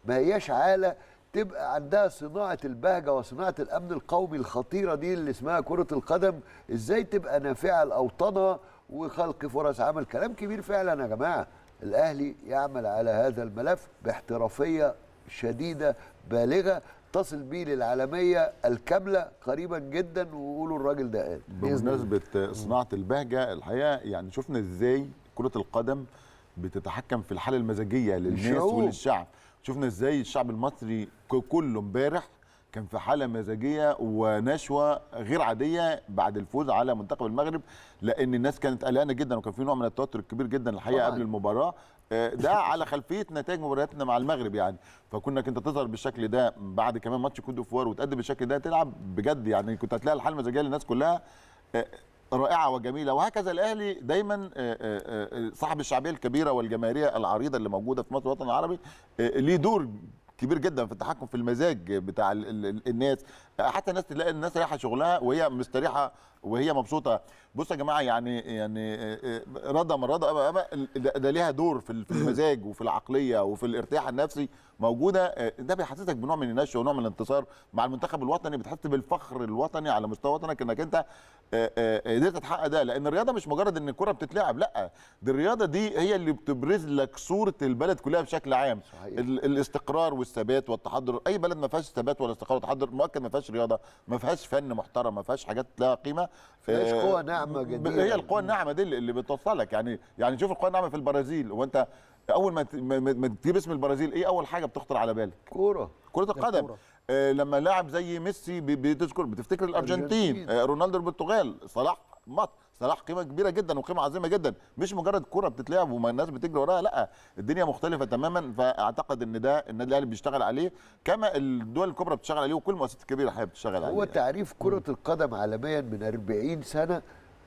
ما هياش عاله تبقى عندها صناعه البهجه وصناعه الامن القومي الخطيره دي اللي اسمها كره القدم ازاي تبقى نافعه لاوطانها وخلق فرص عمل كلام كبير فعلا يا جماعه الاهلي يعمل على هذا الملف باحترافيه شديده بالغه تصل به للعالميه الكامله قريبا جدا ويقولوا الراجل ده قال بمناسبه صناعه البهجه الحقيقه يعني شفنا ازاي كره القدم بتتحكم في الحاله المزاجيه للناس الشعوب. وللشعب شفنا ازاي الشعب المصري ك- كله امبارح كان في حاله مزاجيه ونشوه غير عاديه بعد الفوز على منتخب المغرب لان الناس كانت قلقانه جدا وكان في نوع من التوتر الكبير جدا الحقيقه طبعاً. قبل المباراه آه، ده على خلفيه نتائج مبارياتنا مع المغرب يعني فكونك انت تظهر بالشكل ده بعد كمان ماتش كوت ديفوار وتقدم بالشكل ده تلعب بجد يعني كنت هتلاقي الحاله المزاجيه للناس كلها آه، رائعه وجميله وهكذا الاهلي دايما آه، آه، آه، صاحب الشعبيه الكبيره والجماهيريه العريضه اللي موجوده في مصر الوطن العربي آه، ليه دور كبير جدا في التحكم في المزاج بتاع ال- ال- ال- الناس آه، حتى الناس تلاقي الناس رايحه شغلها وهي مستريحه وهي مبسوطه بصوا يا جماعه يعني يعني آه، آه، رضا من رضا أبا أبا ده ده ليها دور في ال- في المزاج وفي العقليه وفي الارتياح النفسي موجوده آه، ده بيحسسك بنوع من النشوه ونوع من الانتصار مع المنتخب الوطني بتحس بالفخر الوطني على مستوى وطنك انك انت آه، آه، قدرت تحقق ده لان الرياضه مش مجرد ان الكره بتتلعب لا دي الرياضه دي هي اللي بتبرز لك صوره البلد كلها بشكل عام صحيح. ال- الاستقرار والثبات والتحضر اي بلد ما فيهاش ثبات ولا استقرار وتحضر مؤكد ما فيهاش رياضه ما فيهاش فن محترم ما فيهاش حاجات لها قيمه فيهاش آه، قوة ناعمة ب- جديدة. هي القوى الناعمه دي اللي اللي بتوصلك يعني يعني شوف القوى الناعمه في البرازيل وانت اول ما ت- ما- ما ما تجيب اسم البرازيل ايه اول حاجه بتخطر على بالك كوره كرة القدم الكورة. آه لما لاعب زي ميسي ب- بتذكر بتفتكر الارجنتين الأرجنتين. آه رونالدو البرتغال صلاح مصر صلاح قيمه كبيره جدا وقيمه عظيمه جدا مش مجرد كره بتتلعب وما الناس بتجري وراها لا الدنيا مختلفه تماما فاعتقد ان ده النادي الاهلي بيشتغل عليه كما الدول الكبرى بتشتغل عليه وكل المؤسسات الكبيره الحقيقه بتشتغل عليه هو تعريف كرة القدم عالميا من 40 سنة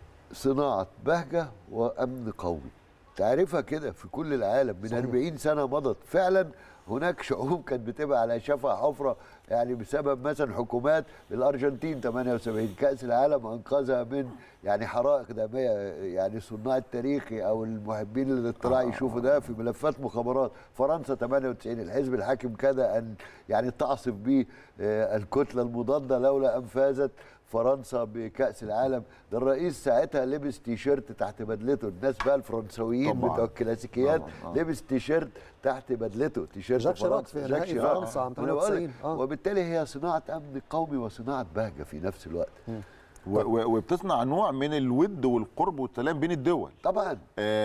صناعة بهجة وأمن قومي تعرفها كده في كل العالم من 40 سنة مضت فعلا هناك شعوب كانت بتبقى على شفا حفرة يعني بسبب مثلا حكومات الأرجنتين 78 كأس العالم أنقذها من يعني حرائق دموية يعني صناع التاريخ أو المحبين للاطلاع يشوفوا ده في ملفات مخابرات فرنسا 98 الحزب الحاكم كاد أن يعني تعصف به آه، الكتلة المضادة لولا أن فازت فرنسا بكأس العالم ده الرئيس ساعتها لبس تيشيرت تحت بدلته الناس بقى الفرنسويين طبعاً. بتوع الكلاسيكيات طبعاً، آه. لبس تيشيرت تحت بدلته تيشيرت جاك شيراك فرنسا في جاك نهائي شيراك. فرنسا عام أنا بقول لك، 98 آه. وبالتالي هي صناعة أمن قومي وصناعة بهجة في نفس الوقت و- و- وبتصنع نوع من الود والقرب والسلام بين الدول طبعا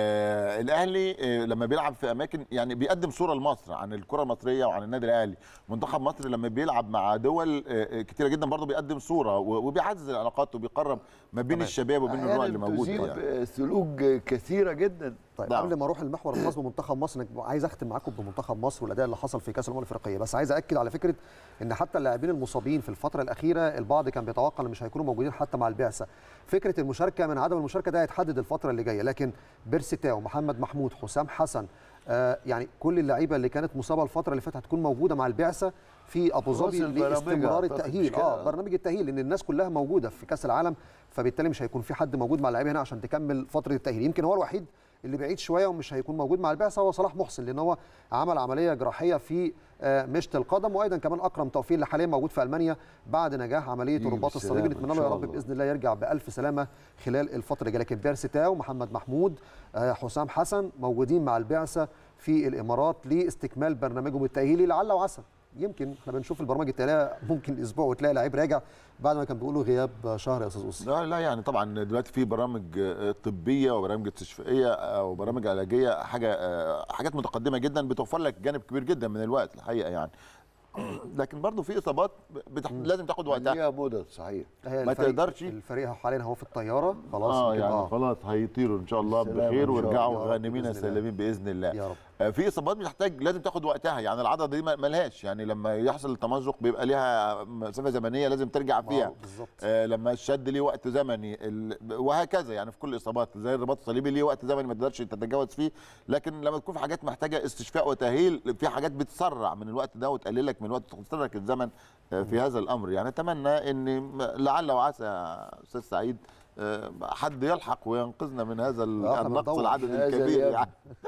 آه الاهلي آه لما بيلعب في اماكن يعني بيقدم صوره لمصر عن الكره المصريه وعن النادي الاهلي منتخب مصر لما بيلعب مع دول آه آه، كتيره جدا برضه بيقدم صوره و- وبيعزز العلاقات وبيقرب ما بين الشباب وبين النوع اللي أحياناً موجود تذيب يعني. سلوك كثيرة جدا طيب نعم. قبل ما اروح المحور الخاص بمنتخب مصر أنا عايز اختم معاكم بمنتخب مصر والاداء اللي حصل في كاس الامم الافريقيه بس عايز اكد على فكره ان حتى اللاعبين المصابين في الفتره الاخيره البعض كان بيتوقع ان مش هيكونوا موجودين حتى مع البعثه فكره المشاركه من عدم المشاركه ده هيتحدد الفتره اللي جايه لكن بيرسي تاو محمد محمود حسام حسن آه يعني كل اللعيبه اللي كانت مصابه الفتره اللي فاتت هتكون موجوده مع البعثه في ابو خلاص ظبي البرامج لاستمرار أعتقد التاهيل مش كده. اه برنامج التاهيل لان الناس كلها موجوده في كاس العالم فبالتالي مش هيكون في حد موجود مع اللعيبه هنا عشان تكمل فتره التاهيل يمكن هو الوحيد اللي بعيد شويه ومش هيكون موجود مع البعثه هو صلاح محسن لان هو عمل عمليه جراحيه في آه، مشط القدم وايضا كمان اكرم توفيق اللي حاليا موجود في المانيا بعد نجاح عمليه يجي الرباط بالسلامة الصليبي نتمنى إن له يا شاء رب الله. باذن الله يرجع بالف سلامه خلال الفتره اللي جايه لكن بيرسي تاو محمد محمود آه، حسام حسن موجودين مع البعثه في الامارات لاستكمال برنامجهم التاهيلي لعل وعسى يمكن احنا بنشوف البرامج التاليه ممكن اسبوع وتلاقي لعيب راجع بعد ما كان بيقولوا غياب شهر يا استاذ اوسي لا لا يعني طبعا دلوقتي في برامج آه، طبيه وبرامج استشفائيه آه، وبرامج علاجيه حاجه آه، حاجات متقدمه جدا بتوفر لك جانب كبير جدا من الوقت الحقيقه يعني لكن برضو في اصابات بتح... لازم تاخد وقتها ليها مدد صحيح هي ما الفريق- تقدرش. الفريق حاليا هو في الطياره خلاص اه يمكن يعني خلاص هيطيروا ان شاء الله بالسلامة بخير إن شاء ويرجعوا الله. يا رب غانمين بإذن الله. سالمين باذن الله يا رب آه، في اصابات بتحتاج لازم تاخد وقتها يعني العضله دي ما- ملهاش يعني لما يحصل التمزق بيبقى ليها مسافه زمنيه لازم ترجع فيها آه، بالظبط آه لما الشد ليه وقت زمني ال... وهكذا يعني في كل الاصابات زي الرباط الصليبي ليه وقت زمني ما تقدرش تتجاوز فيه لكن لما تكون في حاجات محتاجه استشفاء وتاهيل في حاجات بتسرع من الوقت ده وتقلل لك من الوقت وتختصر لك الزمن آه، في هذا الامر يعني اتمنى ان لعل وعسى يا استاذ سعيد آه، حد يلحق وينقذنا من هذا ال- آه، إحنا النقص بندور. العدد هذا الكبير اليوم. يعني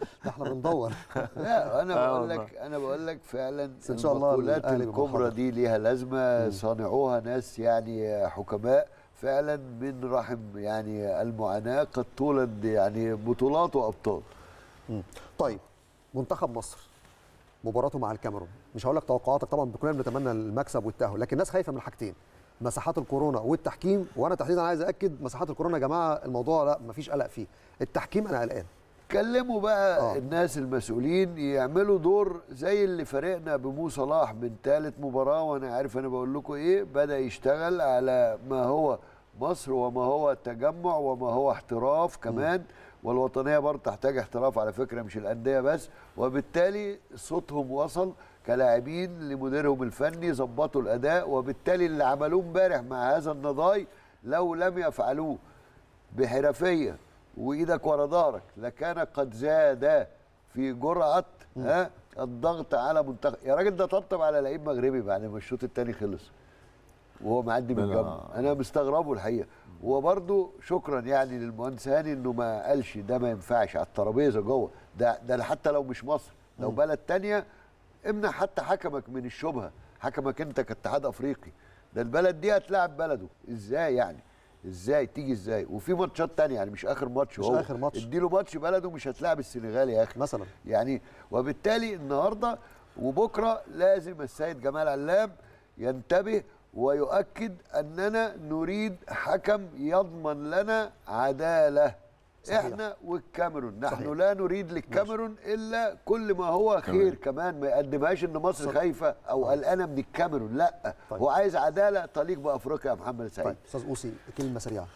ده احنا بندور لا انا آه بقول والله. لك انا بقول لك فعلا بس إن شاء الله المقولات الأهلي الكبرى بمحاضرة. دي ليها لازمه صانعوها ناس يعني حكماء فعلا من رحم يعني المعاناه قد تولد يعني بطولات وابطال مم. طيب منتخب مصر مباراته مع الكاميرون مش هقول لك توقعاتك طبعا كلنا بنتمنى المكسب والتاهل لكن الناس خايفه من حاجتين مساحات الكورونا والتحكيم وانا تحديدا عايز اكد مساحات الكورونا يا جماعه الموضوع لا مفيش قلق فيه التحكيم انا قلقان كلموا بقى آه. آه. الناس المسؤولين يعملوا دور زي اللي فريقنا بمو صلاح من ثالث مباراه وانا عارف انا بقول لكم ايه بدا يشتغل على ما هو مصر وما هو تجمع وما هو احتراف كمان والوطنيه برضه تحتاج احتراف على فكره مش الانديه بس وبالتالي صوتهم وصل كلاعبين لمديرهم الفني ظبطوا الاداء وبالتالي اللي عملوه امبارح مع هذا النضاي لو لم يفعلوه بحرفيه وايدك ورا ظهرك لكان قد زاد في جرعه ها الضغط على منتخب يا راجل ده طبطب على لعيب مغربي بعد ما الشوط الثاني خلص وهو معدي من لا. جنبه انا مستغربه الحقيقه وبرده شكرا يعني للمهندس هاني انه ما قالش ده ما ينفعش على الترابيزه جوه ده ده حتى لو مش مصر لو بلد تانية امنع حتى حكمك من الشبهه حكمك انت كاتحاد افريقي ده البلد دي هتلاعب بلده ازاي يعني ازاي تيجي ازاي وفي ماتشات تانية يعني مش اخر ماتش مش هو آخر ماتش. اديله ماتش بلده مش هتلاعب السنغال يا اخي مثلا يعني وبالتالي النهارده وبكره لازم السيد جمال علام ينتبه ويؤكد اننا نريد حكم يضمن لنا عداله صحيح. احنا والكاميرون نحن صحيح. لا نريد للكاميرون الا كل ما هو خير كمان ما يقدمهاش ان مصر صح. خايفه او قلقانه من الكاميرون لا طيب. هو عايز عداله تليق بافريقيا يا محمد سعيد طيب استاذ اوسي كلمه سريعه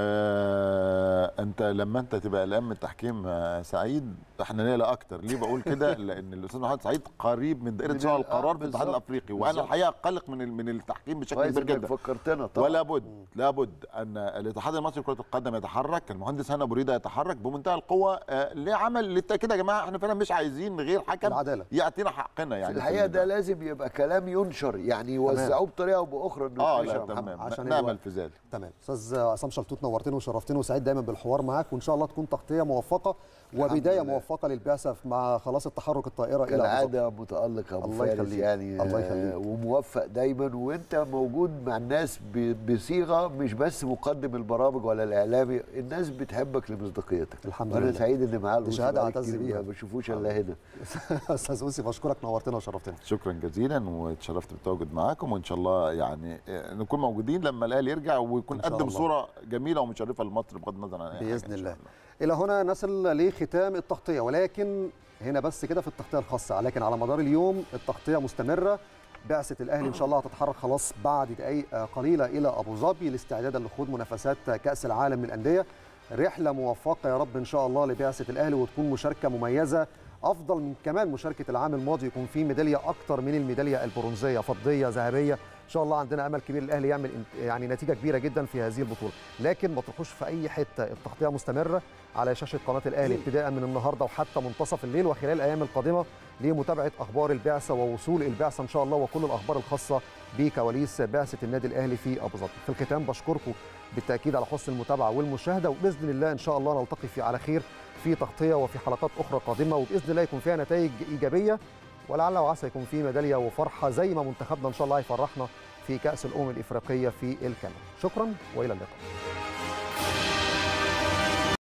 آه انت لما انت تبقى قلقان من التحكيم آه سعيد احنا نقلق اكتر ليه بقول كده لان الاستاذ محمد سعيد قريب من دائره من صنع ال- القرار آه، في الاتحاد بالظبط. الافريقي وانا بالظبط. الحقيقه قلق من ال- من التحكيم بشكل كويس كبير انك جدا فكرتنا طبعا ولا بد لابد ان الاتحاد المصري لكره القدم يتحرك المهندس هنا بريده يتحرك بمنتهى القوه آه لعمل للتاكيد يا جماعه احنا فعلا مش عايزين غير حكم العدالة. يعطينا حقنا في يعني الحقيقه ال- ده لازم يبقى كلام ينشر يعني يوزعوه بطريقه او باخرى انه اه يتنشر لا يا محمد. تمام عشان نامل الوقت. في ذلك تمام استاذ عصام شلتوت نورتني وشرفتني وسعيد دايما بالحوار معاك وان شاء الله تكون تغطيه موفقه وبدايه لله. موفقه للبعثه مع خلاص التحرك الطائره الى أبو ظبي. كالعاده متالق يا ابو الله فارس يخليك. يعني الله آه، يخليك. وموفق دايما وانت موجود مع الناس ب- بصيغه مش بس مقدم البرامج ولا الاعلامي الناس بتحبك لمصداقيتك الحمد وانا لله. سعيد ان معاه دي الأسرة شهادة بقالي أعتز كتير بيها. ما بشوفوش الا هنا استاذ اوسي بشكرك نورتنا وشرفتنا شكرا جزيلا واتشرفت بالتواجد معاكم وان شاء الله يعني آه، نكون موجودين لما الاهلي يرجع ويكون إن شاء قدم الله. صوره جميله ومشرفه لمصر بغض النظر عن أي حاجة باذن إن شاء الله الى هنا نصل لختام التغطيه ولكن هنا بس كده في التغطيه الخاصه لكن على مدار اليوم التغطيه مستمره بعثه الاهلي ان شاء الله هتتحرك خلاص بعد دقائق آه، قليله الى ابو ظبي لاستعدادا لخوض منافسات كاس العالم للانديه رحله موفقه يا رب ان شاء الله لبعثه الاهلي وتكون مشاركه مميزه افضل من كمان مشاركه العام الماضي يكون في ميداليه اكتر من الميداليه البرونزيه فضيه ذهبيه ان شاء الله عندنا امل كبير الاهلي يعمل انت- يعني نتيجه كبيره جدا في هذه البطوله لكن ما تروحوش في اي حته التغطيه مستمره على شاشه قناه الاهلي ابتداء من النهارده وحتى منتصف الليل وخلال الايام القادمه لمتابعه اخبار البعثه ووصول البعثه ان شاء الله وكل الاخبار الخاصه بكواليس بعثه النادي الاهلي في ابو ظبي في الختام بشكركم بالتاكيد على حسن المتابعه والمشاهده وباذن الله ان شاء الله نلتقي في على خير في تغطيه وفي حلقات اخرى قادمه وباذن الله يكون فيها نتائج ايجابيه ولعل وعسى يكون في ميداليه وفرحه زي ما منتخبنا ان شاء الله هيفرحنا في كاس الامم الافريقيه في الكاميرون شكرا والى اللقاء